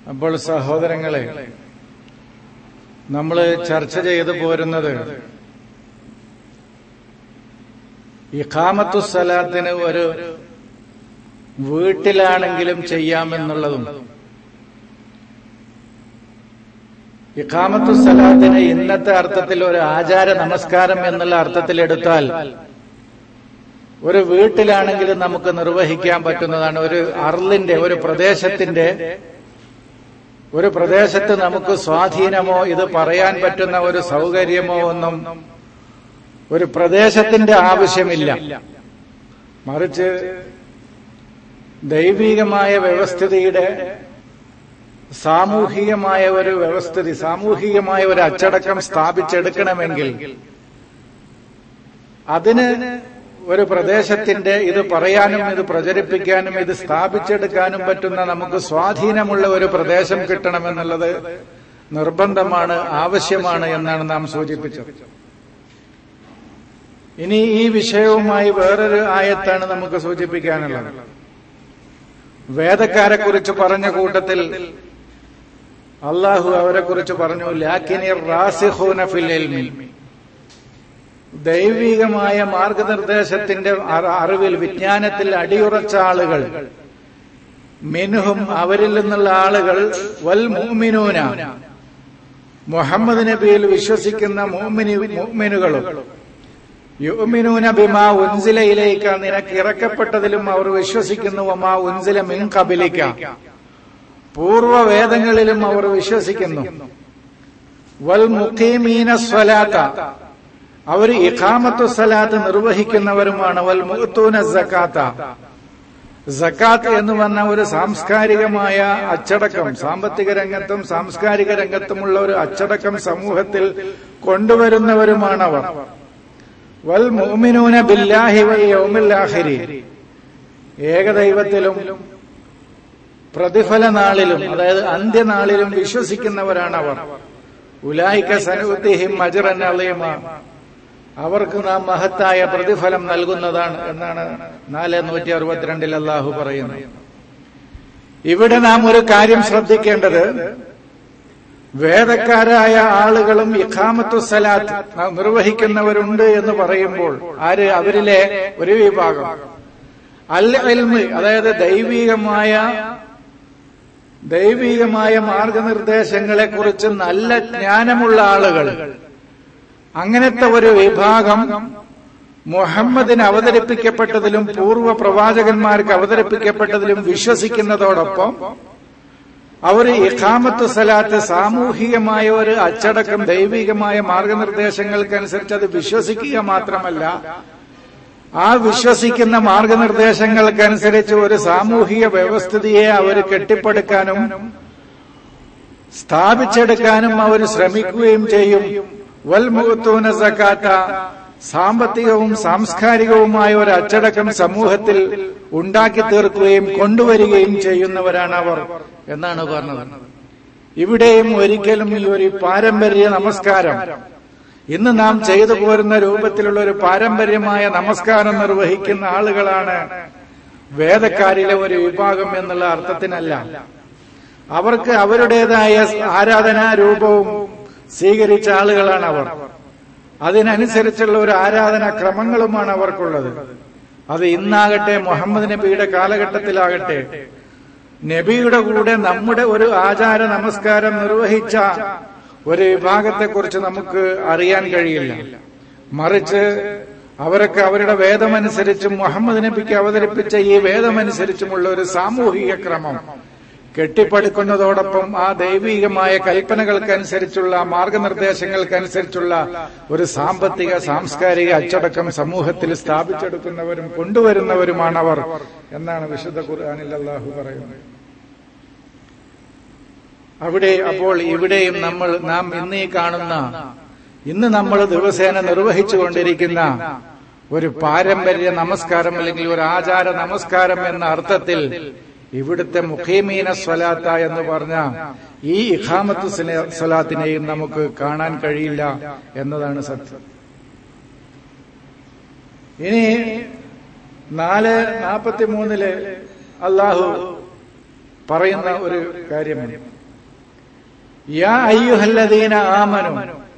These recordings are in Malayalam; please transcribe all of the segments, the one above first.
അപ്പോൾ സഹോദരങ്ങളെ നമ്മൾ ചർച്ച ചെയ്തു പോരുന്നത് ഇഖാമത്തു സലാത്തിന് ഒരു വീട്ടിലാണെങ്കിലും ചെയ്യാമെന്നുള്ളതും ഇഖാമത്തു സലാത്തിന് ഇന്നത്തെ അർത്ഥത്തിൽ ഒരു ആചാര നമസ്കാരം എന്നുള്ള അർത്ഥത്തിൽ എടുത്താൽ ഒരു വീട്ടിലാണെങ്കിലും നമുക്ക് നിർവഹിക്കാൻ പറ്റുന്നതാണ് ഒരു അർലിന്റെ ഒരു പ്രദേശത്തിന്റെ ഒരു പ്രദേശത്ത് നമുക്ക് സ്വാധീനമോ ഇത് പറയാൻ പറ്റുന്ന ഒരു സൗകര്യമോ ഒന്നും ഒരു പ്രദേശത്തിന്റെ ആവശ്യമില്ല മറിച്ച് ദൈവികമായ വ്യവസ്ഥിതിയുടെ സാമൂഹികമായ ഒരു വ്യവസ്ഥിതി സാമൂഹികമായ ഒരു അച്ചടക്കം സ്ഥാപിച്ചെടുക്കണമെങ്കിൽ അതിന് ഒരു പ്രദേശത്തിന്റെ ഇത് പറയാനും ഇത് പ്രചരിപ്പിക്കാനും ഇത് സ്ഥാപിച്ചെടുക്കാനും പറ്റുന്ന നമുക്ക് സ്വാധീനമുള്ള ഒരു പ്രദേശം കിട്ടണമെന്നുള്ളത് നിർബന്ധമാണ് ആവശ്യമാണ് എന്നാണ് നാം സൂചിപ്പിച്ചത് ഇനി ഈ വിഷയവുമായി വേറൊരു ആയത്താണ് നമുക്ക് സൂചിപ്പിക്കാനുള്ളത് വേദക്കാരെ കുറിച്ച് പറഞ്ഞ കൂട്ടത്തിൽ അള്ളാഹു അവരെ കുറിച്ച് പറഞ്ഞു ലാക്കിനിർ റാസിഖൂന ഫിൽ ഇൽമി ദൈവികമായ മാർഗനിർദ്ദേശത്തിന്റെ അറിവിൽ വിജ്ഞാനത്തിൽ അടിയുറച്ച ആളുകൾ മിനുഹും അവരിൽ നിന്നുള്ള ആളുകൾ വൽ മൂമിനൂന മുഹമ്മദ് നബിയിൽ വിശ്വസിക്കുന്ന മൂമിനുകളും യുമിനൂന ബിമാ ഉൻസിലയിലേക്ക് നിനക്ക് ഇറക്കപ്പെട്ടതിലും അവർ വിശ്വസിക്കുന്നു വമാ ഉൻസില മിൻ കബിലിക്ക പൂർവവേദങ്ങളിലും അവർ വിശ്വസിക്കുന്നു വൽ മുഖീമീന സ്വലാത്ത അവർ ഇഖാമത്തു സലാത്ത് നിർവഹിക്കുന്നവരുമാണ് വൽ മുത്തൂന സക്കാത്ത സക്കാത്ത് എന്ന് പറഞ്ഞ ഒരു സാംസ്കാരികമായ അച്ചടക്കം സാമ്പത്തിക രംഗത്തും സാംസ്കാരിക രംഗത്തുമുള്ള ഒരു അച്ചടക്കം സമൂഹത്തിൽ കൊണ്ടുവരുന്നവരുമാണവർ വൽ മുഅ്മിനൂന ബില്ലാഹി വൽ യൗമിൽ ആഖിരി ഏകദൈവത്തിലും പ്രതിഫല നാളിലും അതായത് അന്ത്യനാളിലും വിശ്വസിക്കുന്നവരാണ് അവർ ഉലായിക്ക സനുദ്ദിഹിം അജ്റൻ അലീമ അവർക്ക് നാം മഹത്തായ പ്രതിഫലം നൽകുന്നതാണ് എന്നാണ് നാല് നൂറ്റി അറുപത്തിരണ്ടിൽ അള്ളാഹു പറയുന്നത് ഇവിടെ നാം ഒരു കാര്യം ശ്രദ്ധിക്കേണ്ടത് വേദക്കാരായ ആളുകളും ഇഖാമത്തു സലാത്ത് നിർവഹിക്കുന്നവരുണ്ട് എന്ന് പറയുമ്പോൾ ആര് അവരിലെ ഒരു വിഭാഗം അൽ എൽമ് അതായത് ദൈവികമായ ദൈവികമായ മാർഗനിർദ്ദേശങ്ങളെ കുറിച്ച് നല്ല ജ്ഞാനമുള്ള ആളുകൾ അങ്ങനത്തെ ഒരു വിഭാഗം മുഹമ്മദിന് അവതരിപ്പിക്കപ്പെട്ടതിലും പൂർവ്വ പ്രവാചകന്മാർക്ക് അവതരിപ്പിക്കപ്പെട്ടതിലും വിശ്വസിക്കുന്നതോടൊപ്പം അവർ ഇഖാമത്ത് സലാത്ത് സാമൂഹികമായ ഒരു അച്ചടക്കം ദൈവികമായ മാർഗനിർദ്ദേശങ്ങൾക്കനുസരിച്ച് അത് വിശ്വസിക്കുക മാത്രമല്ല ആ വിശ്വസിക്കുന്ന മാർഗനിർദ്ദേശങ്ങൾക്കനുസരിച്ച് ഒരു സാമൂഹിക വ്യവസ്ഥിതിയെ അവർ കെട്ടിപ്പടുക്കാനും സ്ഥാപിച്ചെടുക്കാനും അവർ ശ്രമിക്കുകയും ചെയ്യും വൽമുഖത്തൂന സക്കാത്ത സാമ്പത്തികവും സാംസ്കാരികവുമായ ഒരു അച്ചടക്കം സമൂഹത്തിൽ ഉണ്ടാക്കി തീർക്കുകയും കൊണ്ടുവരികയും ചെയ്യുന്നവരാണ് അവർ എന്നാണ് പറഞ്ഞത് ഇവിടെയും ഒരിക്കലും ഈ ഒരു പാരമ്പര്യ നമസ്കാരം ഇന്ന് നാം ചെയ്തു പോരുന്ന രൂപത്തിലുള്ള ഒരു പാരമ്പര്യമായ നമസ്കാരം നിർവഹിക്കുന്ന ആളുകളാണ് വേദക്കാരിലെ ഒരു വിഭാഗം എന്നുള്ള അർത്ഥത്തിനല്ല അവർക്ക് അവരുടേതായ ആരാധനാ രൂപവും സ്വീകരിച്ച ആളുകളാണ് അവർ അതിനനുസരിച്ചുള്ള ഒരു ആരാധനാ ക്രമങ്ങളുമാണ് അവർക്കുള്ളത് അത് ഇന്നാകട്ടെ മുഹമ്മദ് നബിയുടെ കാലഘട്ടത്തിലാകട്ടെ നബിയുടെ കൂടെ നമ്മുടെ ഒരു ആചാര നമസ്കാരം നിർവഹിച്ച ഒരു വിഭാഗത്തെക്കുറിച്ച് നമുക്ക് അറിയാൻ കഴിയില്ല മറിച്ച് അവരൊക്കെ അവരുടെ വേദമനുസരിച്ചും മുഹമ്മദ് നബിക്ക് അവതരിപ്പിച്ച ഈ വേദമനുസരിച്ചുമുള്ള ഒരു സാമൂഹിക ക്രമം കെട്ടിപ്പടുക്കുന്നതോടൊപ്പം ആ ദൈവികമായ കൽപ്പനകൾക്കനുസരിച്ചുള്ള മാർഗനിർദ്ദേശങ്ങൾക്കനുസരിച്ചുള്ള ഒരു സാമ്പത്തിക സാംസ്കാരിക അച്ചടക്കം സമൂഹത്തിൽ സ്ഥാപിച്ചെടുക്കുന്നവരും കൊണ്ടുവരുന്നവരുമാണവർ എന്നാണ് വിശുദ്ധ ഖുർആാനിൽ അള്ളാഹു പറയുന്നത് അവിടെ അപ്പോൾ ഇവിടെയും നമ്മൾ നാം ഇന്ന് ഈ കാണുന്ന ഇന്ന് നമ്മൾ ദിവസേന നിർവഹിച്ചുകൊണ്ടിരിക്കുന്ന ഒരു പാരമ്പര്യ നമസ്കാരം അല്ലെങ്കിൽ ഒരു ആചാര നമസ്കാരം എന്ന അർത്ഥത്തിൽ ഇവിടുത്തെ മുഖീമീന സ്വലാത്ത എന്ന് പറഞ്ഞ ഈ ഇഖാമത്ത് സ്വലാത്തിനെയും നമുക്ക് കാണാൻ കഴിയില്ല എന്നതാണ് സത്യം ഇനി നാല് നാൽപ്പത്തി മൂന്നില് അള്ളാഹു പറയുന്ന ഒരു കാര്യമാണ് യാ അയ്യുഹല്ലദീന ആമനു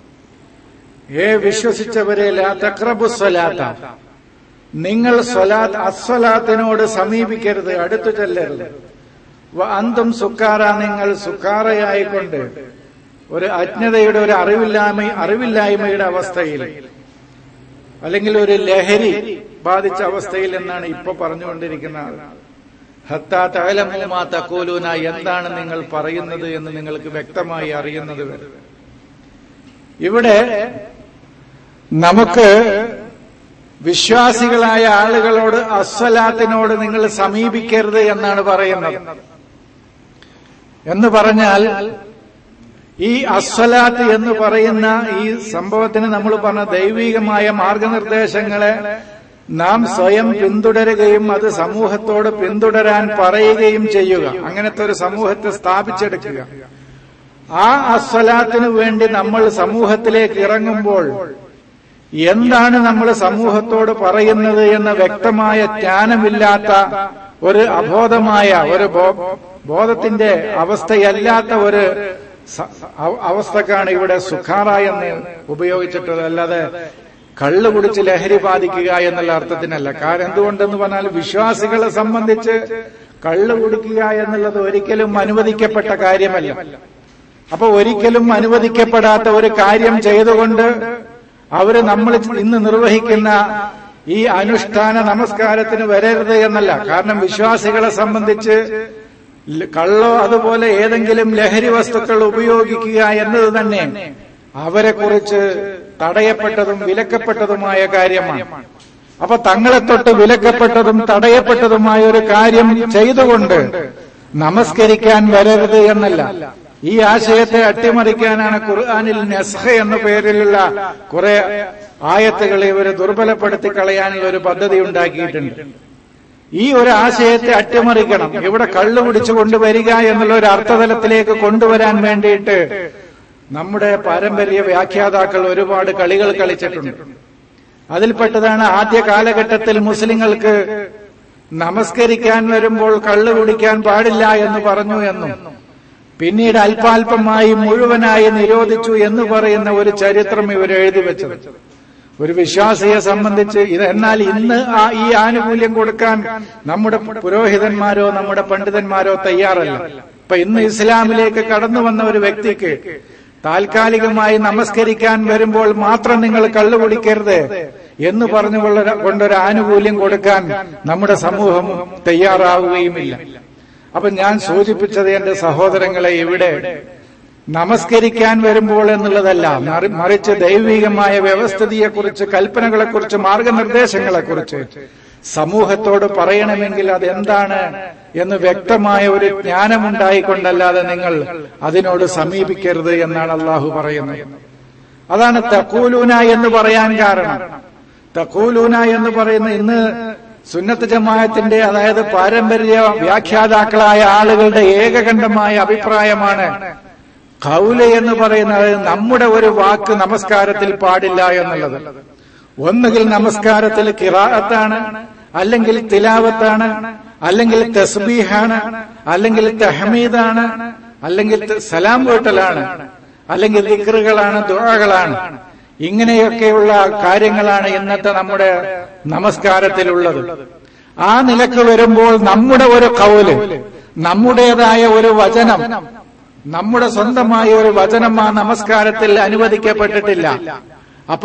ഏ വിശ്വസിച്ചവരെ ലാ തക്രബു സ്വലാത്ത നിങ്ങൾ സ്വലാത്ത് അസ്വലാത്തിനോട് സമീപിക്കരുത് അടുത്തു ചെല്ലരുത് വ അന്തും സുക്കാറ നിങ്ങൾ സുക്കാറയായിക്കൊണ്ട് ഒരു അജ്ഞതയുടെ ഒരു അറിവില്ലായ്മ അറിവില്ലായ്മയുടെ അവസ്ഥയിൽ അല്ലെങ്കിൽ ഒരു ലഹരി ബാധിച്ച അവസ്ഥയിൽ എന്നാണ് ഇപ്പൊ പറഞ്ഞുകൊണ്ടിരിക്കുന്നത് ഹത്താ തകലമൂമാ തക്കോലൂന എന്താണ് നിങ്ങൾ പറയുന്നത് എന്ന് നിങ്ങൾക്ക് വ്യക്തമായി അറിയുന്നത് വരെ ഇവിടെ നമുക്ക് വിശ്വാസികളായ ആളുകളോട് അസ്വലാത്തിനോട് നിങ്ങൾ സമീപിക്കരുത് എന്നാണ് പറയുന്നത് എന്ന് പറഞ്ഞാൽ ഈ അസ്വലാത്ത് എന്ന് പറയുന്ന ഈ സംഭവത്തിന് നമ്മൾ പറഞ്ഞ ദൈവികമായ മാർഗനിർദ്ദേശങ്ങളെ നാം സ്വയം പിന്തുടരുകയും അത് സമൂഹത്തോട് പിന്തുടരാൻ പറയുകയും ചെയ്യുക അങ്ങനത്തെ ഒരു സമൂഹത്തെ സ്ഥാപിച്ചെടുക്കുക ആ അസ്വലാത്തിനു വേണ്ടി നമ്മൾ സമൂഹത്തിലേക്ക് ഇറങ്ങുമ്പോൾ എന്താണ് നമ്മൾ സമൂഹത്തോട് പറയുന്നത് എന്ന വ്യക്തമായ ജ്ഞാനമില്ലാത്ത ഒരു അബോധമായ ഒരു ബോധത്തിന്റെ അവസ്ഥയല്ലാത്ത ഒരു അവസ്ഥക്കാണ് ഇവിടെ സുഖാറ എന്ന് ഉപയോഗിച്ചിട്ടുള്ളത് അല്ലാതെ കള്ളു കുടിച്ച് ലഹരി ബാധിക്കുക എന്നുള്ള അർത്ഥത്തിനല്ല കാരണം എന്തുകൊണ്ടെന്ന് പറഞ്ഞാൽ വിശ്വാസികളെ സംബന്ധിച്ച് കള്ളു കുടിക്കുക എന്നുള്ളത് ഒരിക്കലും അനുവദിക്കപ്പെട്ട കാര്യമല്ല അപ്പൊ ഒരിക്കലും അനുവദിക്കപ്പെടാത്ത ഒരു കാര്യം ചെയ്തുകൊണ്ട് അവര് നമ്മൾ ഇന്ന് നിർവഹിക്കുന്ന ഈ അനുഷ്ഠാന നമസ്കാരത്തിന് വരരുത് എന്നല്ല കാരണം വിശ്വാസികളെ സംബന്ധിച്ച് കള്ളോ അതുപോലെ ഏതെങ്കിലും ലഹരി വസ്തുക്കൾ ഉപയോഗിക്കുക എന്നത് തന്നെ അവരെ കുറിച്ച് തടയപ്പെട്ടതും വിലക്കപ്പെട്ടതുമായ കാര്യമാണ് അപ്പൊ തങ്ങളെ തൊട്ട് വിലക്കപ്പെട്ടതും തടയപ്പെട്ടതുമായ ഒരു കാര്യം ചെയ്തുകൊണ്ട് നമസ്കരിക്കാൻ വരരുത് എന്നല്ല ഈ ആശയത്തെ അട്ടിമറിക്കാനാണ് ഖുർആാനിൽ നെസ്ഹ എന്ന പേരിലുള്ള കുറെ ആയത്തുകൾ ഇവര് ദുർബലപ്പെടുത്തി കളയാനുള്ള ഒരു പദ്ധതി ഉണ്ടാക്കിയിട്ടുണ്ട് ഈ ഒരു ആശയത്തെ അട്ടിമറിക്കണം ഇവിടെ കള്ളു പിടിച്ചു കൊണ്ടുവരിക എന്നുള്ള ഒരു അർത്ഥതലത്തിലേക്ക് കൊണ്ടുവരാൻ വേണ്ടിയിട്ട് നമ്മുടെ പാരമ്പര്യ വ്യാഖ്യാതാക്കൾ ഒരുപാട് കളികൾ കളിച്ചിട്ടുണ്ട് അതിൽപ്പെട്ടതാണ് ആദ്യ കാലഘട്ടത്തിൽ മുസ്ലിങ്ങൾക്ക് നമസ്കരിക്കാൻ വരുമ്പോൾ കള്ളു കുടിക്കാൻ പാടില്ല എന്ന് പറഞ്ഞു എന്നും പിന്നീട് അല്പാൽപമായി മുഴുവനായി നിരോധിച്ചു എന്ന് പറയുന്ന ഒരു ചരിത്രം ഇവർ എഴുതി വെച്ചത് ഒരു വിശ്വാസിയെ സംബന്ധിച്ച് ഇത് എന്നാൽ ഇന്ന് ആ ഈ ആനുകൂല്യം കൊടുക്കാൻ നമ്മുടെ പുരോഹിതന്മാരോ നമ്മുടെ പണ്ഡിതന്മാരോ തയ്യാറല്ല ഇപ്പൊ ഇന്ന് ഇസ്ലാമിലേക്ക് കടന്നു വന്ന ഒരു വ്യക്തിക്ക് താൽക്കാലികമായി നമസ്കരിക്കാൻ വരുമ്പോൾ മാത്രം നിങ്ങൾ കള്ളു കുടിക്കരുത് എന്ന് പറഞ്ഞുകൊള്ള കൊണ്ടൊരു ആനുകൂല്യം കൊടുക്കാൻ നമ്മുടെ സമൂഹം തയ്യാറാവുകയുമില്ല അപ്പൊ ഞാൻ സൂചിപ്പിച്ചത് എന്റെ സഹോദരങ്ങളെ ഇവിടെ നമസ്കരിക്കാൻ വരുമ്പോൾ എന്നുള്ളതല്ല മറിച്ച് ദൈവികമായ വ്യവസ്ഥിതിയെക്കുറിച്ച് കൽപ്പനകളെക്കുറിച്ച് മാർഗനിർദ്ദേശങ്ങളെക്കുറിച്ച് സമൂഹത്തോട് പറയണമെങ്കിൽ അതെന്താണ് എന്ന് വ്യക്തമായ ഒരു ജ്ഞാനമുണ്ടായിക്കൊണ്ടല്ലാതെ നിങ്ങൾ അതിനോട് സമീപിക്കരുത് എന്നാണ് അള്ളാഹു പറയുന്നത് അതാണ് തക്കൂലൂന എന്ന് പറയാൻ കാരണം തക്കൂലൂന എന്ന് പറയുന്ന ഇന്ന് സുന്നത്ത് ജമാഅത്തിന്റെ അതായത് പാരമ്പര്യ വ്യാഖ്യാതാക്കളായ ആളുകളുടെ ഏകകണ്ഠമായ അഭിപ്രായമാണ് കൗല് എന്ന് പറയുന്നത് നമ്മുടെ ഒരു വാക്ക് നമസ്കാരത്തിൽ പാടില്ല എന്നുള്ളത് ഒന്നുകിൽ നമസ്കാരത്തിൽ കിറാഅത്താണ് അല്ലെങ്കിൽ തിലാവത്താണ് അല്ലെങ്കിൽ തസ്ബീഹാണ് അല്ലെങ്കിൽ തഹമീദാണ് അല്ലെങ്കിൽ സലാം വീട്ടലാണ് അല്ലെങ്കിൽ ദിക്റുകളാണ് ദുആകളാണ് ഇങ്ങനെയൊക്കെയുള്ള കാര്യങ്ങളാണ് ഇന്നത്തെ നമ്മുടെ നമസ്കാരത്തിലുള്ളത് ആ നിലക്ക് വരുമ്പോൾ നമ്മുടെ ഒരു കൗല് നമ്മുടേതായ ഒരു വചനം നമ്മുടെ സ്വന്തമായ ഒരു വചനം ആ നമസ്കാരത്തിൽ അനുവദിക്കപ്പെട്ടിട്ടില്ല അപ്പൊ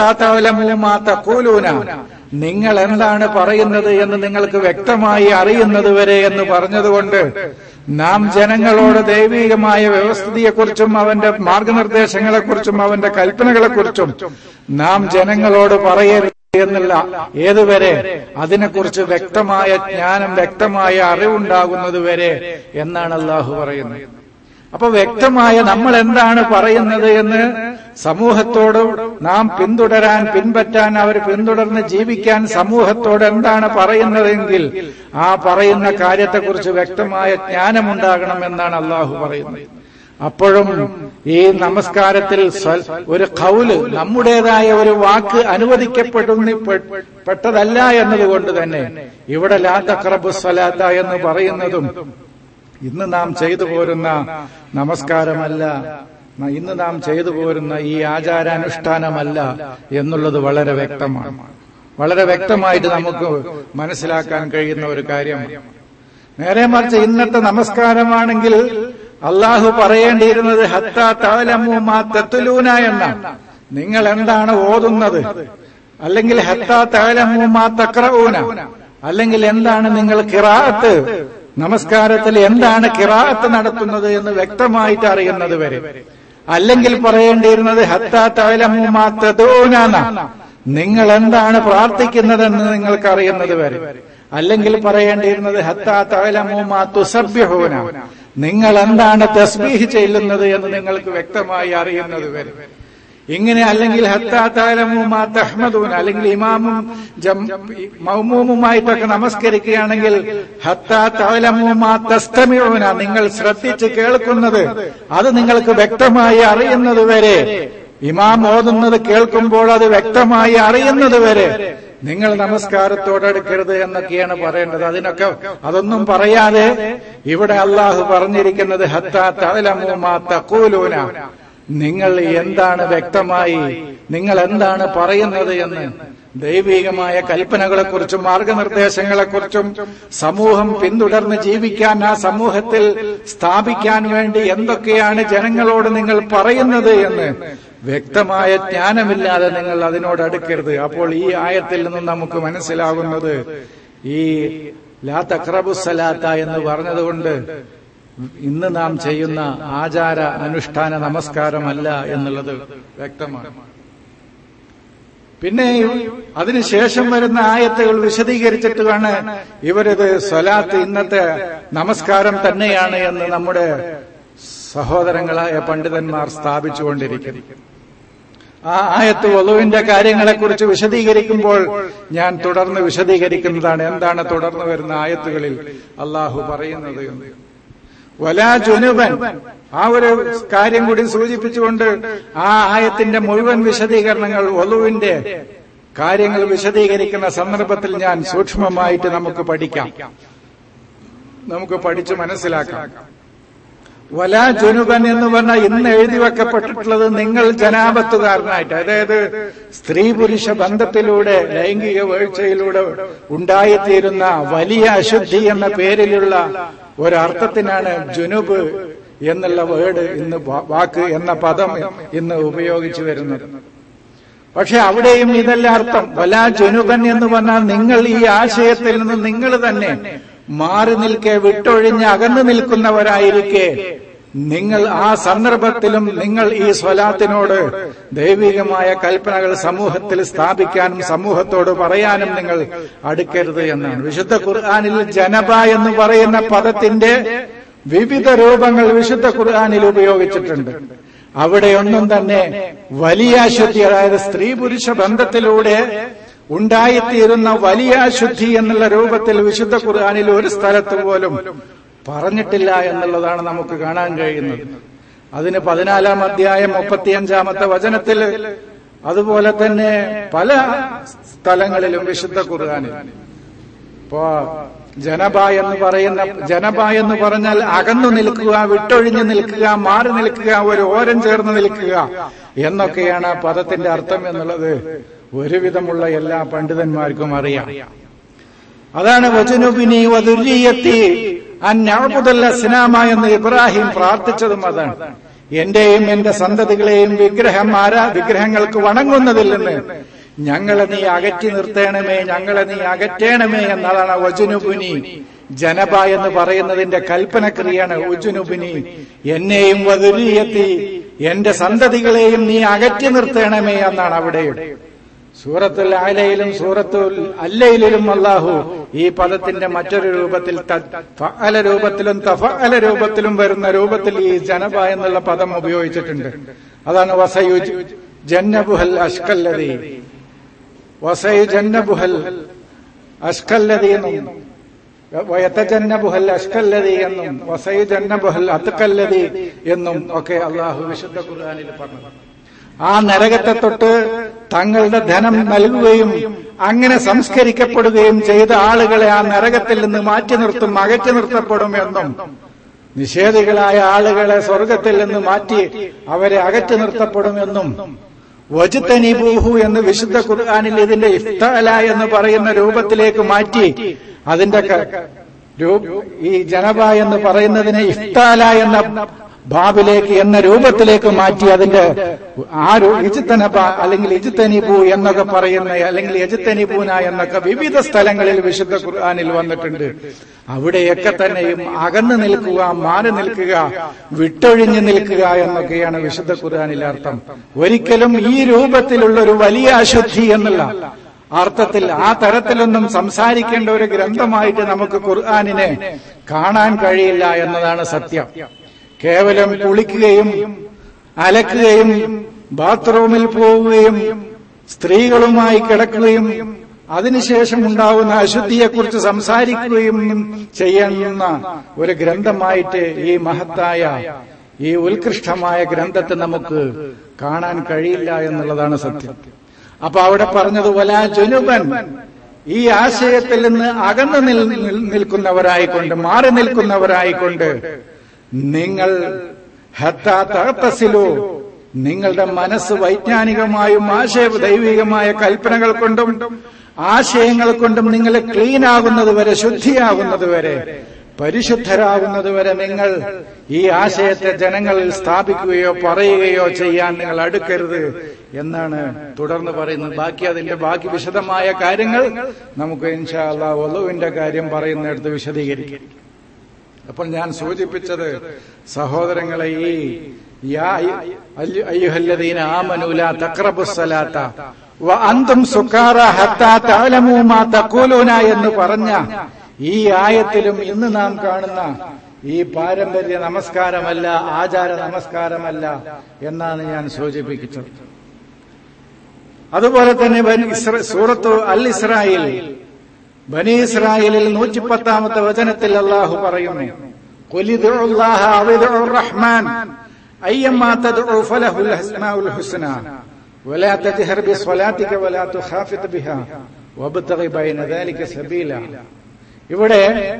ഹത്താത്തൂന നിങ്ങൾ എന്താണ് പറയുന്നത് എന്ന് നിങ്ങൾക്ക് വ്യക്തമായി അറിയുന്നത് വരെ എന്ന് പറഞ്ഞതുകൊണ്ട് നാം ജനങ്ങളോട് ദൈവികമായ വ്യവസ്ഥിതിയെക്കുറിച്ചും അവന്റെ മാർഗനിർദ്ദേശങ്ങളെക്കുറിച്ചും അവന്റെ കൽപ്പനകളെക്കുറിച്ചും നാം ജനങ്ങളോട് പറയരുത് എന്നുള്ള ഏതുവരെ അതിനെക്കുറിച്ച് വ്യക്തമായ ജ്ഞാനം വ്യക്തമായ അറിവുണ്ടാകുന്നത് വരെ എന്നാണ് അള്ളാഹു പറയുന്നത് അപ്പൊ വ്യക്തമായ നമ്മൾ എന്താണ് പറയുന്നത് എന്ന് സമൂഹത്തോട് നാം പിന്തുടരാൻ പിൻപറ്റാൻ അവർ പിന്തുടർന്ന് ജീവിക്കാൻ സമൂഹത്തോട് എന്താണ് പറയുന്നതെങ്കിൽ ആ പറയുന്ന കാര്യത്തെക്കുറിച്ച് വ്യക്തമായ ജ്ഞാനമുണ്ടാകണം എന്നാണ് അള്ളാഹു പറയുന്നത് അപ്പോഴും ഈ നമസ്കാരത്തിൽ ഒരു കൗല് നമ്മുടേതായ ഒരു വാക്ക് അനുവദിക്കപ്പെടുന്ന പെട്ടതല്ല എന്നതുകൊണ്ട് തന്നെ ഇവിടെ ലാ തക്രബു സ്വലാത്ത എന്ന് പറയുന്നതും ഇന്ന് നാം ചെയ്തു പോരുന്ന നമസ്കാരമല്ല ഇന്ന് നാം ചെയ്തു പോരുന്ന ഈ ആചാരാനുഷ്ഠാനമല്ല എന്നുള്ളത് വളരെ വ്യക്തമാണ് വളരെ വ്യക്തമായിട്ട് നമുക്ക് മനസ്സിലാക്കാൻ കഴിയുന്ന ഒരു കാര്യമാണ് നേരെ മറിച്ച് ഇന്നത്തെ നമസ്കാരമാണെങ്കിൽ അള്ളാഹു പറയേണ്ടിയിരുന്നത് ഹത്താ താലമൂമാ തെത്തുലൂന എന്നാണ് നിങ്ങൾ എന്താണ് ഓതുന്നത് അല്ലെങ്കിൽ ഹത്താ താലമൂമാ തക്രഊന അല്ലെങ്കിൽ എന്താണ് നിങ്ങൾ കിറാത്ത് നമസ്കാരത്തിൽ എന്താണ് കിറാത്ത് നടത്തുന്നത് എന്ന് വ്യക്തമായിട്ട് അറിയുന്നത് വരെ അല്ലെങ്കിൽ പറയേണ്ടിയിരുന്നത് ഹത്താ താലമൂമാ തദൂന നിങ്ങൾ എന്താണ് പ്രാർത്ഥിക്കുന്നതെന്ന് നിങ്ങൾക്ക് അറിയുന്നത് വരെ അല്ലെങ്കിൽ പറയേണ്ടിയിരുന്നത് ഹത്താ താലമൂമാ തുസഭ്യഹൂന നിങ്ങൾ എന്താണ് തസ്ബീഹ് ചെല്ലുന്നത് എന്ന് നിങ്ങൾക്ക് വ്യക്തമായി അറിയുന്നത് വരെ ഇങ്ങനെ അല്ലെങ്കിൽ ഹത്താത്താലമുമാ തഹ്മദൂൻ അല്ലെങ്കിൽ ഇമാമും മൗമൂമുമായിട്ടൊക്കെ നമസ്കരിക്കുകയാണെങ്കിൽ ഹത്താത്താലമുമാ തസ്തമിഴൂന നിങ്ങൾ ശ്രദ്ധിച്ച് കേൾക്കുന്നത് അത് നിങ്ങൾക്ക് വ്യക്തമായി അറിയുന്നത് വരെ ഇമാം ഓതുന്നത് കേൾക്കുമ്പോൾ അത് വ്യക്തമായി അറിയുന്നത് വരെ നിങ്ങൾ നമസ്കാരത്തോടടുക്കരുത് എന്നൊക്കെയാണ് പറയേണ്ടത് അതിനൊക്കെ അതൊന്നും പറയാതെ ഇവിടെ അള്ളാഹു പറഞ്ഞിരിക്കുന്നത് ഹത്താ തലമുമാ തക്കൂലൂന നിങ്ങൾ എന്താണ് വ്യക്തമായി നിങ്ങൾ എന്താണ് പറയുന്നത് എന്ന് ദൈവികമായ കൽപ്പനകളെക്കുറിച്ചും മാർഗനിർദ്ദേശങ്ങളെക്കുറിച്ചും സമൂഹം പിന്തുടർന്ന് ജീവിക്കാൻ ആ സമൂഹത്തിൽ സ്ഥാപിക്കാൻ വേണ്ടി എന്തൊക്കെയാണ് ജനങ്ങളോട് നിങ്ങൾ പറയുന്നത് എന്ന് വ്യക്തമായ ജ്ഞാനമില്ലാതെ നിങ്ങൾ അതിനോട് അടുക്കരുത് അപ്പോൾ ഈ ആയത്തിൽ നിന്നും നമുക്ക് മനസ്സിലാകുന്നത് ഈ ലാ തക്രബുസലാത്ത എന്ന് പറഞ്ഞതുകൊണ്ട് ഇന്ന് നാം ചെയ്യുന്ന ആചാര അനുഷ്ഠാന നമസ്കാരമല്ല എന്നുള്ളത് വ്യക്തമാണ് പിന്നെ അതിനുശേഷം വരുന്ന ആയത്തുകൾ വിശദീകരിച്ചിട്ടാണ് ഇവരിത് സ്വലാത്ത് ഇന്നത്തെ നമസ്കാരം തന്നെയാണ് എന്ന് നമ്മുടെ സഹോദരങ്ങളായ പണ്ഡിതന്മാർ സ്ഥാപിച്ചുകൊണ്ടിരിക്കുന്നു ആ ആയത്ത് വധുവിന്റെ കാര്യങ്ങളെക്കുറിച്ച് വിശദീകരിക്കുമ്പോൾ ഞാൻ തുടർന്ന് വിശദീകരിക്കുന്നതാണ് എന്താണ് തുടർന്ന് വരുന്ന ആയത്തുകളിൽ അള്ളാഹു പറയുന്നത് എന്ന് വലാ ജുനുബൻ ആ ഒരു കാര്യം കൂടി സൂചിപ്പിച്ചുകൊണ്ട് ആ ആയത്തിന്റെ മുഴുവൻ വിശദീകരണങ്ങൾ ഒലുവിന്റെ കാര്യങ്ങൾ വിശദീകരിക്കുന്ന സന്ദർഭത്തിൽ ഞാൻ സൂക്ഷ്മമായിട്ട് നമുക്ക് പഠിക്കാം നമുക്ക് പഠിച്ചു മനസ്സിലാക്കാം വലാ ജുനുബൻ എന്ന് പറഞ്ഞാൽ ഇന്ന് എഴുതി വെക്കപ്പെട്ടിട്ടുള്ളത് നിങ്ങൾ ജനാപത്തുകാരനായിട്ട് അതായത് സ്ത്രീ പുരുഷ ബന്ധത്തിലൂടെ ലൈംഗിക വീഴ്ചയിലൂടെ ഉണ്ടായിത്തീരുന്ന വലിയ അശുദ്ധി എന്ന പേരിലുള്ള ഒരർത്ഥത്തിനാണ് ജുനുബ് എന്നുള്ള വേർഡ് ഇന്ന് വാക്ക് എന്ന പദം ഇന്ന് ഉപയോഗിച്ചു വരുന്നത് പക്ഷെ അവിടെയും ഇതല്ല അർത്ഥം വലാ ജുനുബൻ എന്ന് പറഞ്ഞാൽ നിങ്ങൾ ഈ ആശയത്തിൽ നിന്ന് നിങ്ങൾ തന്നെ മാറി നിൽക്കെ വിട്ടൊഴിഞ്ഞ് അകന്നു നിൽക്കുന്നവരായിരിക്കെ നിങ്ങൾ ആ സന്ദർഭത്തിലും നിങ്ങൾ ഈ സ്വലാത്തിനോട് ദൈവികമായ കൽപ്പനകൾ സമൂഹത്തിൽ സ്ഥാപിക്കാനും സമൂഹത്തോട് പറയാനും നിങ്ങൾ അടുക്കരുത് എന്നാണ് വിശുദ്ധ ഖുർആാനിൽ ജനബ എന്ന് പറയുന്ന പദത്തിന്റെ വിവിധ രൂപങ്ങൾ വിശുദ്ധ ഖുർആാനിൽ ഉപയോഗിച്ചിട്ടുണ്ട് അവിടെയൊന്നും തന്നെ വലിയ അശുദ്ധി അതായത് സ്ത്രീ പുരുഷ ബന്ധത്തിലൂടെ ഉണ്ടായിത്തീരുന്ന വലിയ അശുദ്ധി എന്നുള്ള രൂപത്തിൽ വിശുദ്ധ ഖുർആാനിൽ ഒരു സ്ഥലത്ത് പോലും പറഞ്ഞിട്ടില്ല എന്നുള്ളതാണ് നമുക്ക് കാണാൻ കഴിയുന്നത് അതിന് പതിനാലാം അധ്യായം മുപ്പത്തിയഞ്ചാമത്തെ വചനത്തിൽ അതുപോലെ തന്നെ പല സ്ഥലങ്ങളിലും വിശുദ്ധ ഖുർആാനിൽ ഇപ്പോ ജനബ എന്ന് പറയുന്ന ജനബ എന്ന് പറഞ്ഞാൽ അകന്നു നിൽക്കുക വിട്ടൊഴിഞ്ഞു നിൽക്കുക മാറി നിൽക്കുക ഒരു ഓരം ചേർന്ന് നിൽക്കുക എന്നൊക്കെയാണ് ആ പദത്തിന്റെ അർത്ഥം എന്നുള്ളത് ഒരുവിധമുള്ള എല്ലാ പണ്ഡിതന്മാർക്കും അറിയാം അതാണ് വചനുബിനി വതുര്യത്തി അന്യാബുദല്ല സിനാമ എന്ന് ഇബ്രാഹിം പ്രാർത്ഥിച്ചതും അതാണ് എന്റെയും എന്റെ സന്തതികളെയും വിഗ്രഹം ആരാ വിഗ്രഹങ്ങൾക്ക് വണങ്ങുന്നതിൽ നിന്ന് ഞങ്ങളെ നീ അകറ്റി നിർത്തേണമേ ഞങ്ങളെ നീ അകറ്റേണമേ എന്നതാണ് വജുനുബുനി ജനബ എന്ന് പറയുന്നതിന്റെ കൽപ്പനക്രിയാണ് ഉജുനുബിനി എന്നെയും വതുരിയെത്തി എന്റെ സന്തതികളെയും നീ അകറ്റി നിർത്തേണമേ എന്നാണ് അവിടെയും സൂറത്തുൽ ആലയിലും സൂറത്തുൽ അല്ലയിലും അള്ളാഹു ഈ പദത്തിന്റെ മറ്റൊരു രൂപത്തിൽ ഫഅല രൂപത്തിലും തഫഅല രൂപത്തിലും വരുന്ന രൂപത്തിൽ ഈ ജനബ എന്നുള്ള പദം ഉപയോഗിച്ചിട്ടുണ്ട് അതാണ് വസയു ജന്നബുഹൽ അഷ്കല്ലതി വസയു ജന്നബുഹൽ അഷ്കല്ലതി എന്നും വയത്തജന്നബുഹൽ അഷ്കല്ലതി എന്നും വസയു ജന്നബുഹൽ അത്തുക്കല്ലതി എന്നും ഒക്കെ അള്ളാഹു വിശുദ്ധ ഖുർആാനിൽ പറഞ്ഞു ആ നരകത്തെ തൊട്ട് തങ്ങളുടെ ധനം നൽകുകയും അങ്ങനെ സംസ്കരിക്കപ്പെടുകയും ചെയ്ത ആളുകളെ ആ നരകത്തിൽ നിന്ന് മാറ്റി നിർത്തും അകറ്റി നിർത്തപ്പെടും എന്നും നിഷേധികളായ ആളുകളെ സ്വർഗത്തിൽ നിന്ന് മാറ്റി അവരെ അകറ്റി നിർത്തപ്പെടുമെന്നും വജുത്തനിബൂഹു എന്ന് വിശുദ്ധ ഖുർആാനിൽ ഇതിന്റെ ഇഫ്തല എന്ന് പറയുന്ന രൂപത്തിലേക്ക് മാറ്റി അതിന്റെ ഈ ജനബ എന്ന് പറയുന്നതിനെ ഇഫ്താല എന്ന ബാബിലേക്ക് എന്ന രൂപത്തിലേക്ക് മാറ്റി അതിന്റെ ആ ഇജിത്തനബ അല്ലെങ്കിൽ ഇജിത്തനിബു എന്നൊക്കെ പറയുന്ന അല്ലെങ്കിൽ യജിത്തനിബൂന എന്നൊക്കെ വിവിധ സ്ഥലങ്ങളിൽ വിശുദ്ധ ഖുർആാനിൽ വന്നിട്ടുണ്ട് അവിടെയൊക്കെ തന്നെയും അകന്നു നിൽക്കുക മാറി നിൽക്കുക വിട്ടൊഴിഞ്ഞു നിൽക്കുക എന്നൊക്കെയാണ് വിശുദ്ധ ഖുർആാനിലെ അർത്ഥം ഒരിക്കലും ഈ രൂപത്തിലുള്ള ഒരു വലിയ അശുദ്ധി എന്നുള്ള അർത്ഥത്തിൽ ആ തരത്തിലൊന്നും സംസാരിക്കേണ്ട ഒരു ഗ്രന്ഥമായിട്ട് നമുക്ക് ഖുർആാനിനെ കാണാൻ കഴിയില്ല എന്നതാണ് സത്യം കേവലം കുളിക്കുകയും അലക്കുകയും ബാത്റൂമിൽ പോവുകയും സ്ത്രീകളുമായി കിടക്കുകയും അതിനുശേഷം ഉണ്ടാവുന്ന അശുദ്ധിയെക്കുറിച്ച് സംസാരിക്കുകയും ചെയ്യുന്ന ഒരു ഗ്രന്ഥമായിട്ട് ഈ മഹത്തായ ഈ ഉത്കൃഷ്ടമായ ഗ്രന്ഥത്തെ നമുക്ക് കാണാൻ കഴിയില്ല എന്നുള്ളതാണ് സത്യം അപ്പൊ അവിടെ പറഞ്ഞത് വലാ ജുനുബൻ ഈ ആശയത്തിൽ നിന്ന് അകന്നു നിൽക്കുന്നവരായിക്കൊണ്ട് മാറി നിൽക്കുന്നവരായിക്കൊണ്ട് നിങ്ങൾ ഹത്താത്തസിലോ നിങ്ങളുടെ മനസ്സ് വൈജ്ഞാനികമായും ആശയ ദൈവികമായ കൽപ്പനകൾ കൊണ്ടും ആശയങ്ങൾ കൊണ്ടും നിങ്ങൾ ക്ലീൻ ആകുന്നത് വരെ ശുദ്ധിയാകുന്നത് വരെ പരിശുദ്ധരാകുന്നത് വരെ നിങ്ങൾ ഈ ആശയത്തെ ജനങ്ങളിൽ സ്ഥാപിക്കുകയോ പറയുകയോ ചെയ്യാൻ നിങ്ങൾ അടുക്കരുത് എന്നാണ് തുടർന്ന് പറയുന്നത് ബാക്കി അതിന്റെ ബാക്കി വിശദമായ കാര്യങ്ങൾ നമുക്ക് ഇൻഷാ അള്ളാ ഒലുവിന്റെ കാര്യം പറയുന്നിടത്ത് വിശദീകരിക്കും അപ്പോൾ ഞാൻ സൂചിപ്പിച്ചത് സഹോദരങ്ങളെ ഈ അയ്യുഹല്ലദീന ആമനൂല തക്രബുസലാത്ത അന്തും സുക്കാറ ഹത്താ താലമൂമാ തക്കൂലൂന എന്ന് പറഞ്ഞ ഈ ആയത്തിലും ഇന്ന് നാം കാണുന്ന ഈ പാരമ്പര്യ നമസ്കാരമല്ല ആചാര നമസ്കാരമല്ല എന്നാണ് ഞാൻ സൂചിപ്പിച്ചത് അതുപോലെ തന്നെ സൂറത്തു അൽ ഇസ്രായേൽ ബനി ഇസ്രായേലിൽ നൂറ്റിപ്പത്താമത്തെ വചനത്തിൽ അള്ളാഹു പറയുന്നു റഹ്മാൻ أيما تدعو فله الأسماء الحسنى ولا تجهر بصلاتك ولا تخافت بها وابتغ بين ذلك سبيلا ഇവിടെ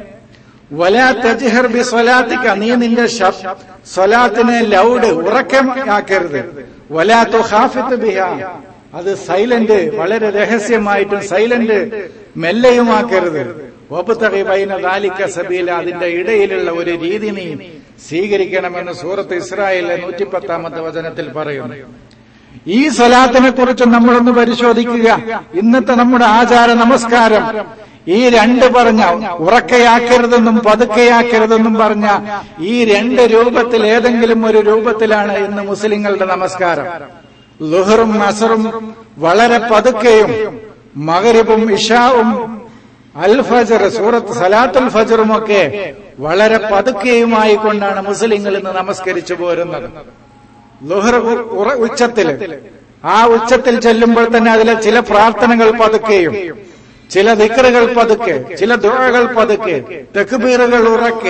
വലാ തജ്ഹർ ബി സ്വലാത്തിക്ക നീ നിന്റെ സ്വലാത്തിനെ ലൗഡ് ഉറക്കമാക്കരുത് വലാ തുഹാഫിത്ത് ബിഹ അത് സൈലന്റ് വളരെ രഹസ്യമായിട്ടും സൈലന്റ് മെല്ലയുമാക്കരുത് ഒപ്പത്തകി പൈന ദാലിക്ക സബീല അതിന്റെ ഇടയിലുള്ള ഒരു രീതി നീ സ്വീകരിക്കണമെന്ന് സൂറത്ത് ഇസ്രായേലിലെ നൂറ്റിപ്പത്താമത്തെ വചനത്തിൽ പറയുന്നു ഈ സ്വലാത്തിനെ കുറിച്ച് നമ്മളൊന്ന് പരിശോധിക്കുക ഇന്നത്തെ നമ്മുടെ ആചാര നമസ്കാരം ഈ രണ്ട് പറഞ്ഞ ഉറക്കയാക്കരുതെന്നും പതുക്കയാക്കരുതെന്നും പറഞ്ഞ ഈ രണ്ട് രൂപത്തിൽ ഏതെങ്കിലും ഒരു രൂപത്തിലാണ് ഇന്ന് മുസ്ലിങ്ങളുടെ നമസ്കാരം ലുഹറും അസറും വളരെ പതുക്കെയും മകരിബും ഇഷാവും അൽ ഫജർ സൂറത്ത് സലാത്തുൽ ഫജറും ഒക്കെ വളരെ പതുക്കെയുമായി കൊണ്ടാണ് മുസ്ലിങ്ങൾ ഇന്ന് നമസ്കരിച്ചു പോരുന്നത് ലുഹർ ഉച്ചത്തിൽ ആ ഉച്ചത്തിൽ ചെല്ലുമ്പോൾ തന്നെ അതിലെ ചില പ്രാർത്ഥനകൾ പതുക്കെയും ചില ദിക്കറുകൾ പതുക്കെ ചില ദുഴകൾ പതുക്കെ തെക്കുബീറുകൾ ഉറക്കെ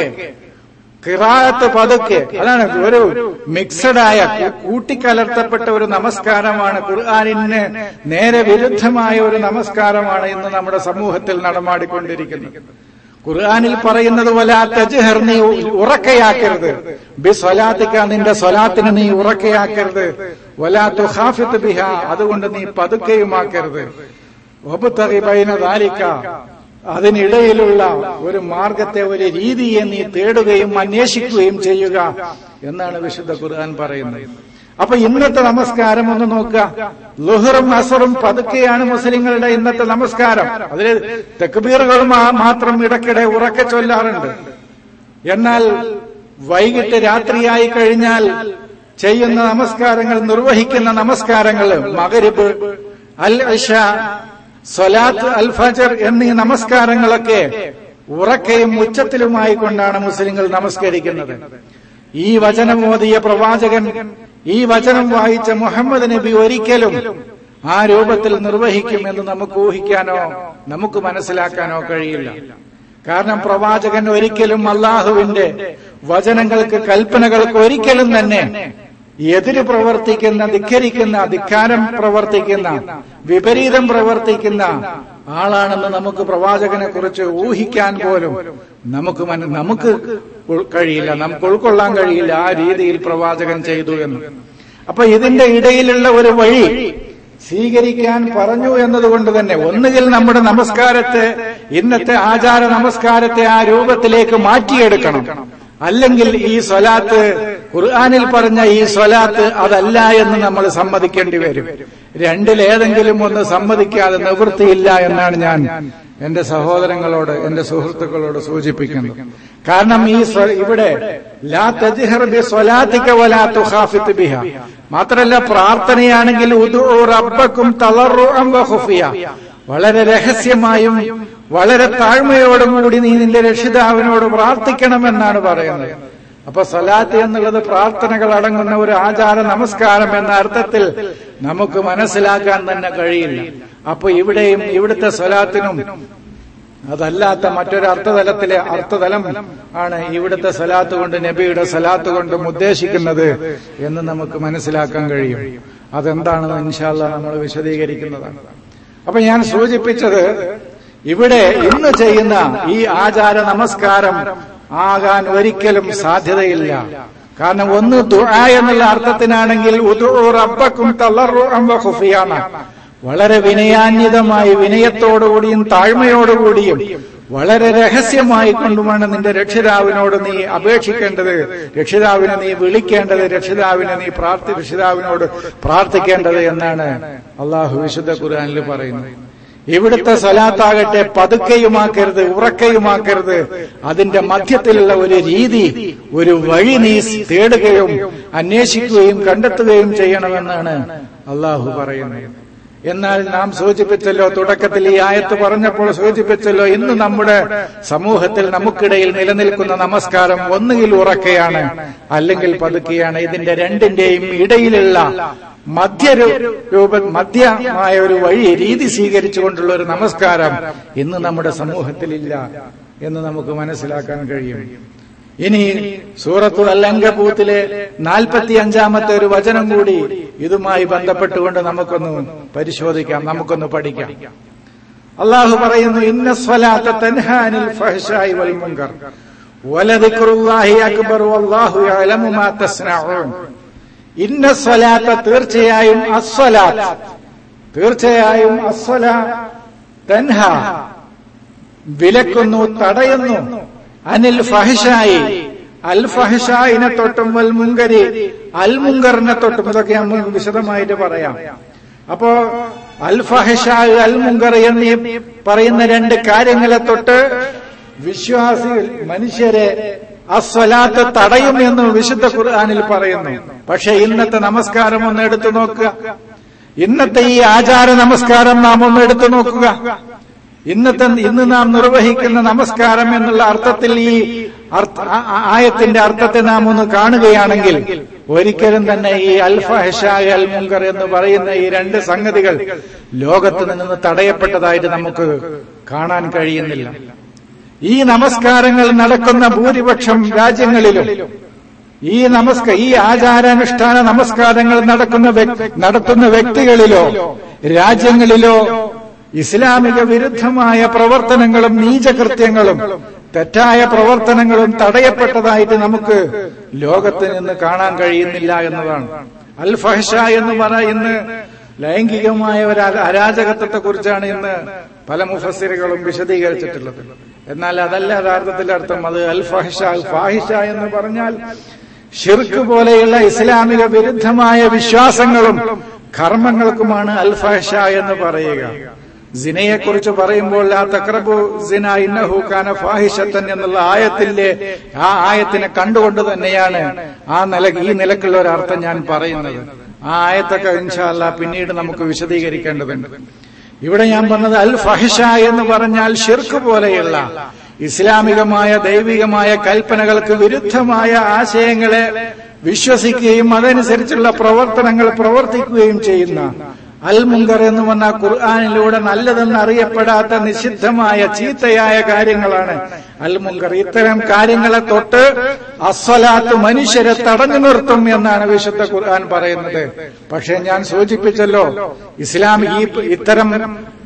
കിറാത്ത് പതുക്കെ അതാണ് ഒരു മിക്സഡ് ആയ കൂട്ടിക്കലർത്തപ്പെട്ട ഒരു നമസ്കാരമാണ് ഖുർആാനിന് നേരെ വിരുദ്ധമായ ഒരു നമസ്കാരമാണ് ഇന്ന് നമ്മുടെ സമൂഹത്തിൽ നടമാടിക്കൊണ്ടിരിക്കുന്നത് ഖുർആാനിൽ പറയുന്നത് പോലെ തജ്ഹർ നീ ഉറക്കയാക്കരുത് ബി സ്വലാത്തിക്ക നിന്റെ സ്വലാത്തിന് നീ ഉറക്കയാക്കരുത് വലാ തുഹാഫിത്ത് ബിഹ അതുകൊണ്ട് നീ പതുക്കെയുമാക്കരുത് ഒബുത്തറിബൈന ദാലിക്ക അതിനിടയിലുള്ള ഒരു മാർഗത്തെ ഒരു രീതിയെ നീ തേടുകയും അന്വേഷിക്കുകയും ചെയ്യുക എന്നാണ് വിശുദ്ധ ഖുർആൻ പറയുന്നത് അപ്പൊ ഇന്നത്തെ നമസ്കാരം ഒന്ന് നോക്കുക ലുഹറും അസറും പതുക്കെയാണ് മുസ്ലിങ്ങളുടെ ഇന്നത്തെ നമസ്കാരം അതിൽ തെക്കുബീറുകൾ മാത്രം ഇടയ്ക്കിടെ ഉറക്കെ ചൊല്ലാറുണ്ട് എന്നാൽ വൈകിട്ട് രാത്രിയായി കഴിഞ്ഞാൽ ചെയ്യുന്ന നമസ്കാരങ്ങൾ നിർവഹിക്കുന്ന നമസ്കാരങ്ങൾ മകരിബ് അൽ ഇഷ സ്വലാത്ത് അൽ ഫജർ എന്നീ നമസ്കാരങ്ങളൊക്കെ ഉറക്കയും ഉച്ചത്തിലുമായി കൊണ്ടാണ് മുസ്ലിങ്ങൾ നമസ്കരിക്കുന്നത് ഈ വചനം ഓതിയ പ്രവാചകൻ ഈ വചനം വായിച്ച മുഹമ്മദ് നബി ഒരിക്കലും ആ രൂപത്തിൽ നിർവഹിക്കുമെന്ന് നമുക്ക് ഊഹിക്കാനോ നമുക്ക് മനസ്സിലാക്കാനോ കഴിയില്ല കാരണം പ്രവാചകൻ ഒരിക്കലും അള്ളാഹുവിന്റെ വചനങ്ങൾക്ക് കൽപ്പനകൾക്ക് ഒരിക്കലും തന്നെ എതിര് പ്രവർത്തിക്കുന്ന ധിക്കരിക്കുന്ന ധിക്കാരം പ്രവർത്തിക്കുന്ന വിപരീതം പ്രവർത്തിക്കുന്ന ആളാണെന്ന് നമുക്ക് പ്രവാചകനെ കുറിച്ച് ഊഹിക്കാൻ പോലും നമുക്ക് മന- നമുക്ക് ഉൾ- കഴിയില്ല നമുക്ക് ഉൾക്കൊള്ളാൻ കഴിയില്ല ആ രീതിയിൽ പ്രവാചകൻ ചെയ്തു എന്ന് അപ്പൊ ഇതിന്റെ ഇടയിലുള്ള ഒരു വഴി സ്വീകരിക്കാൻ പറഞ്ഞു എന്നതുകൊണ്ട് തന്നെ ഒന്നുകിൽ നമ്മുടെ നമസ്കാരത്തെ ഇന്നത്തെ ആചാര നമസ്കാരത്തെ ആ രൂപത്തിലേക്ക് മാറ്റിയെടുക്കണം അല്ലെങ്കിൽ ഈ സ്വലാത്ത് ഖുർആാനിൽ പറഞ്ഞ ഈ സ്വലാത്ത് അതല്ല എന്ന് നമ്മൾ സമ്മതിക്കേണ്ടി വരും രണ്ടിലേതെങ്കിലും ഒന്ന് സമ്മതിക്കാതെ നിവൃത്തിയില്ല എന്നാണ് ഞാൻ എന്റെ സഹോദരങ്ങളോട് എന്റെ സുഹൃത്തുക്കളോട് സൂചിപ്പിക്കുന്നത് കാരണം ഈ സ്വ- ഇവിടെ ലാ തജ്ഹർ ബി സ്വലാത്തിക വലാ തുഖാഫിത് ബിഹ മാത്രല്ല പ്രാർത്ഥനയാണെങ്കിൽ ഉദുഉ റബ്ബക്കും തളർറുഅൻ വഖുഫിയ വളരെ രഹസ്യമായും വളരെ താഴ്മയോടും കൂടി നീ നിന്റെ രക്ഷിതാവിനോട് പ്രാർത്ഥിക്കണമെന്നാണ് പറയുന്നത് അപ്പൊ സലാത്ത് എന്നുള്ളത് പ്രാർത്ഥനകൾ അടങ്ങുന്ന ഒരു ആചാര നമസ്കാരം എന്ന അർത്ഥത്തിൽ നമുക്ക് മനസ്സിലാക്കാൻ തന്നെ കഴിയില്ല അപ്പൊ ഇവിടെയും ഇവിടുത്തെ സ്വലാത്തിനും അതല്ലാത്ത മറ്റൊരു അർത്ഥതലത്തിലെ അർത്ഥതലം ആണ് ഇവിടുത്തെ സലാത്ത് കൊണ്ട് നബിയുടെ സലാത്ത് കൊണ്ടും ഉദ്ദേശിക്കുന്നത് എന്ന് നമുക്ക് മനസ്സിലാക്കാൻ കഴിയും അതെന്താണെന്ന് ഇൻഷാല്ല നമ്മൾ വിശദീകരിക്കുന്നതാണ് അപ്പൊ ഞാൻ സൂചിപ്പിച്ചത് ഇവിടെ ഇന്ന് ചെയ്യുന്ന ഈ ആചാര നമസ്കാരം ആകാൻ ഒരിക്കലും സാധ്യതയില്ല കാരണം ഒന്ന് ദുആ എന്നുള്ള അർത്ഥത്തിനാണെങ്കിൽ ഉദുഉ റബ്ബക്കും തളർറുഅൻ വഖുഫിയാണ് വളരെ വിനയാന്വിതമായി വിനയത്തോടുകൂടിയും താഴ്മയോടുകൂടിയും വളരെ രഹസ്യമായി കൊണ്ടുമാണ് നിന്റെ രക്ഷിതാവിനോട് നീ അപേക്ഷിക്കേണ്ടത് രക്ഷിതാവിനെ നീ വിളിക്കേണ്ടത് രക്ഷിതാവിനെ നീ പ്രാർത്ഥി രക്ഷിതാവിനോട് പ്രാർത്ഥിക്കേണ്ടത് എന്നാണ് അള്ളാഹു വിശുദ്ധ ഖുർആനിൽ പറയുന്നത് ഇവിടുത്തെ സ്വലാത്താകട്ടെ പതുക്കെയുമാക്കരുത് ഉറക്കയുമാക്കരുത് അതിന്റെ മധ്യത്തിലുള്ള ഒരു രീതി ഒരു വഴി നീ തേടുകയും അന്വേഷിക്കുകയും കണ്ടെത്തുകയും ചെയ്യണമെന്നാണ് അള്ളാഹു പറയുന്നത് എന്നാൽ നാം സൂചിപ്പിച്ചല്ലോ തുടക്കത്തിൽ ഈ ആയത്ത് പറഞ്ഞപ്പോൾ സൂചിപ്പിച്ചല്ലോ ഇന്ന് നമ്മുടെ സമൂഹത്തിൽ നമുക്കിടയിൽ നിലനിൽക്കുന്ന നമസ്കാരം ഒന്നുകിൽ ഉറക്കെയാണ് അല്ലെങ്കിൽ പതുക്കെയാണ് ഇതിന്റെ രണ്ടിന്റെയും ഇടയിലുള്ള മധ്യ രൂപ മധ്യമായ ഒരു വഴി രീതി സ്വീകരിച്ചുകൊണ്ടുള്ള ഒരു നമസ്കാരം ഇന്ന് നമ്മുടെ സമൂഹത്തിലില്ല എന്ന് നമുക്ക് മനസ്സിലാക്കാൻ കഴിയും ഇനി സൂറത്തു അല്ലങ്കപൂത്തിലെ നാൽപ്പത്തി അഞ്ചാമത്തെ ഒരു വചനം കൂടി ഇതുമായി ബന്ധപ്പെട്ടുകൊണ്ട് നമുക്കൊന്ന് പരിശോധിക്കാം നമുക്കൊന്ന് പഠിക്കാം അള്ളാഹു പറയുന്നു ഇന്ന സ്വലാത്ത തൻഹാനിൽ ഫഹ്ശായി വൽ മുൻകർ വലദിക്റുല്ലാഹി അക്ബർ വല്ലാഹു യഅലമു മാ തസ്നഊൻ ഇന്ന സ്വലാത്ത തീർച്ചയായും അസ്വലാത്ത് തീർച്ചയായും അസ്വല തൻഹ വിലക്കുന്നു തടയുന്നു അനിൽ ഫഹഷായി അൽ ഫഹഷായിനെ തൊട്ടും വൽ മുങ്കരി അൽ മുങ്കറിനെ തൊട്ടും ഇതൊക്കെ നമ്മൾ വിശദമായിട്ട് പറയാം അപ്പോ അൽ ഫഹഷായ് അൽ മുങ്കർ എന്നീ പറയുന്ന രണ്ട് കാര്യങ്ങളെ തൊട്ട് വിശ്വാസികൾ മനുഷ്യരെ അസ്വലാത്ത് തടയും എന്ന് വിശുദ്ധ ഖുർആാനിൽ പറയുന്നു പക്ഷെ ഇന്നത്തെ നമസ്കാരം ഒന്ന് എടുത്തു നോക്കുക ഇന്നത്തെ ഈ ആചാര നമസ്കാരം നാം ഒന്ന് എടുത്തു നോക്കുക ഇന്നത്തെ ഇന്ന് നാം നിർവഹിക്കുന്ന നമസ്കാരം എന്നുള്ള അർത്ഥത്തിൽ ഈ അർത്ഥ- ആ- ആ- ആയത്തിന്റെ അർത്ഥത്തെ നാം ഒന്ന് കാണുകയാണെങ്കിൽ ഒരിക്കലും തന്നെ ഈ അൽഫഹഷായ അൽ മുങ്കർ എന്ന് പറയുന്ന ഈ രണ്ട് സംഗതികൾ ലോകത്ത് നിന്ന് തടയപ്പെട്ടതായിട്ട് നമുക്ക് കാണാൻ കഴിയുന്നില്ല ഈ നമസ്കാരങ്ങൾ നടക്കുന്ന ഭൂരിപക്ഷം രാജ്യങ്ങളിലും ഈ നമസ്ക ഈ ആചാരാനുഷ്ഠാന നമസ്കാരങ്ങൾ നടക്കുന്ന വ്യക്- നടത്തുന്ന വ്യക്തികളിലോ രാജ്യങ്ങളിലോ ഇസ്ലാമിക വിരുദ്ധമായ പ്രവർത്തനങ്ങളും നീചകൃത്യങ്ങളും തെറ്റായ പ്രവർത്തനങ്ങളും തടയപ്പെട്ടതായിട്ട് നമുക്ക് ലോകത്ത് നിന്ന് കാണാൻ കഴിയുന്നില്ല എന്നതാണ് അൽ ഫഹഷ എന്ന് പറയുന്ന ലൈംഗികമായ ഒരു അര- അരാജകത്വത്തെ കുറിച്ചാണ് ഇന്ന് പല മുഫസ്സിറുകളും വിശദീകരിച്ചിട്ടുള്ളത് എന്നാൽ അതല്ല യഥാർത്ഥത്തിൽ അർത്ഥം അത് അൽ ഫഹഷ ഫാഹിഷ എന്ന് പറഞ്ഞാൽ ഷിർക്ക് പോലെയുള്ള ഇസ്ലാമിക വിരുദ്ധമായ വിശ്വാസങ്ങളും കർമ്മങ്ങൾക്കുമാണ് അൽ ഫഹഷ എന്ന് പറയുക സിനയെക്കുറിച്ച് പറയുമ്പോൾ ആ തക്രബു സിന ഇന്നഹു കാന ഫാഹിഷത്തൻ എന്നുള്ള ആയത്തിന്റെ ആ ആയത്തിനെ കണ്ടുകൊണ്ട് തന്നെയാണ് ആ നില ഈ നിലക്കുള്ള ഒരു അർത്ഥം ഞാൻ പറയുന്നത് ആ ആയത്തൊക്കെ ഇൻഷാല്ല പിന്നീട് നമുക്ക് വിശദീകരിക്കേണ്ടതുണ്ട് ഇവിടെ ഞാൻ പറഞ്ഞത് അൽ ഫഹിഷ എന്ന് പറഞ്ഞാൽ ഷിർക്ക് പോലെയുള്ള ഇസ്ലാമികമായ ദൈവികമായ കൽപ്പനകൾക്ക് വിരുദ്ധമായ ആശയങ്ങളെ വിശ്വസിക്കുകയും അതനുസരിച്ചുള്ള പ്രവർത്തനങ്ങൾ പ്രവർത്തിക്കുകയും ചെയ്യുന്ന അൽ മുങ്കർ എന്ന് പറഞ്ഞ ഖുർആാനിലൂടെ നല്ലതെന്ന് അറിയപ്പെടാത്ത നിഷിദ്ധമായ ചീത്തയായ കാര്യങ്ങളാണ് അൽ മുങ്കർ ഇത്തരം കാര്യങ്ങളെ തൊട്ട് അസ്വലാത്ത് മനുഷ്യരെ തടഞ്ഞു നിർത്തും എന്നാണ് വിശുദ്ധ ഖുർആൻ പറയുന്നത് പക്ഷെ ഞാൻ സൂചിപ്പിച്ചല്ലോ ഇസ്ലാം ഈ ഇത്തരം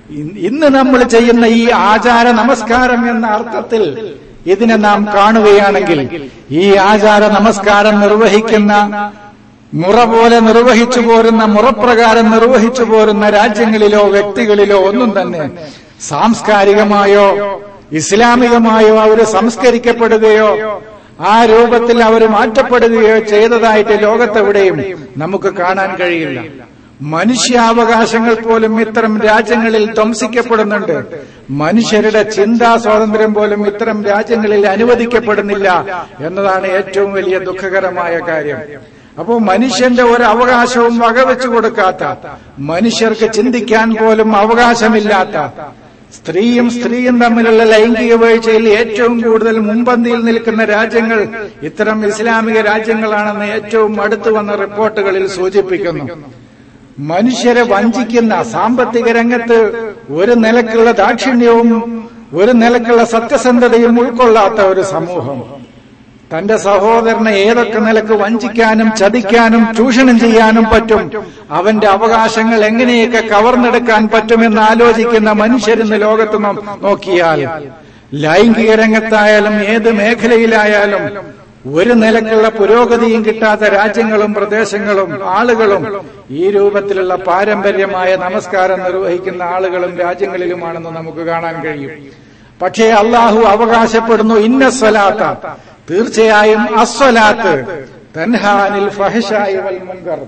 ഇന്ന് നമ്മൾ ചെയ്യുന്ന ഈ ആചാര നമസ്കാരം എന്ന അർത്ഥത്തിൽ ഇതിനെ നാം കാണുകയാണെങ്കിൽ ഈ ആചാര നമസ്കാരം നിർവഹിക്കുന്ന മുറ പോലെ നിർവഹിച്ചു പോരുന്ന മുറപ്രകാരം നിർവഹിച്ചു പോരുന്ന രാജ്യങ്ങളിലോ വ്യക്തികളിലോ ഒന്നും തന്നെ സാംസ്കാരികമായോ ഇസ്ലാമികമായോ അവർ സംസ്കരിക്കപ്പെടുകയോ ആ രൂപത്തിൽ അവർ മാറ്റപ്പെടുകയോ ചെയ്തതായിട്ട് ലോകത്തെവിടെയും നമുക്ക് കാണാൻ കഴിയില്ല മനുഷ്യാവകാശങ്ങൾ പോലും ഇത്തരം രാജ്യങ്ങളിൽ ധ്വംസിക്കപ്പെടുന്നുണ്ട് മനുഷ്യരുടെ ചിന്താ സ്വാതന്ത്ര്യം പോലും ഇത്തരം രാജ്യങ്ങളിൽ അനുവദിക്കപ്പെടുന്നില്ല എന്നതാണ് ഏറ്റവും വലിയ ദുഃഖകരമായ കാര്യം അപ്പോൾ മനുഷ്യന്റെ ഒരു അവകാശവും വകവെച്ചു കൊടുക്കാത്ത മനുഷ്യർക്ക് ചിന്തിക്കാൻ പോലും അവകാശമില്ലാത്ത സ്ത്രീയും സ്ത്രീയും തമ്മിലുള്ള ലൈംഗിക വീഴ്ചയിൽ ഏറ്റവും കൂടുതൽ മുമ്പന്തിയിൽ നിൽക്കുന്ന രാജ്യങ്ങൾ ഇത്തരം ഇസ്ലാമിക രാജ്യങ്ങളാണെന്ന് ഏറ്റവും അടുത്തു വന്ന റിപ്പോർട്ടുകളിൽ സൂചിപ്പിക്കുന്നു മനുഷ്യരെ വഞ്ചിക്കുന്ന സാമ്പത്തിക രംഗത്ത് ഒരു നിലക്കുള്ള ദാക്ഷിണ്യവും ഒരു നിലക്കുള്ള സത്യസന്ധതയും ഉൾക്കൊള്ളാത്ത ഒരു സമൂഹം തന്റെ സഹോദരനെ ഏതൊക്കെ നിലക്ക് വഞ്ചിക്കാനും ചതിക്കാനും ചൂഷണം ചെയ്യാനും പറ്റും അവന്റെ അവകാശങ്ങൾ എങ്ങനെയൊക്കെ കവർന്നെടുക്കാൻ പറ്റുമെന്ന് ആലോചിക്കുന്ന മനുഷ്യരിന്ന് ലോകത്ത് നോക്കിയാൽ ലൈംഗിക രംഗത്തായാലും ഏത് മേഖലയിലായാലും ഒരു നിലക്കുള്ള പുരോഗതിയും കിട്ടാത്ത രാജ്യങ്ങളും പ്രദേശങ്ങളും ആളുകളും ഈ രൂപത്തിലുള്ള പാരമ്പര്യമായ നമസ്കാരം നിർവഹിക്കുന്ന ആളുകളും രാജ്യങ്ങളിലുമാണെന്ന് നമുക്ക് കാണാൻ കഴിയും പക്ഷേ അള്ളാഹു അവകാശപ്പെടുന്നു ഇന്ന സ്വലാത്ത തീർച്ചയായും അസ്വലാത്ത് തൻഹാനിൽ ഫഹഷായി വൽ മുങ്കർ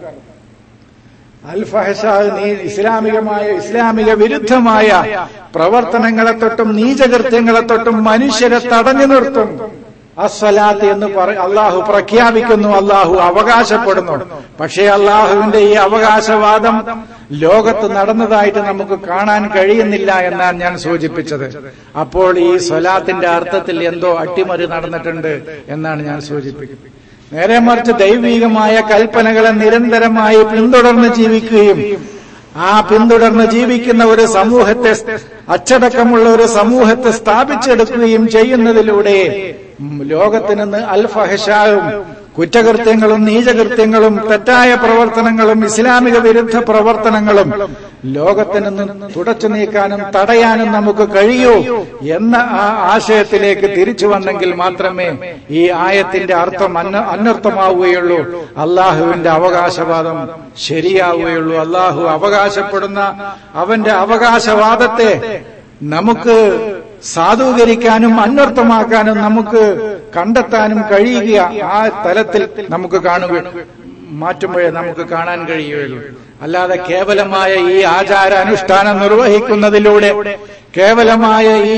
അൽ ഫഹഷാ നീ ഇസ്ലാമികമായ ഇസ്ലാമിക വിരുദ്ധമായ പ്രവർത്തനങ്ങളെ തൊട്ടും നീചകൃത്യങ്ങളെ തൊട്ടും മനുഷ്യരെ തടഞ്ഞു നിർത്തും അസ്വലാത്ത് എന്ന് പറ അള്ളാഹു പ്രഖ്യാപിക്കുന്നു അള്ളാഹു അവകാശപ്പെടുന്നു പക്ഷേ അള്ളാഹുവിന്റെ ഈ അവകാശവാദം ലോകത്ത് നടന്നതായിട്ട് നമുക്ക് കാണാൻ കഴിയുന്നില്ല എന്നാണ് ഞാൻ സൂചിപ്പിച്ചത് അപ്പോൾ ഈ സ്വലാത്തിന്റെ അർത്ഥത്തിൽ എന്തോ അട്ടിമറി നടന്നിട്ടുണ്ട് എന്നാണ് ഞാൻ സൂചിപ്പിക്കുന്നത് നേരെ മറിച്ച് ദൈവികമായ കൽപ്പനകളെ നിരന്തരമായി പിന്തുടർന്ന് ജീവിക്കുകയും ആ പിന്തുടർന്ന് ജീവിക്കുന്ന ഒരു സമൂഹത്തെ അച്ചടക്കമുള്ള ഒരു സമൂഹത്തെ സ്ഥാപിച്ചെടുക്കുകയും ചെയ്യുന്നതിലൂടെ ലോകത്ത് നിന്ന് അൽഫഹഷാവും കുറ്റകൃത്യങ്ങളും നീചകൃത്യങ്ങളും തെറ്റായ പ്രവർത്തനങ്ങളും ഇസ്ലാമിക വിരുദ്ധ പ്രവർത്തനങ്ങളും ലോകത്ത് നിന്ന് തുടച്ചു നീക്കാനും തടയാനും നമുക്ക് കഴിയൂ എന്ന ആ ആശയത്തിലേക്ക് തിരിച്ചു വന്നെങ്കിൽ മാത്രമേ ഈ ആയത്തിന്റെ അർത്ഥം അനർത്ഥമാവുകയുള്ളൂ അള്ളാഹുവിന്റെ അവകാശവാദം ശരിയാവുകയുള്ളൂ അള്ളാഹു അവകാശപ്പെടുന്ന അവന്റെ അവകാശവാദത്തെ നമുക്ക് സാധൂകരിക്കാനും അന്വർത്ഥമാക്കാനും നമുക്ക് കണ്ടെത്താനും കഴിയുക ആ തലത്തിൽ നമുക്ക് കാണുക മാറ്റുമ്പോഴേ നമുക്ക് കാണാൻ കഴിയുകയുള്ളൂ അല്ലാതെ കേവലമായ ഈ ആചാര അനുഷ്ഠാനം നിർവഹിക്കുന്നതിലൂടെ കേവലമായ ഈ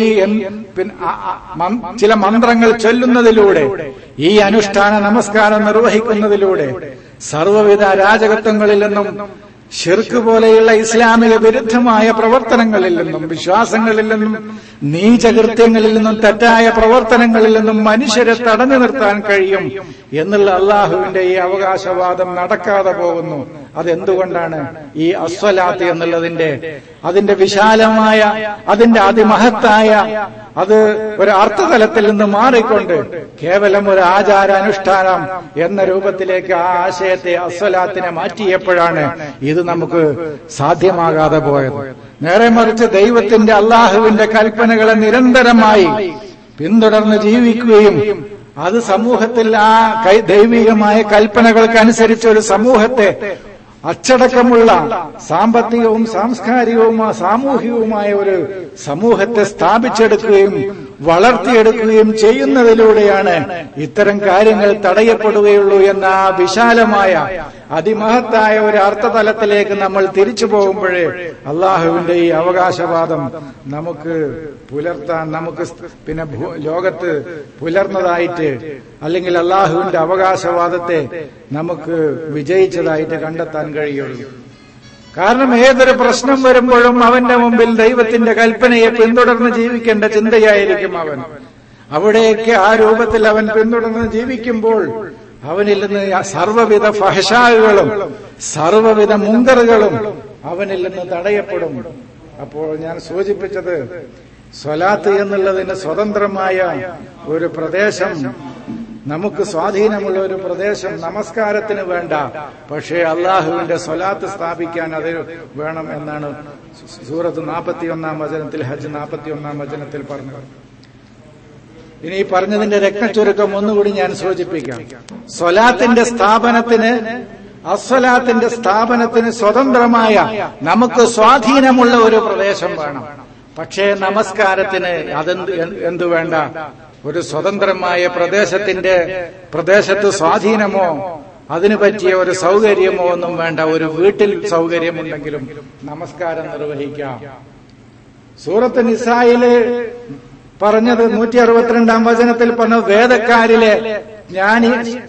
ചില മന്ത്രങ്ങൾ ചൊല്ലുന്നതിലൂടെ ഈ അനുഷ്ഠാന നമസ്കാരം നിർവഹിക്കുന്നതിലൂടെ സർവവിധ അരാജകത്വങ്ങളിൽ നിന്നും ഷിർക്ക് പോലെയുള്ള ഇസ്ലാമിക വിരുദ്ധമായ പ്രവർത്തനങ്ങളിൽ നിന്നും വിശ്വാസങ്ങളിൽ നിന്നും നീചകൃത്യങ്ങളിൽ നിന്നും തെറ്റായ പ്രവർത്തനങ്ങളിൽ നിന്നും മനുഷ്യരെ തടഞ്ഞു നിർത്താൻ കഴിയും എന്നുള്ള അള്ളാഹുവിന്റെ ഈ അവകാശവാദം നടക്കാതെ പോകുന്നു അതെന്തുകൊണ്ടാണ് ഈ അസ്വലാത്ത് എന്നുള്ളതിന്റെ അതിന്റെ വിശാലമായ അതിന്റെ അതിമഹത്തായ അത് ഒരു അർത്ഥതലത്തിൽ നിന്ന് മാറിക്കൊണ്ട് കേവലം ഒരു ആചാര അനുഷ്ഠാനം എന്ന രൂപത്തിലേക്ക് ആ ആശയത്തെ അസ്വലാത്തിനെ മാറ്റിയപ്പോഴാണ് ഇത് നമുക്ക് സാധ്യമാകാതെ പോയത് നേരെ മറിച്ച് ദൈവത്തിന്റെ അള്ളാഹുവിന്റെ കൽപ്പനകളെ നിരന്തരമായി പിന്തുടർന്ന് ജീവിക്കുകയും അത് സമൂഹത്തിൽ ആ ദൈവികമായ കൽപ്പനകൾക്കനുസരിച്ച് ഒരു സമൂഹത്തെ അച്ചടക്കമുള്ള സാമ്പത്തികവും സാംസ്കാരികവും സാമൂഹികവുമായ ഒരു സമൂഹത്തെ സ്ഥാപിച്ചെടുക്കുകയും വളർത്തിയെടുക്കുകയും ചെയ്യുന്നതിലൂടെയാണ് ഇത്തരം കാര്യങ്ങൾ തടയപ്പെടുകയുള്ളൂ എന്ന ആ വിശാലമായ അതിമഹത്തായ ഒരു അർത്ഥതലത്തിലേക്ക് നമ്മൾ തിരിച്ചു പോകുമ്പോഴേ അള്ളാഹുവിന്റെ ഈ അവകാശവാദം നമുക്ക് പുലർത്താൻ നമുക്ക് പിന്നെ ലോകത്ത് പുലർന്നതായിട്ട് അല്ലെങ്കിൽ അള്ളാഹുവിന്റെ അവകാശവാദത്തെ നമുക്ക് വിജയിച്ചതായിട്ട് കണ്ടെത്താൻ കഴിയുള്ളൂ കാരണം ഏതൊരു പ്രശ്നം വരുമ്പോഴും അവന്റെ മുമ്പിൽ ദൈവത്തിന്റെ കൽപ്പനയെ പിന്തുടർന്ന് ജീവിക്കേണ്ട ചിന്തയായിരിക്കും അവൻ അവിടെയൊക്കെ ആ രൂപത്തിൽ അവൻ പിന്തുടർന്ന് ജീവിക്കുമ്പോൾ അവനിൽ നിന്ന് സർവ്വവിധ ഫഹഷാകുകളും സർവ്വവിധ മുങ്കറുകളും അവനിൽ നിന്ന് തടയപ്പെടും അപ്പോൾ ഞാൻ സൂചിപ്പിച്ചത് സ്വലാത്ത് എന്നുള്ളതിന് സ്വതന്ത്രമായ ഒരു പ്രദേശം നമുക്ക് സ്വാധീനമുള്ള ഒരു പ്രദേശം നമസ്കാരത്തിന് വേണ്ട പക്ഷേ അള്ളാഹുവിന്റെ സ്വലാത്ത് സ്ഥാപിക്കാൻ അത് വേണം എന്നാണ് സൂറത്ത് നാൽപ്പത്തിയൊന്നാം വചനത്തിൽ ഹജ്ജ് നാൽപ്പത്തിയൊന്നാം വചനത്തിൽ പറഞ്ഞത് ഇനി ഈ പറഞ്ഞതിന്റെ രക്തചുരുക്കം ഒന്നുകൂടി ഞാൻ സൂചിപ്പിക്കാം സ്വലാത്തിന്റെ സ്ഥാപനത്തിന് അസ്വലാത്തിന്റെ സ്ഥാപനത്തിന് സ്വതന്ത്രമായ നമുക്ക് സ്വാധീനമുള്ള ഒരു പ്രദേശം വേണം പക്ഷേ നമസ്കാരത്തിന് അതെന്ത് എന്തു വേണ്ട ഒരു സ്വതന്ത്രമായ പ്രദേശത്തിന്റെ പ്രദേശത്ത് സ്വാധീനമോ അതിനു പറ്റിയ ഒരു സൗകര്യമോ ഒന്നും വേണ്ട ഒരു വീട്ടിൽ സൗകര്യമുണ്ടെങ്കിലും നമസ്കാരം നിർവഹിക്കാം സൂറത്ത് നിസായില് പറഞ്ഞത് നൂറ്റി അറുപത്തിരണ്ടാം വചനത്തിൽ പറഞ്ഞ വേദക്കാരിലെ ജ്ഞാനി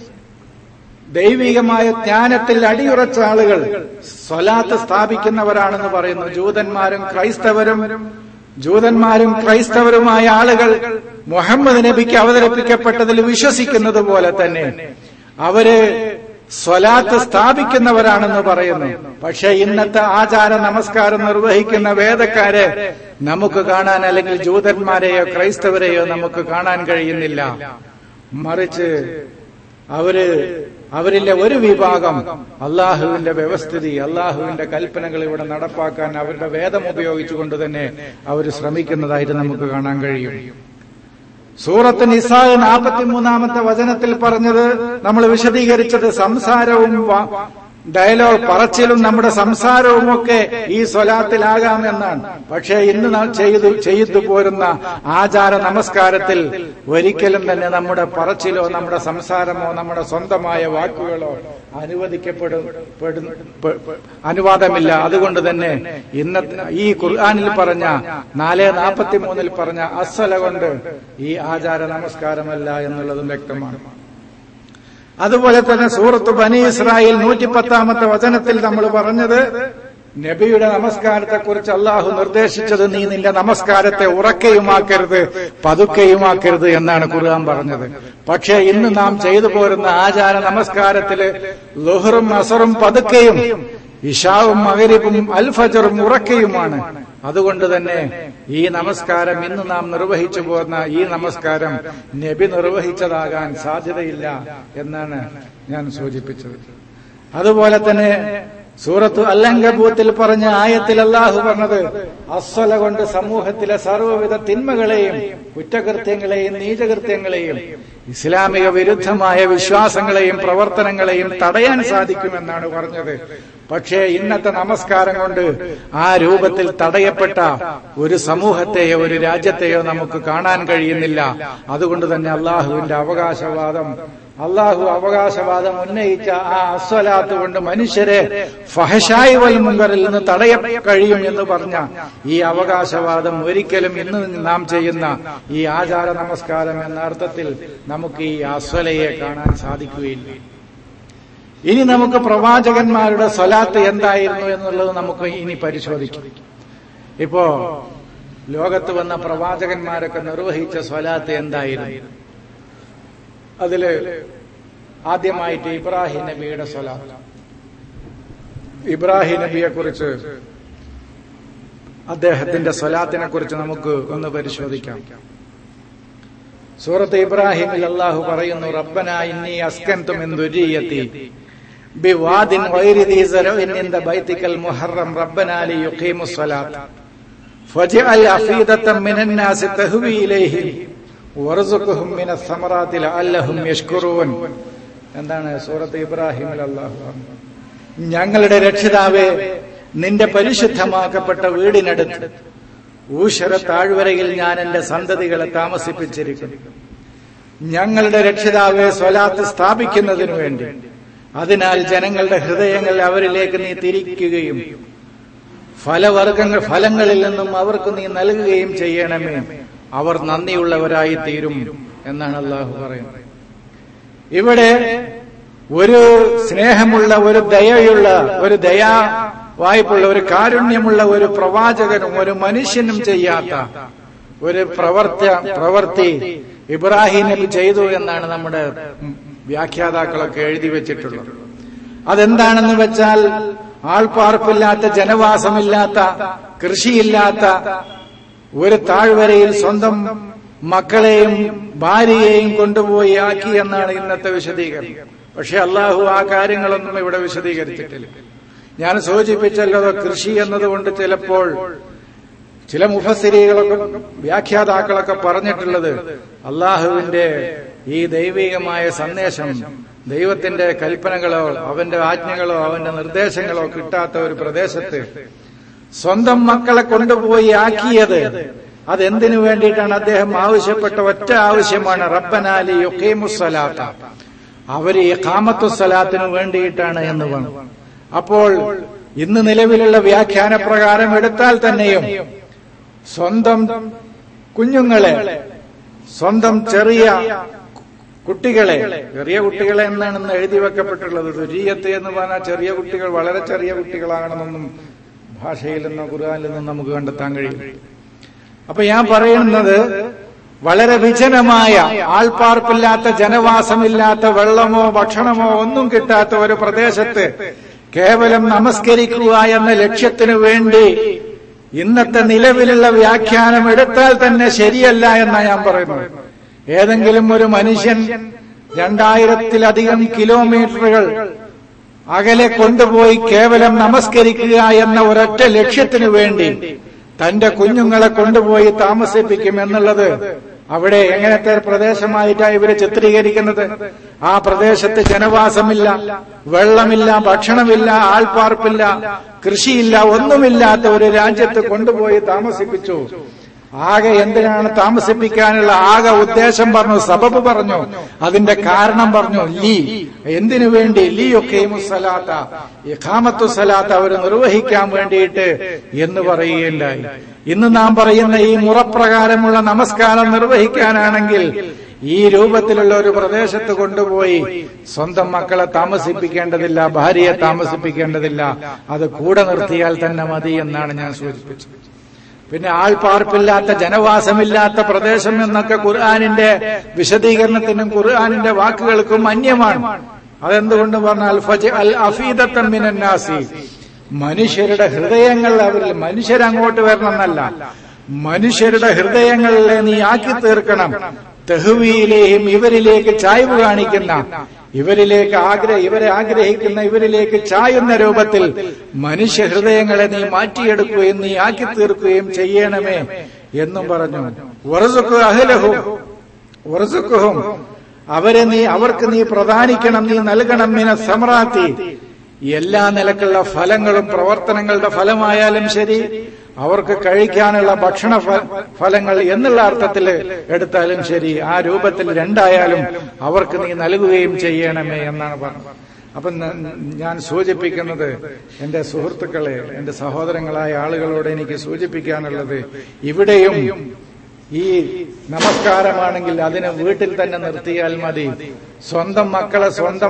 ദൈവികമായ ജ്ഞാനത്തിൽ അടിയുറച്ച ആളുകൾ സ്വലാത്ത് സ്ഥാപിക്കുന്നവരാണെന്ന് പറയുന്നു ജൂതന്മാരും ക്രൈസ്തവരും ജൂതന്മാരും ക്രൈസ്തവരുമായ ആളുകൾ മുഹമ്മദ് നബിക്ക് അവതരിപ്പിക്കപ്പെട്ടതിൽ വിശ്വസിക്കുന്നത് പോലെ തന്നെ അവര് സ്വലാത്ത് സ്ഥാപിക്കുന്നവരാണെന്ന് പറയുന്നു പക്ഷെ ഇന്നത്തെ ആചാര നമസ്കാരം നിർവഹിക്കുന്ന വേദക്കാരെ നമുക്ക് കാണാൻ അല്ലെങ്കിൽ ജൂതന്മാരെയോ ക്രൈസ്തവരെയോ നമുക്ക് കാണാൻ കഴിയുന്നില്ല മറിച്ച് അവര് അവരിലെ ഒരു വിഭാഗം അള്ളാഹുവിന്റെ വ്യവസ്ഥിതി അള്ളാഹുവിന്റെ കൽപ്പനകൾ ഇവിടെ നടപ്പാക്കാൻ അവരുടെ വേദം ഉപയോഗിച്ചുകൊണ്ട് തന്നെ അവർ ശ്രമിക്കുന്നതായിട്ട് നമുക്ക് കാണാൻ കഴിയും സൂറത്ത് നിസാഹ് നാൽപ്പത്തിമൂന്നാമത്തെ വചനത്തിൽ പറഞ്ഞത് നമ്മൾ വിശദീകരിച്ചത് സംസാരവും ഡയലോഗ് പറച്ചിലും നമ്മുടെ സംസാരവും ഒക്കെ ഈ സ്വലാത്തിലാകാമെന്നാണ് പക്ഷേ ഇന്ന് നാം ചെയ്തു ചെയ്തു പോരുന്ന ആചാര നമസ്കാരത്തിൽ ഒരിക്കലും തന്നെ നമ്മുടെ പറച്ചിലോ നമ്മുടെ സംസാരമോ നമ്മുടെ സ്വന്തമായ വാക്കുകളോ അനുവദിക്കപ്പെടും അനുവാദമില്ല അതുകൊണ്ട് തന്നെ ഇന്നത്തെ ഈ ഖുർആാനിൽ പറഞ്ഞ നാല് നാൽപ്പത്തി മൂന്നിൽ പറഞ്ഞ അസ്സല കൊണ്ട് ഈ ആചാര നമസ്കാരമല്ല എന്നുള്ളതും വ്യക്തമാണ് അതുപോലെ തന്നെ സൂറത്ത് ബനി ഇസ്രായേൽ നൂറ്റിപ്പത്താമത്തെ വചനത്തിൽ നമ്മൾ പറഞ്ഞത് നബിയുടെ നമസ്കാരത്തെക്കുറിച്ച് അള്ളാഹു നിർദ്ദേശിച്ചത് നീ നിന്റെ നമസ്കാരത്തെ ഉറക്കയുമാക്കരുത് പതുക്കെയുമാക്കരുത് എന്നാണ് ഖുർആൻ പറഞ്ഞത് പക്ഷേ ഇന്ന് നാം ചെയ്തു പോരുന്ന ആചാര നമസ്കാരത്തില് ലുഹറും അസറും പതുക്കെയും ഇഷാവും മകരിബും അൽഫജറും ഉറക്കയുമാണ് അതുകൊണ്ട് തന്നെ ഈ നമസ്കാരം ഇന്ന് നാം നിർവഹിച്ചു പോകുന്ന ഈ നമസ്കാരം നബി നിർവഹിച്ചതാകാൻ സാധ്യതയില്ല എന്നാണ് ഞാൻ സൂചിപ്പിച്ചത് അതുപോലെ തന്നെ സൂറത്ത് അല്ലങ്കബൂത്തിൽ പറഞ്ഞ ആയത്തിൽ അള്ളാഹു പറഞ്ഞത് അസ്വല കൊണ്ട് സമൂഹത്തിലെ സർവ്വവിധ തിന്മകളെയും കുറ്റകൃത്യങ്ങളെയും നീചകൃത്യങ്ങളെയും ഇസ്ലാമിക വിരുദ്ധമായ വിശ്വാസങ്ങളെയും പ്രവർത്തനങ്ങളെയും തടയാൻ സാധിക്കുമെന്നാണ് പറഞ്ഞത് പക്ഷേ ഇന്നത്തെ നമസ്കാരം കൊണ്ട് ആ രൂപത്തിൽ തടയപ്പെട്ട ഒരു സമൂഹത്തെയോ ഒരു രാജ്യത്തെയോ നമുക്ക് കാണാൻ കഴിയുന്നില്ല അതുകൊണ്ട് തന്നെ അള്ളാഹുവിന്റെ അവകാശവാദം അള്ളാഹു അവകാശവാദം ഉന്നയിച്ച ആ അസ്വലാത്ത് കൊണ്ട് മനുഷ്യരെ ഫഹഷായി വൽ മുങ്കറിൽ നിന്ന് തടയ കഴിയും എന്ന് പറഞ്ഞ ഈ അവകാശവാദം ഒരിക്കലും ഇന്ന് നാം ചെയ്യുന്ന ഈ ആചാര നമസ്കാരം എന്ന അർത്ഥത്തിൽ നമുക്ക് ഈ അസ്വലയെ കാണാൻ സാധിക്കുകയില്ല ഇനി നമുക്ക് പ്രവാചകന്മാരുടെ സ്വലാത്ത് എന്തായിരുന്നു എന്നുള്ളത് നമുക്ക് ഇനി പരിശോധിക്കാം ഇപ്പോ ലോകത്ത് വന്ന പ്രവാചകന്മാരൊക്കെ നിർവഹിച്ച സ്വലാത്ത് എന്തായിരുന്നു അതില് ആദ്യമായിട്ട് ഇബ്രാഹിം നബിയുടെ സ്വലാത്ത് ഇബ്രാഹിം നബിയെ കുറിച്ച് അദ്ദേഹത്തിന്റെ സ്വലാത്തിനെ കുറിച്ച് നമുക്ക് ഒന്ന് പരിശോധിക്കാം സൂറത്ത് ഇബ്രാഹിമിൽ അള്ളാഹു പറയുന്നു റബ്ബന ഇന്നി അസ്കൻതും ദുരിയത്തി ബിവാദിൻ ഗൈരി ദീ സറഇൻ ഇൻദ ബൈതിക്കൽ മുഹറം റബ്ബന ലി യുഖീമു സ്വലാത്ത് ഫജഅൽ അഫീദത്തൻ മിനൻ നാസി തഹ്വി ഇലൈഹിം വർസുഖുഹും മിനസ് സമറാത്തി ലഅല്ലഹും യഷ്കുറൂൻ എന്താണ് സൂറത്ത് ഇബ്രാഹിമിൽ അള്ളാഹു പറഞ്ഞത് ഞങ്ങളുടെ രക്ഷിതാവേ നിന്റെ പരിശുദ്ധമാക്കപ്പെട്ട വീടിനടുത്ത് ഊശ്വര താഴ്വരയിൽ ഞാൻ എന്റെ സന്തതികളെ താമസിപ്പിച്ചിരിക്കുന്നു ഞങ്ങളുടെ രക്ഷിതാവെ സ്വലാത്ത് സ്ഥാപിക്കുന്നതിനു വേണ്ടി അതിനാൽ ജനങ്ങളുടെ ഹൃദയങ്ങൾ അവരിലേക്ക് നീ തിരിക്കുകയും ഫലവർഗങ്ങൾ ഫലങ്ങളിൽ നിന്നും അവർക്ക് നീ നൽകുകയും ചെയ്യണമേ അവർ നന്ദിയുള്ളവരായി തീരും എന്നാണ് അള്ളാഹു പറയുന്നത് ഇവിടെ ഒരു സ്നേഹമുള്ള ഒരു ദയയുള്ള ഒരു ദയാ വായ്പുള്ള ഒരു കാരുണ്യമുള്ള ഒരു പ്രവാചകനും ഒരു മനുഷ്യനും ചെയ്യാത്ത ഒരു പ്രവർത്ത പ്രവൃത്തി ഇബ്രാഹിം നബി ചെയ്തു എന്നാണ് നമ്മുടെ വ്യാഖ്യാതാക്കളൊക്കെ എഴുതി വെച്ചിട്ടുള്ളത് അതെന്താണെന്ന് വെച്ചാൽ ആൾപ്പാർപ്പില്ലാത്ത ജനവാസമില്ലാത്ത കൃഷിയില്ലാത്ത ഒരു താഴ്വരയിൽ സ്വന്തം മക്കളെയും ഭാര്യയെയും കൊണ്ടുപോയി ആക്കി എന്നാണ് ഇന്നത്തെ വിശദീകരണം പക്ഷെ അള്ളാഹു ആ കാര്യങ്ങളൊന്നും ഇവിടെ വിശദീകരിച്ചിട്ടില്ല ഞാൻ സൂചിപ്പിച്ചല്ലോ കൃഷി എന്നതുകൊണ്ട് ചിലപ്പോൾ ചില മുഫസിരികളൊക്കെ വ്യാഖ്യാതാക്കളൊക്കെ പറഞ്ഞിട്ടുള്ളത് അള്ളാഹുവിന്റെ ഈ ദൈവികമായ സന്ദേശം ദൈവത്തിന്റെ കൽപ്പനകളോ അവന്റെ ആജ്ഞകളോ അവന്റെ നിർദ്ദേശങ്ങളോ കിട്ടാത്ത ഒരു പ്രദേശത്ത് സ്വന്തം മക്കളെ കൊണ്ടുപോയി ആക്കിയത് അതെന്തിനു വേണ്ടിയിട്ടാണ് അദ്ദേഹം ആവശ്യപ്പെട്ട ഒറ്റ ആവശ്യമാണ് റബ്ബനാലി യൊക്കേമുസലാത്ത അവര് ഈ കാമത്തുസലാത്തിനു വേണ്ടിയിട്ടാണ് എന്ന് പറഞ്ഞു അപ്പോൾ ഇന്ന് നിലവിലുള്ള വ്യാഖ്യാന പ്രകാരം എടുത്താൽ തന്നെയും സ്വന്തം കുഞ്ഞുങ്ങളെ സ്വന്തം ചെറിയ കുട്ടികളെ ചെറിയ കുട്ടികളെ എന്നാണ് ഇന്ന് എഴുതി വെക്കപ്പെട്ടുള്ളത് ദുരീയത്ത് എന്ന് പറഞ്ഞാൽ ചെറിയ കുട്ടികൾ വളരെ ചെറിയ കുട്ടികളാകണമെന്നും ഭാഷയിൽ നിന്നോ ഖുർആാനിൽ നിന്നോ നമുക്ക് കണ്ടെത്താൻ കഴിയും അപ്പൊ ഞാൻ പറയുന്നത് വളരെ വിജനമായ ആൾപ്പാർപ്പില്ലാത്ത ജനവാസമില്ലാത്ത വെള്ളമോ ഭക്ഷണമോ ഒന്നും കിട്ടാത്ത ഒരു പ്രദേശത്ത് കേവലം നമസ്കരിക്കുക എന്ന ലക്ഷ്യത്തിനു വേണ്ടി ഇന്നത്തെ നിലവിലുള്ള വ്യാഖ്യാനം എടുത്താൽ തന്നെ ശരിയല്ല എന്നാ ഞാൻ പറയുന്നത് ഏതെങ്കിലും ഒരു മനുഷ്യൻ രണ്ടായിരത്തിലധികം കിലോമീറ്ററുകൾ അകലെ കൊണ്ടുപോയി കേവലം നമസ്കരിക്കുക എന്ന ഒരൊറ്റ ലക്ഷ്യത്തിനു വേണ്ടി തന്റെ കുഞ്ഞുങ്ങളെ കൊണ്ടുപോയി താമസിപ്പിക്കും എന്നുള്ളത് അവിടെ എങ്ങനത്തെ പ്രദേശമായിട്ടാണ് ഇവര് ചിത്രീകരിക്കുന്നത് ആ പ്രദേശത്ത് ജനവാസമില്ല വെള്ളമില്ല ഭക്ഷണമില്ല ആൾപ്പാർപ്പില്ല കൃഷിയില്ല ഒന്നുമില്ലാത്ത ഒരു രാജ്യത്ത് കൊണ്ടുപോയി താമസിപ്പിച്ചു ആകെ എന്തിനാണ് താമസിപ്പിക്കാനുള്ള ആകെ ഉദ്ദേശം പറഞ്ഞു സബബ് പറഞ്ഞു അതിന്റെ കാരണം പറഞ്ഞു ലീ എന്തിനു വേണ്ടി ലീ ഒക്കെ മുസലാത്ത ഇഖാമത്തു സലാത്ത അവർ നിർവഹിക്കാൻ വേണ്ടിയിട്ട് എന്ന് പറയുകയുണ്ടായി ഇന്ന് നാം പറയുന്ന ഈ മുറപ്രകാരമുള്ള നമസ്കാരം നിർവഹിക്കാനാണെങ്കിൽ ഈ രൂപത്തിലുള്ള ഒരു പ്രദേശത്ത് കൊണ്ടുപോയി സ്വന്തം മക്കളെ താമസിപ്പിക്കേണ്ടതില്ല ഭാര്യയെ താമസിപ്പിക്കേണ്ടതില്ല അത് കൂടെ നിർത്തിയാൽ തന്നെ മതി എന്നാണ് ഞാൻ സൂചിപ്പിച്ചത് പിന്നെ ആൾപ്പാർപ്പില്ലാത്ത ജനവാസമില്ലാത്ത പ്രദേശം എന്നൊക്കെ ഖുർആാനിന്റെ വിശദീകരണത്തിനും ഖുർആാനിന്റെ വാക്കുകൾക്കും അന്യമാണ് അതെന്തുകൊണ്ട് പറഞ്ഞാൽ ഫജ അൽ അഫീദത്തമ്മിനാസി മനുഷ്യരുടെ ഹൃദയങ്ങൾ അവരിൽ മനുഷ്യരങ്ങോട്ട് വരണമെന്നല്ല മനുഷ്യരുടെ ഹൃദയങ്ങളിലെ നീ ആക്കി തീർക്കണം തെഹുവിയിലെയും ഇവരിലേക്ക് ചായ്വ് കാണിക്കുന്ന ഇവരിലേക്ക് ആഗ്രഹ ഇവരെ ആഗ്രഹിക്കുന്ന ഇവരിലേക്ക് ചായുന്ന രൂപത്തിൽ മനുഷ്യ ഹൃദയങ്ങളെ നീ മാറ്റിയെടുക്കുകയും നീ ആക്കി തീർക്കുകയും ചെയ്യണമേ എന്നും പറഞ്ഞു ഉറസുക്കു അഹലഹും ഉറസുക്കുഹും അവരെ നീ അവർക്ക് നീ പ്രധാനിക്കണം നീ നൽകണം മിന സമറാത്തി എല്ലാ നിലക്കുള്ള ഫലങ്ങളും പ്രവർത്തനങ്ങളുടെ ഫലമായാലും ശരി അവർക്ക് കഴിക്കാനുള്ള ഭക്ഷണ ഫലങ്ങൾ എന്നുള്ള അർത്ഥത്തിൽ എടുത്താലും ശരി ആ രൂപത്തിൽ രണ്ടായാലും അവർക്ക് നീ നൽകുകയും ചെയ്യണമേ എന്നാണ് പറഞ്ഞത് അപ്പൊ ഞാൻ സൂചിപ്പിക്കുന്നത് എന്റെ സുഹൃത്തുക്കളെ എന്റെ സഹോദരങ്ങളായ ആളുകളോട് എനിക്ക് സൂചിപ്പിക്കാനുള്ളത് ഇവിടെയും ഈ നമസ്കാരമാണെങ്കിൽ അതിനെ വീട്ടിൽ തന്നെ നിർത്തിയാൽ മതി സ്വന്തം മക്കളെ സ്വന്തം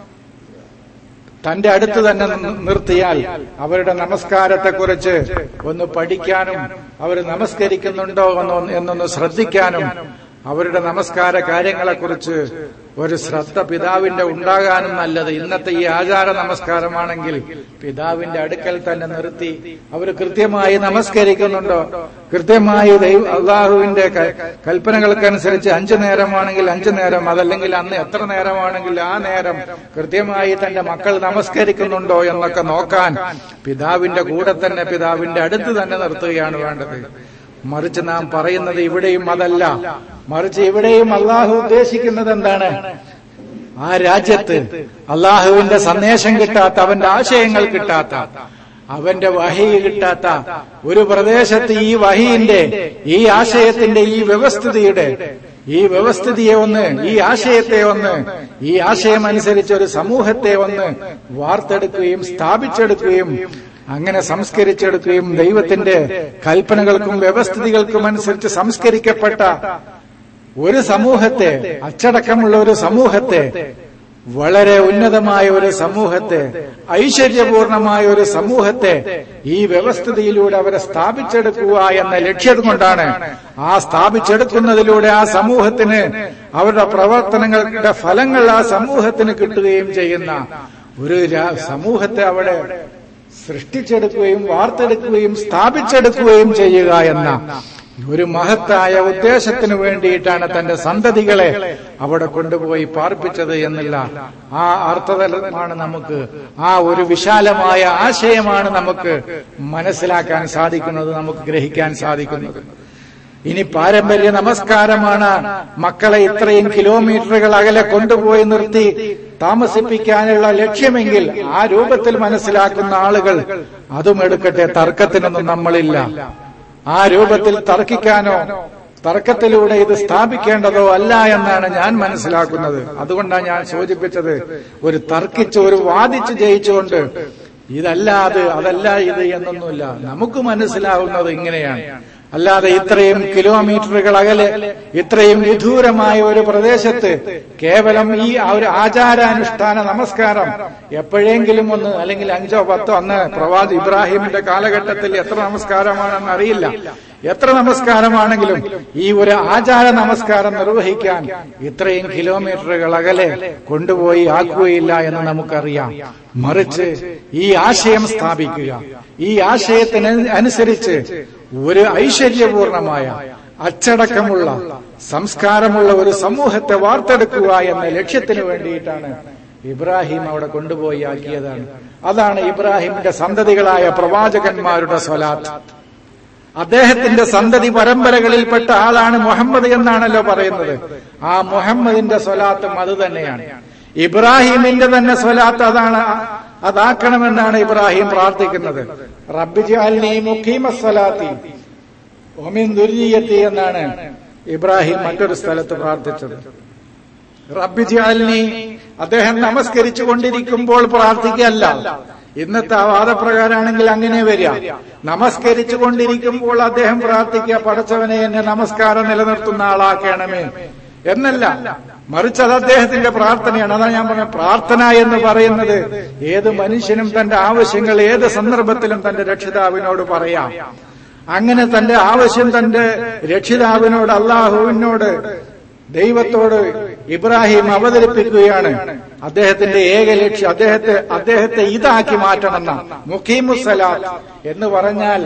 തന്റെ അടുത്ത് തന്നെ നിർത്തിയാൽ അവരുടെ നമസ്കാരത്തെക്കുറിച്ച് ഒന്ന് പഠിക്കാനും അവർ നമസ്കരിക്കുന്നുണ്ടോ എന്നോ എന്നൊന്ന് ശ്രദ്ധിക്കാനും അവരുടെ നമസ്കാര കാര്യങ്ങളെക്കുറിച്ച് ഒരു ശ്രദ്ധ പിതാവിന്റെ ഉണ്ടാകാനും നല്ലത് ഇന്നത്തെ ഈ ആചാര നമസ്കാരമാണെങ്കിൽ പിതാവിന്റെ അടുക്കൽ തന്നെ നിർത്തി അവർ കൃത്യമായി നമസ്കരിക്കുന്നുണ്ടോ കൃത്യമായി ദൈവ അള്ളാഹുവിന്റെ കൽപ്പനകൾക്കനുസരിച്ച് അഞ്ചു നേരമാണെങ്കിൽ അഞ്ചു നേരം അതല്ലെങ്കിൽ അന്ന് എത്ര നേരമാണെങ്കിൽ ആ നേരം കൃത്യമായി തന്റെ മക്കൾ നമസ്കരിക്കുന്നുണ്ടോ എന്നൊക്കെ നോക്കാൻ പിതാവിന്റെ കൂടെ തന്നെ പിതാവിന്റെ അടുത്ത് തന്നെ നിർത്തുകയാണ് വേണ്ടത് മറിച്ച് നാം പറയുന്നത് ഇവിടെയും അതല്ല മറിച്ച് ഇവിടെയും അള്ളാഹു ഉദ്ദേശിക്കുന്നത് എന്താണ് ആ രാജ്യത്ത് അള്ളാഹുവിന്റെ സന്ദേശം കിട്ടാത്ത അവന്റെ ആശയങ്ങൾ കിട്ടാത്ത അവന്റെ വഹി കിട്ടാത്ത ഒരു പ്രദേശത്ത് ഈ വഹിന്റെ ഈ ആശയത്തിന്റെ ഈ വ്യവസ്ഥിതിയുടെ ഈ വ്യവസ്ഥിതിയെ ഒന്ന് ഈ ആശയത്തെ ഒന്ന് ഈ ആശയം അനുസരിച്ച് ഒരു സമൂഹത്തെ ഒന്ന് വാർത്തെടുക്കുകയും സ്ഥാപിച്ചെടുക്കുകയും അങ്ങനെ സംസ്കരിച്ചെടുക്കുകയും ദൈവത്തിന്റെ കൽപ്പനകൾക്കും വ്യവസ്ഥിതികൾക്കും അനുസരിച്ച് സംസ്കരിക്കപ്പെട്ട ഒരു സമൂഹത്തെ അച്ചടക്കമുള്ള ഒരു സമൂഹത്തെ വളരെ ഉന്നതമായ ഒരു സമൂഹത്തെ ഐശ്വര്യപൂർണമായ ഒരു സമൂഹത്തെ ഈ വ്യവസ്ഥിതിയിലൂടെ അവരെ സ്ഥാപിച്ചെടുക്കുക എന്ന ലക്ഷ്യം കൊണ്ടാണ് ആ സ്ഥാപിച്ചെടുക്കുന്നതിലൂടെ ആ സമൂഹത്തിന് അവരുടെ പ്രവർത്തനങ്ങളുടെ ഫലങ്ങൾ ആ സമൂഹത്തിന് കിട്ടുകയും ചെയ്യുന്ന ഒരു സമൂഹത്തെ അവിടെ സൃഷ്ടിച്ചെടുക്കുകയും വാർത്തെടുക്കുകയും സ്ഥാപിച്ചെടുക്കുകയും ചെയ്യുക എന്ന ഒരു മഹത്തായ ഉദ്ദേശത്തിന് വേണ്ടിയിട്ടാണ് തന്റെ സന്തതികളെ അവിടെ കൊണ്ടുപോയി പാർപ്പിച്ചത് എന്നുള്ള ആ അർത്ഥതലമാണ് നമുക്ക് ആ ഒരു വിശാലമായ ആശയമാണ് നമുക്ക് മനസ്സിലാക്കാൻ സാധിക്കുന്നത് നമുക്ക് ഗ്രഹിക്കാൻ സാധിക്കുന്നത് ഇനി പാരമ്പര്യ നമസ്കാരമാണ് മക്കളെ ഇത്രയും കിലോമീറ്ററുകൾ അകലെ കൊണ്ടുപോയി നിർത്തി താമസിപ്പിക്കാനുള്ള ലക്ഷ്യമെങ്കിൽ ആ രൂപത്തിൽ മനസ്സിലാക്കുന്ന ആളുകൾ അതും എടുക്കട്ടെ തർക്കത്തിനൊന്നും നമ്മളില്ല ആ രൂപത്തിൽ തർക്കിക്കാനോ തർക്കത്തിലൂടെ ഇത് സ്ഥാപിക്കേണ്ടതോ അല്ല എന്നാണ് ഞാൻ മനസ്സിലാക്കുന്നത് അതുകൊണ്ടാണ് ഞാൻ സൂചിപ്പിച്ചത് ഒരു തർക്കിച്ച് ഒരു വാദിച്ച് ജയിച്ചുകൊണ്ട് ഇതല്ല അത് അതല്ല ഇത് എന്നൊന്നുമില്ല നമുക്ക് മനസ്സിലാവുന്നത് ഇങ്ങനെയാണ് അല്ലാതെ ഇത്രയും കിലോമീറ്ററുകൾ അകലെ ഇത്രയും വിദൂരമായ ഒരു പ്രദേശത്ത് കേവലം ഈ ഒരു ആചാരാനുഷ്ഠാന നമസ്കാരം എപ്പോഴെങ്കിലും ഒന്ന് അല്ലെങ്കിൽ അഞ്ചോ പത്തോ അന്ന് പ്രവാദ് ഇബ്രാഹിമിന്റെ കാലഘട്ടത്തിൽ എത്ര നമസ്കാരമാണെന്ന് അറിയില്ല എത്ര നമസ്കാരമാണെങ്കിലും ഈ ഒരു ആചാര നമസ്കാരം നിർവഹിക്കാൻ ഇത്രയും കിലോമീറ്ററുകൾ അകലെ കൊണ്ടുപോയി ആക്കുകയില്ല എന്ന് നമുക്കറിയാം മറിച്ച് ഈ ആശയം സ്ഥാപിക്കുക ഈ ആശയത്തിന് അനുസരിച്ച് ഒരു ഐശ്വര്യപൂർണമായ അച്ചടക്കമുള്ള സംസ്കാരമുള്ള ഒരു സമൂഹത്തെ വാർത്തെടുക്കുക എന്ന ലക്ഷ്യത്തിന് വേണ്ടിയിട്ടാണ് ഇബ്രാഹിം അവിടെ കൊണ്ടുപോയി ആക്കിയതാണ് അതാണ് ഇബ്രാഹിമിന്റെ സന്തതികളായ പ്രവാചകന്മാരുടെ സ്വലാത്ത് അദ്ദേഹത്തിന്റെ സന്തതി പരമ്പരകളിൽപ്പെട്ട ആളാണ് മുഹമ്മദ് എന്നാണല്ലോ പറയുന്നത് ആ മുഹമ്മദിന്റെ സ്വലാത്തും അത് തന്നെയാണ് ഇബ്രാഹിമിന്റെ തന്നെ സ്വലാത്ത് അതാണ് അതാക്കണമെന്നാണ് ഇബ്രാഹിം പ്രാർത്ഥിക്കുന്നത് റബ്ബിജാലിനി മുഖീമസ്വലാത്തി ഒമിൻ ദുരീയത്തി എന്നാണ് ഇബ്രാഹിം മറ്റൊരു സ്ഥലത്ത് പ്രാർത്ഥിച്ചത് റബ്ബിജാലിനി അദ്ദേഹം നമസ്കരിച്ചു കൊണ്ടിരിക്കുമ്പോൾ പ്രാർത്ഥിക്കല്ല ഇന്നത്തെ വാദപ്രകാരമാണെങ്കിൽ അങ്ങനെ വരിക നമസ്കരിച്ചു കൊണ്ടിരിക്കുമ്പോൾ അദ്ദേഹം പ്രാർത്ഥിക്കുക പടച്ചവനെ എന്നെ നമസ്കാരം നിലനിർത്തുന്ന ആളാക്കണമേ എന്നല്ല മറിച്ച് അത് അദ്ദേഹത്തിന്റെ പ്രാർത്ഥനയാണ് അതാണ് ഞാൻ പറഞ്ഞ പ്രാർത്ഥന എന്ന് പറയുന്നത് ഏത് മനുഷ്യനും തന്റെ ആവശ്യങ്ങൾ ഏത് സന്ദർഭത്തിലും തന്റെ രക്ഷിതാവിനോട് പറയാം അങ്ങനെ തന്റെ ആവശ്യം തന്റെ രക്ഷിതാവിനോട് അള്ളാഹുവിനോട് ദൈവത്തോട് ഇബ്രാഹിം അവതരിപ്പിക്കുകയാണ് അദ്ദേഹത്തിന്റെ ഏക ലക്ഷ്യം അദ്ദേഹത്തെ അദ്ദേഹത്തെ ഇതാക്കി മാറ്റണമെന്ന മുഖീമുസലാത്ത് എന്ന് പറഞ്ഞാൽ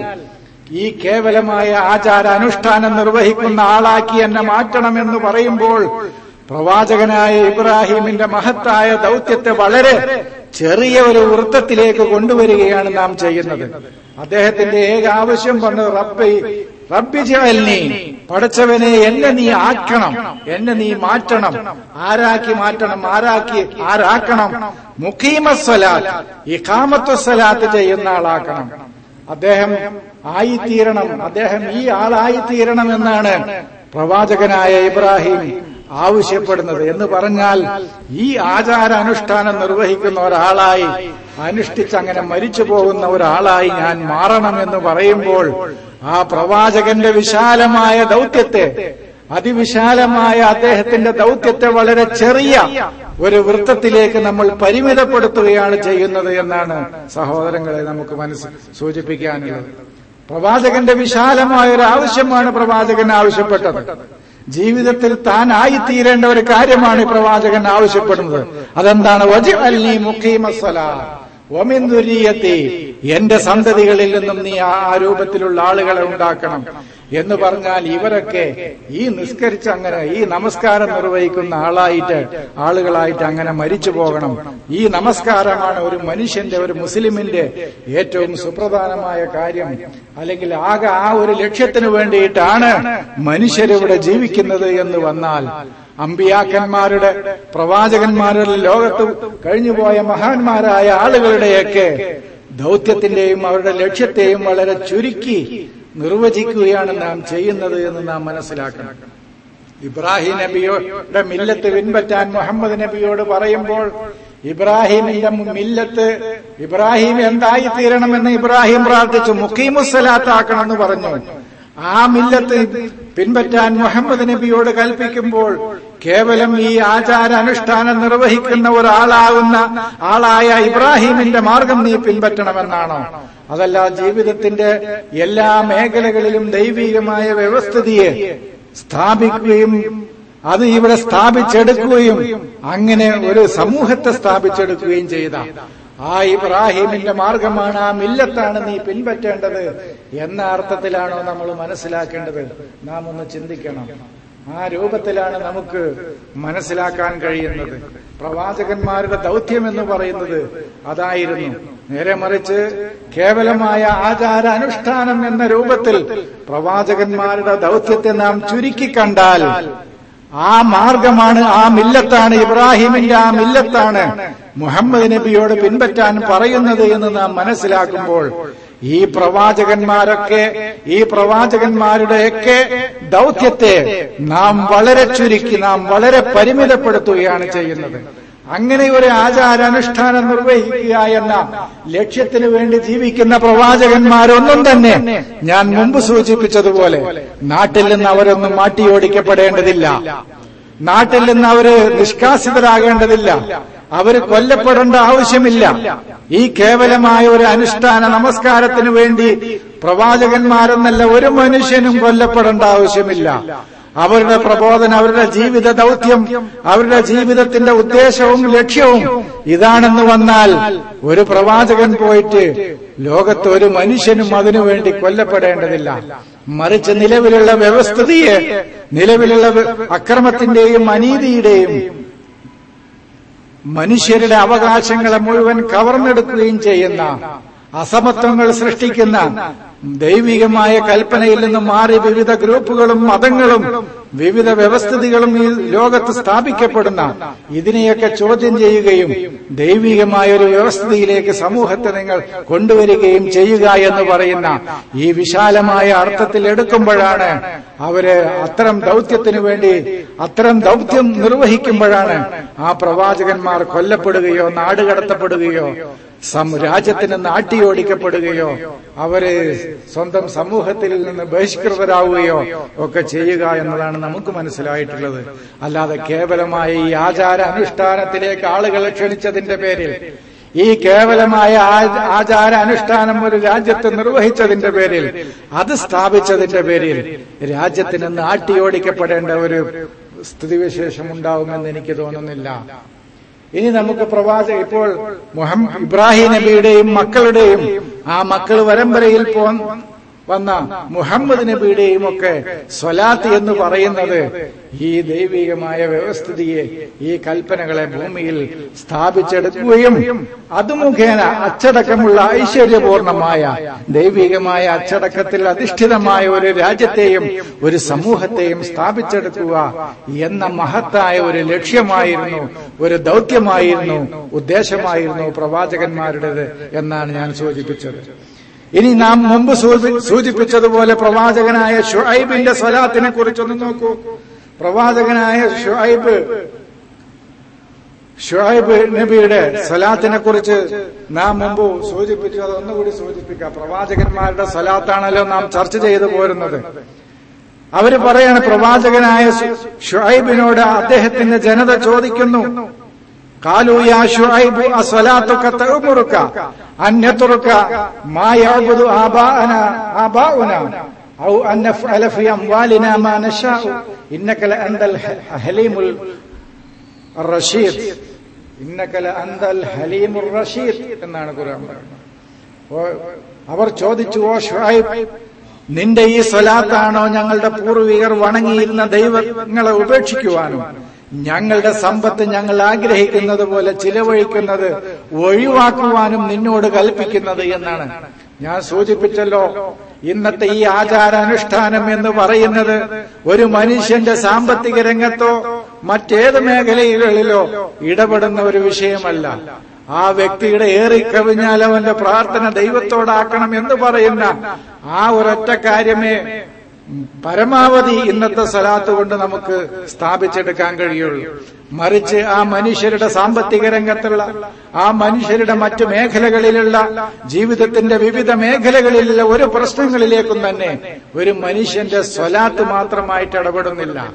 ഈ കേവലമായ ആചാര അനുഷ്ഠാനം നിർവഹിക്കുന്ന ആളാക്കി എന്നെ മാറ്റണമെന്ന് പറയുമ്പോൾ പ്രവാചകനായ ഇബ്രാഹിമിന്റെ മഹത്തായ ദൗത്യത്തെ വളരെ ചെറിയ ഒരു വൃത്തത്തിലേക്ക് കൊണ്ടുവരികയാണ് നാം ചെയ്യുന്നത് അദ്ദേഹത്തിന്റെ ഏക ആവശ്യം പറഞ്ഞത് റബ്ബി റബ്ബി ജഅൽനി പടച്ചവനെ എന്നെ നീ ആക്കണം എന്നെ നീ മാറ്റണം ആരാക്കി മാറ്റണം ആരാക്കി ആരാക്കണം മുഖീമസ്വലാത്ത് ഇഖാമത്തുസ്വലാത്ത് ചെയ്യുന്ന ആളാക്കണം അദ്ദേഹം ആയിത്തീരണം അദ്ദേഹം ഈ ആളായിത്തീരണം എന്നാണ് പ്രവാചകനായ ഇബ്രാഹിം ആവശ്യപ്പെടുന്നത് എന്ന് പറഞ്ഞാൽ ഈ ആചാര അനുഷ്ഠാനം നിർവഹിക്കുന്ന ഒരാളായി അനുഷ്ഠിച്ച് അങ്ങനെ മരിച്ചു പോകുന്ന ഒരാളായി ഞാൻ മാറണം എന്ന് പറയുമ്പോൾ ആ പ്രവാചകന്റെ വിശാലമായ ദൗത്യത്തെ അതിവിശാലമായ അദ്ദേഹത്തിന്റെ ദൗത്യത്തെ വളരെ ചെറിയ ഒരു വൃത്തത്തിലേക്ക് നമ്മൾ പരിമിതപ്പെടുത്തുകയാണ് ചെയ്യുന്നത് എന്നാണ് സഹോദരങ്ങളെ നമുക്ക് മനസ്സ് സൂചിപ്പിക്കാനുള്ളത് പ്രവാചകന്റെ വിശാലമായ ഒരു ആവശ്യമാണ് പ്രവാചകൻ ആവശ്യപ്പെട്ടത് ജീവിതത്തിൽ താൻ ആയിത്തീരേണ്ട ഒരു കാര്യമാണ് ഈ പ്രവാചകൻ ആവശ്യപ്പെടുന്നത് അതെന്താണ് വജി അല്ലി മുഖീമസ്വല ഒമിന്ദുരീയത്തി എന്റെ സന്തതികളിൽ നിന്നും നീ ആ രൂപത്തിലുള്ള ആളുകളെ ഉണ്ടാക്കണം എന്ന് പറഞ്ഞാൽ ഇവരൊക്കെ ഈ നിസ്കരിച്ച് അങ്ങനെ ഈ നമസ്കാരം നിർവഹിക്കുന്ന ആളായിട്ട് ആളുകളായിട്ട് അങ്ങനെ മരിച്ചു പോകണം ഈ നമസ്കാരമാണ് ഒരു മനുഷ്യന്റെ ഒരു മുസ്ലിമിന്റെ ഏറ്റവും സുപ്രധാനമായ കാര്യം അല്ലെങ്കിൽ ആകെ ആ ഒരു ലക്ഷ്യത്തിന് വേണ്ടിയിട്ടാണ് മനുഷ്യരിവിടെ ജീവിക്കുന്നത് എന്ന് വന്നാൽ അമ്പിയാക്കന്മാരുടെ പ്രവാചകന്മാരുടെ ലോകത്ത് കഴിഞ്ഞുപോയ മഹാന്മാരായ ആളുകളുടെയൊക്കെ ദൗത്യത്തിന്റെയും അവരുടെ ലക്ഷ്യത്തെയും വളരെ ചുരുക്കി നിർവചിക്കുകയാണ് നാം ചെയ്യുന്നത് എന്ന് നാം മനസ്സിലാക്കണം ഇബ്രാഹിം നബിയുടെ മില്ലത്ത് പിൻപറ്റാൻ മുഹമ്മദ് നബിയോട് പറയുമ്പോൾ ഇബ്രാഹിമിന്റെ മില്ലത്ത് ഇബ്രാഹിം എന്തായി തീരണമെന്ന് ഇബ്രാഹിം പ്രാർത്ഥിച്ചു മുഖീമുസലാത്താക്കണമെന്ന് പറഞ്ഞു ആ മില്ലത്ത് പിൻപറ്റാൻ മുഹമ്മദ് നബിയോട് കൽപ്പിക്കുമ്പോൾ കേവലം ഈ ആചാര അനുഷ്ഠാനം നിർവഹിക്കുന്ന ഒരാളാകുന്ന ആളായ ഇബ്രാഹിമിന്റെ മാർഗം നീ പിൻപറ്റണമെന്നാണോ അതല്ല ജീവിതത്തിന്റെ എല്ലാ മേഖലകളിലും ദൈവികമായ വ്യവസ്ഥിതിയെ സ്ഥാപിക്കുകയും അത് ഇവിടെ സ്ഥാപിച്ചെടുക്കുകയും അങ്ങനെ ഒരു സമൂഹത്തെ സ്ഥാപിച്ചെടുക്കുകയും ചെയ്ത ആ ഇബ്രാഹിമിന്റെ മാർഗമാണ് ആ മില്ലത്താണ് നീ പിൻപറ്റേണ്ടത് എന്ന അർത്ഥത്തിലാണോ നമ്മൾ മനസ്സിലാക്കേണ്ടത് നാം ഒന്ന് ചിന്തിക്കണം ആ രൂപത്തിലാണ് നമുക്ക് മനസ്സിലാക്കാൻ കഴിയുന്നത് പ്രവാചകന്മാരുടെ ദൗത്യം എന്ന് പറയുന്നത് അതായിരുന്നു നേരെ മറിച്ച് കേവലമായ ആചാര അനുഷ്ഠാനം എന്ന രൂപത്തിൽ പ്രവാചകന്മാരുടെ ദൗത്യത്തെ നാം ചുരുക്കി കണ്ടാൽ ആ മാർഗമാണ് ആ മില്ലത്താണ് ഇബ്രാഹിമിന്റെ ആ മില്ലത്താണ് മുഹമ്മദ് നബിയോട് പിൻപറ്റാൻ പറയുന്നത് എന്ന് നാം മനസ്സിലാക്കുമ്പോൾ ഈ പ്രവാചകന്മാരൊക്കെ ഈ പ്രവാചകന്മാരുടെയൊക്കെ ദൗത്യത്തെ നാം വളരെ ചുരുക്കി നാം വളരെ പരിമിതപ്പെടുത്തുകയാണ് ചെയ്യുന്നത് അങ്ങനെ ഒരു ആചാരാനുഷ്ഠാനം നിർവഹിക്കുക എന്ന ലക്ഷ്യത്തിന് വേണ്ടി ജീവിക്കുന്ന പ്രവാചകന്മാരൊന്നും തന്നെ ഞാൻ മുമ്പ് സൂചിപ്പിച്ചതുപോലെ നാട്ടിൽ നിന്ന് അവരൊന്നും മാട്ടിയോടിക്കപ്പെടേണ്ടതില്ല നാട്ടിൽ നിന്ന് അവര് നിഷ്കാസിതരാകേണ്ടതില്ല അവര് കൊല്ലപ്പെടേണ്ട ആവശ്യമില്ല ഈ കേവലമായ ഒരു അനുഷ്ഠാന നമസ്കാരത്തിന് വേണ്ടി പ്രവാചകന്മാരെന്നല്ല ഒരു മനുഷ്യനും കൊല്ലപ്പെടേണ്ട ആവശ്യമില്ല അവരുടെ പ്രബോധനം അവരുടെ ജീവിത ദൗത്യം അവരുടെ ജീവിതത്തിന്റെ ഉദ്ദേശവും ലക്ഷ്യവും ഇതാണെന്ന് വന്നാൽ ഒരു പ്രവാചകൻ പോയിട്ട് ലോകത്ത് ഒരു മനുഷ്യനും അതിനുവേണ്ടി കൊല്ലപ്പെടേണ്ടതില്ല മറിച്ച് നിലവിലുള്ള വ്യവസ്ഥിതിയെ നിലവിലുള്ള അക്രമത്തിന്റെയും അനീതിയുടെയും മനുഷ്യരുടെ അവകാശങ്ങളെ മുഴുവൻ കവർന്നെടുക്കുകയും ചെയ്യുന്ന അസമത്വങ്ങൾ സൃഷ്ടിക്കുന്ന ദൈവികമായ കൽപ്പനയിൽ നിന്ന് മാറി വിവിധ ഗ്രൂപ്പുകളും മതങ്ങളും വിവിധ വ്യവസ്ഥിതികളും ഈ ലോകത്ത് സ്ഥാപിക്കപ്പെടുന്ന ഇതിനെയൊക്കെ ചോദ്യം ചെയ്യുകയും ദൈവികമായ ഒരു വ്യവസ്ഥിതിയിലേക്ക് സമൂഹത്തെ നിങ്ങൾ കൊണ്ടുവരികയും ചെയ്യുക എന്ന് പറയുന്ന ഈ വിശാലമായ അർത്ഥത്തിൽ എടുക്കുമ്പോഴാണ് അവര് അത്തരം ദൗത്യത്തിനു വേണ്ടി അത്തരം ദൗത്യം നിർവഹിക്കുമ്പോഴാണ് ആ പ്രവാചകന്മാർ കൊല്ലപ്പെടുകയോ നാടുകടത്തപ്പെടുകയോ രാജ്യത്തിന് നാട്ടിയോടിക്കപ്പെടുകയോ അവര് സ്വന്തം സമൂഹത്തിൽ നിന്ന് ബഹിഷ്കൃതരാവുകയോ ഒക്കെ ചെയ്യുക എന്നതാണ് നമുക്ക് മനസ്സിലായിട്ടുള്ളത് അല്ലാതെ കേവലമായ ഈ ആചാര അനുഷ്ഠാനത്തിലേക്ക് ആളുകളെ ക്ഷണിച്ചതിന്റെ പേരിൽ ഈ കേവലമായ ആചാര അനുഷ്ഠാനം ഒരു രാജ്യത്ത് നിർവഹിച്ചതിന്റെ പേരിൽ അത് സ്ഥാപിച്ചതിന്റെ പേരിൽ രാജ്യത്തിന് നാട്ടിയോടിക്കപ്പെടേണ്ട ഒരു സ്ഥിതിവിശേഷം ഉണ്ടാവുമെന്ന് എനിക്ക് തോന്നുന്നില്ല ഇനി നമുക്ക് പ്രവാചക ഇപ്പോൾ മുഹമ്മദ് ഇബ്രാഹിം നബിയുടെയും മക്കളുടെയും ആ മക്കൾ വരമ്പരയിൽ പോ വന്ന മുഹമ്മദ് നബിയുടെയും ഒക്കെ സ്വലാത്ത് എന്ന് പറയുന്നത് ഈ ദൈവികമായ വ്യവസ്ഥിതിയെ ഈ കൽപ്പനകളെ ഭൂമിയിൽ സ്ഥാപിച്ചെടുക്കുകയും അത് മുഖേന അച്ചടക്കമുള്ള ഐശ്വര്യപൂർണമായ ദൈവികമായ അച്ചടക്കത്തിൽ അധിഷ്ഠിതമായ ഒരു രാജ്യത്തെയും ഒരു സമൂഹത്തെയും സ്ഥാപിച്ചെടുക്കുക എന്ന മഹത്തായ ഒരു ലക്ഷ്യമായിരുന്നു ഒരു ദൗത്യമായിരുന്നു ഉദ്ദേശമായിരുന്നു പ്രവാചകന്മാരുടേത് എന്നാണ് ഞാൻ സൂചിപ്പിച്ചത് ഇനി നാം മുമ്പ് സൂചിപ്പിച്ചതുപോലെ പ്രവാചകനായ ഷുഐബിന്റെ സ്വലാത്തിനെ കുറിച്ചൊന്ന് നോക്കൂ പ്രവാചകനായ ഷുഐബ് ഷുഐബ് നബിയുടെ സ്വലാത്തിനെ കുറിച്ച് നാം മുമ്പ് സൂചിപ്പിച്ചു അത് ഒന്നുകൂടി സൂചിപ്പിക്കാം പ്രവാചകന്മാരുടെ സ്വലാത്താണല്ലോ നാം ചർച്ച ചെയ്തു പോരുന്നത് അവര് പറയാണ് പ്രവാചകനായ ഷുഐബിനോട് അദ്ദേഹത്തിന്റെ ജനത ചോദിക്കുന്നു قالوا يا شعيب أصلاتك تأمرك أن نترك ما يعبد آباءنا آباؤنا أو أن نفعل في أموالنا ما نشاء إنك لأنت الحليم الرشيد إنك لأنت الحليم الرشيد എന്നാണ് ഖുർആൻ അവർ ചോദിച്ചു ഓ ഷുഐബ് നിന്റെ ഈ സ്വലാത്താണോ ഞങ്ങളുടെ പൂർവികർ വണങ്ങിയിരുന്ന ദൈവങ്ങളെ ഉപേക്ഷിക്കുവാനും ഞങ്ങളുടെ സമ്പത്ത് ഞങ്ങൾ ആഗ്രഹിക്കുന്നത് പോലെ ചിലവഴിക്കുന്നത് ഒഴിവാക്കുവാനും നിന്നോട് കൽപ്പിക്കുന്നത് എന്നാണ് ഞാൻ സൂചിപ്പിച്ചല്ലോ ഇന്നത്തെ ഈ ആചാരാനുഷ്ഠാനം എന്ന് പറയുന്നത് ഒരു മനുഷ്യന്റെ സാമ്പത്തിക രംഗത്തോ മറ്റേത് മേഖലകളിലോ ഇടപെടുന്ന ഒരു വിഷയമല്ല ആ വ്യക്തിയുടെ ഏറിക്കവിഞ്ഞാൽ അവന്റെ പ്രാർത്ഥന ദൈവത്തോടാക്കണം എന്ന് പറയുന്ന ആ ഒരൊറ്റ കാര്യമേ പരമാവധി ഇന്നത്തെ സ്ഥലത്ത് കൊണ്ട് നമുക്ക് സ്ഥാപിച്ചെടുക്കാൻ കഴിയുള്ളൂ മറിച്ച് ആ മനുഷ്യരുടെ സാമ്പത്തിക രംഗത്തുള്ള ആ മനുഷ്യരുടെ മറ്റു മേഖലകളിലുള്ള ജീവിതത്തിന്റെ വിവിധ മേഖലകളിലുള്ള ഒരു പ്രശ്നങ്ങളിലേക്കും തന്നെ ഒരു മനുഷ്യന്റെ സ്വലാത്ത് മാത്രമായിട്ട് ഇടപെടുന്നില്ല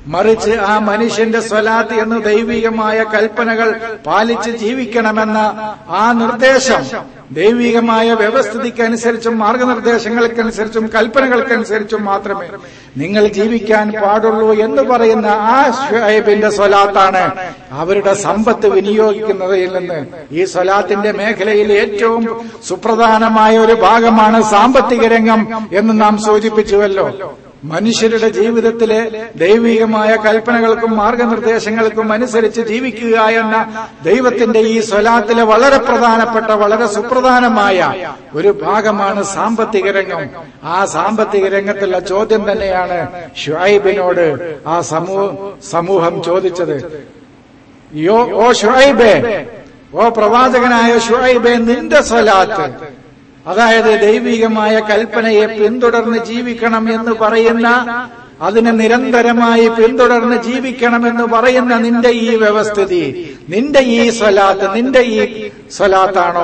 മറിച്ച് ആ മനുഷ്യന്റെ സ്വലാത്ത് എന്ന ദൈവികമായ കൽപ്പനകൾ പാലിച്ച് ജീവിക്കണമെന്ന ആ നിർദ്ദേശം ദൈവികമായ വ്യവസ്ഥിതിക്കനുസരിച്ചും മാർഗനിർദ്ദേശങ്ങൾക്കനുസരിച്ചും കൽപ്പനകൾക്കനുസരിച്ചും മാത്രമേ നിങ്ങൾ ജീവിക്കാൻ പാടുള്ളൂ എന്ന് പറയുന്ന ആ ഷുഹൈബിന്റെ സ്വലാത്താണ് അവരുടെ സമ്പത്ത് വിനിയോഗിക്കുന്നതിൽ നിന്ന് ഈ സ്വലാത്തിന്റെ മേഖലയിൽ ഏറ്റവും സുപ്രധാനമായ ഒരു ഭാഗമാണ് സാമ്പത്തിക രംഗം എന്ന് നാം സൂചിപ്പിച്ചുവല്ലോ മനുഷ്യരുടെ ജീവിതത്തിലെ ദൈവികമായ കൽപ്പനകൾക്കും മാർഗനിർദ്ദേശങ്ങൾക്കും അനുസരിച്ച് ജീവിക്കുക എന്ന ദൈവത്തിന്റെ ഈ സ്വലാത്തിലെ വളരെ പ്രധാനപ്പെട്ട വളരെ സുപ്രധാനമായ ഒരു ഭാഗമാണ് സാമ്പത്തിക രംഗം ആ സാമ്പത്തിക രംഗത്തുള്ള ചോദ്യം തന്നെയാണ് ഷുഐബിനോട് ആ സമൂഹ സമൂഹം ചോദിച്ചത് യോ ഓ ഷുഐബേ ഓ പ്രവാചകനായ ഷുഐബേ നിന്റെ സ്വലാത്ത് അതായത് ദൈവികമായ കൽപ്പനയെ പിന്തുടർന്ന് ജീവിക്കണം എന്ന് പറയുന്ന അതിനെ നിരന്തരമായി പിന്തുടർന്ന് ജീവിക്കണമെന്ന് പറയുന്ന നിന്റെ ഈ വ്യവസ്ഥിതി നിന്റെ ഈ സ്വലാത്ത് നിന്റെ ഈ സ്വലാത്താണോ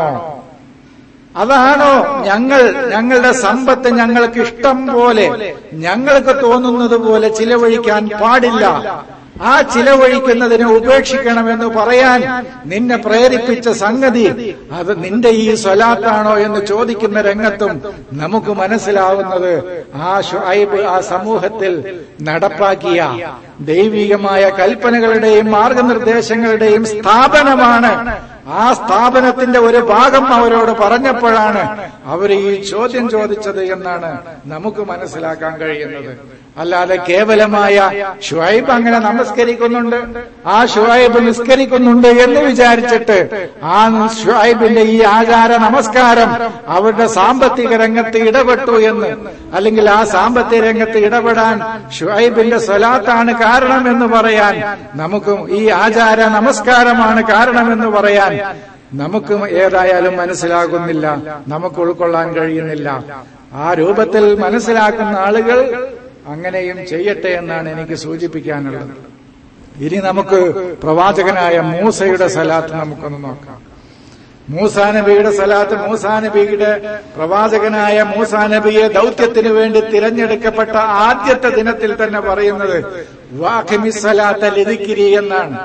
അതാണോ ഞങ്ങൾ ഞങ്ങളുടെ സമ്പത്ത് ഞങ്ങൾക്ക് ഇഷ്ടം പോലെ ഞങ്ങൾക്ക് തോന്നുന്നത് പോലെ ചിലവഴിക്കാൻ പാടില്ല ആ ചിലവഴിക്കുന്നതിനെ ഉപേക്ഷിക്കണമെന്ന് പറയാൻ നിന്നെ പ്രേരിപ്പിച്ച സംഗതി അത് നിന്റെ ഈ സ്വലാത്താണോ എന്ന് ചോദിക്കുന്ന രംഗത്തും നമുക്ക് മനസ്സിലാവുന്നത് ആ ഷുഐബ് ആ സമൂഹത്തിൽ നടപ്പാക്കിയ ദൈവികമായ കൽപ്പനകളുടെയും മാർഗനിർദ്ദേശങ്ങളുടെയും സ്ഥാപനമാണ് ആ സ്ഥാപനത്തിന്റെ ഒരു ഭാഗം അവരോട് പറഞ്ഞപ്പോഴാണ് അവർ ഈ ചോദ്യം ചോദിച്ചത് എന്നാണ് നമുക്ക് മനസ്സിലാക്കാൻ കഴിയുന്നത് അല്ലാതെ കേവലമായ ഷുഹൈബ് അങ്ങനെ നമസ്കരിക്കുന്നുണ്ട് ആ ഷുഹൈബ് നിസ്കരിക്കുന്നുണ്ട് എന്ന് വിചാരിച്ചിട്ട് ആ ഷുഹൈബിന്റെ ഈ ആചാര നമസ്കാരം അവരുടെ സാമ്പത്തിക രംഗത്ത് ഇടപെട്ടു എന്ന് അല്ലെങ്കിൽ ആ സാമ്പത്തിക രംഗത്ത് ഇടപെടാൻ ഷുഹൈബിന്റെ സ്വലാത്താണ് കാരണമെന്ന് പറയാൻ നമുക്കും ഈ ആചാര നമസ്കാരമാണ് കാരണമെന്ന് പറയാൻ നമുക്ക് ഏതായാലും മനസ്സിലാകുന്നില്ല നമുക്ക് ഉൾക്കൊള്ളാൻ കഴിയുന്നില്ല ആ രൂപത്തിൽ മനസ്സിലാക്കുന്ന ആളുകൾ അങ്ങനെയും ചെയ്യട്ടെ എന്നാണ് എനിക്ക് സൂചിപ്പിക്കാനുള്ളത് ഇനി നമുക്ക് പ്രവാചകനായ മൂസയുടെ സലാത്ത് നമുക്കൊന്ന് നോക്കാം മൂസാ നബിയുടെ സലാത്ത് മൂസാ നബിയുടെ പ്രവാചകനായ മൂസാ നബിയെ ദൗത്യത്തിന് വേണ്ടി തിരഞ്ഞെടുക്കപ്പെട്ട ആദ്യത്തെ ദിനത്തിൽ തന്നെ പറയുന്നത് വാഖിമിസലാത്ത ലിതിക്കിരി എന്നാണ്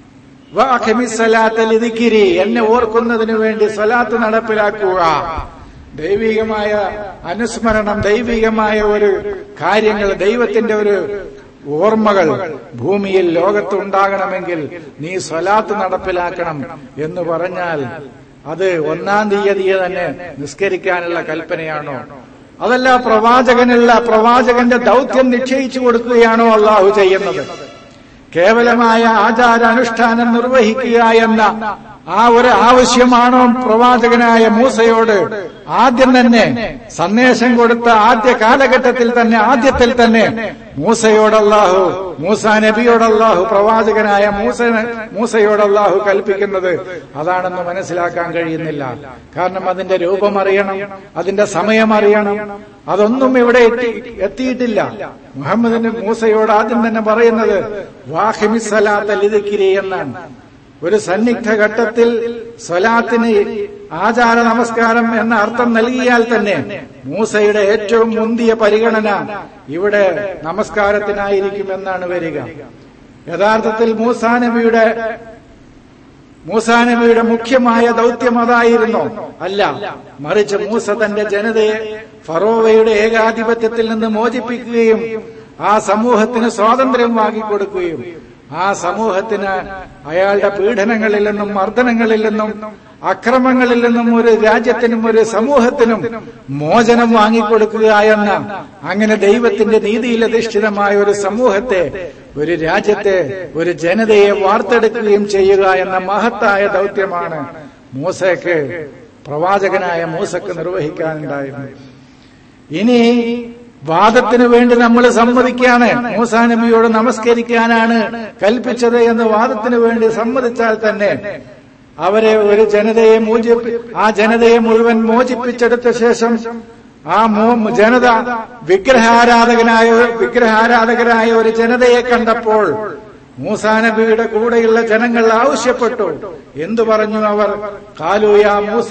വാഖിമിസലാത്ത ലിതിക്കിരി എന്നെ ഓർക്കുന്നതിന് വേണ്ടി സലാത്ത് നടപ്പിലാക്കുക ദൈവികമായ അനുസ്മരണം ദൈവികമായ ഒരു കാര്യങ്ങൾ ദൈവത്തിന്റെ ഒരു ഓർമ്മകൾ ഭൂമിയിൽ ലോകത്ത് ഉണ്ടാകണമെങ്കിൽ നീ സ്വലാത്ത് നടപ്പിലാക്കണം എന്ന് പറഞ്ഞാൽ അത് ഒന്നാം തീയതിയെ തന്നെ നിസ്കരിക്കാനുള്ള കൽപ്പനയാണോ അതല്ല പ്രവാചകനുള്ള പ്രവാചകന്റെ ദൗത്യം നിശ്ചയിച്ചു കൊടുക്കുകയാണോ അള്ളാഹു ചെയ്യുന്നത് കേവലമായ ആചാരാനുഷ്ഠാനം നിർവഹിക്കുക എന്ന ആ ഒരു ആവശ്യമാണോ പ്രവാചകനായ മൂസയോട് ആദ്യം തന്നെ സന്ദേശം കൊടുത്ത ആദ്യ കാലഘട്ടത്തിൽ തന്നെ ആദ്യത്തിൽ തന്നെ മൂസയോടല്ലാഹു മൂസ നബിയോടല്ലാഹു പ്രവാചകനായ മൂസ മൂസയോടല്ലാഹു കൽപ്പിക്കുന്നത് അതാണെന്ന് മനസ്സിലാക്കാൻ കഴിയുന്നില്ല കാരണം അതിന്റെ രൂപം അറിയണം അതിന്റെ സമയം അറിയണം അതൊന്നും ഇവിടെ എത്തി എത്തിയിട്ടില്ല മുഹമ്മദിന് മൂസയോട് ആദ്യം തന്നെ പറയുന്നത് വാഹിമിസലാത്ത ലിതിക്കിരി എന്നാണ് ഒരു സന്നിഗ്ധ ഘട്ടത്തിൽ സ്വലാത്തിന് ആചാര നമസ്കാരം എന്ന അർത്ഥം നൽകിയാൽ തന്നെ മൂസയുടെ ഏറ്റവും മുന്തിയ പരിഗണന ഇവിടെ നമസ്കാരത്തിനായിരിക്കുമെന്നാണ് വരിക യഥാർത്ഥത്തിൽ മൂസാ നബിയുടെ മൂസാ നബിയുടെ മുഖ്യമായ ദൗത്യം അതായിരുന്നു അല്ല മറിച്ച് മൂസ തന്റെ ജനതയെ ഫറോവയുടെ ഏകാധിപത്യത്തിൽ നിന്ന് മോചിപ്പിക്കുകയും ആ സമൂഹത്തിന് സ്വാതന്ത്ര്യം വാങ്ങിക്കൊടുക്കുകയും ആ സമൂഹത്തിന് അയാളുടെ പീഡനങ്ങളിൽ നിന്നും മർദ്ദനങ്ങളിൽ നിന്നും അക്രമങ്ങളിൽ നിന്നും ഒരു രാജ്യത്തിനും ഒരു സമൂഹത്തിനും മോചനം വാങ്ങിക്കൊടുക്കുക എന്ന അങ്ങനെ ദൈവത്തിന്റെ നീതിയിൽ അധിഷ്ഠിതമായ ഒരു സമൂഹത്തെ ഒരു രാജ്യത്തെ ഒരു ജനതയെ വാർത്തെടുക്കുകയും ചെയ്യുക എന്ന മഹത്തായ ദൗത്യമാണ് മൂസയ്ക്ക് പ്രവാചകനായ മൂസക്ക് നിർവഹിക്കാനുണ്ടായിരുന്നത് ഇനി വാദത്തിന് വേണ്ടി നമ്മൾ സമ്മതിക്കുകയാണ് മൂസാ നബിയോട് നമസ്കരിക്കാനാണ് കൽപ്പിച്ചത് എന്ന് വാദത്തിന് വേണ്ടി സമ്മതിച്ചാൽ തന്നെ അവരെ ഒരു ജനതയെ മോചിപ്പി ആ ജനതയെ മുഴുവൻ മോചിപ്പിച്ചെടുത്ത ശേഷം ആ ജനത വിഗ്രഹാരാധകനായ വിഗ്രഹാരാധകരായ ഒരു ജനതയെ കണ്ടപ്പോൾ മൂസാ നബിയുടെ കൂടെയുള്ള ജനങ്ങൾ ആവശ്യപ്പെട്ടു എന്തു പറഞ്ഞു അവർ കാലൂയ മൂസ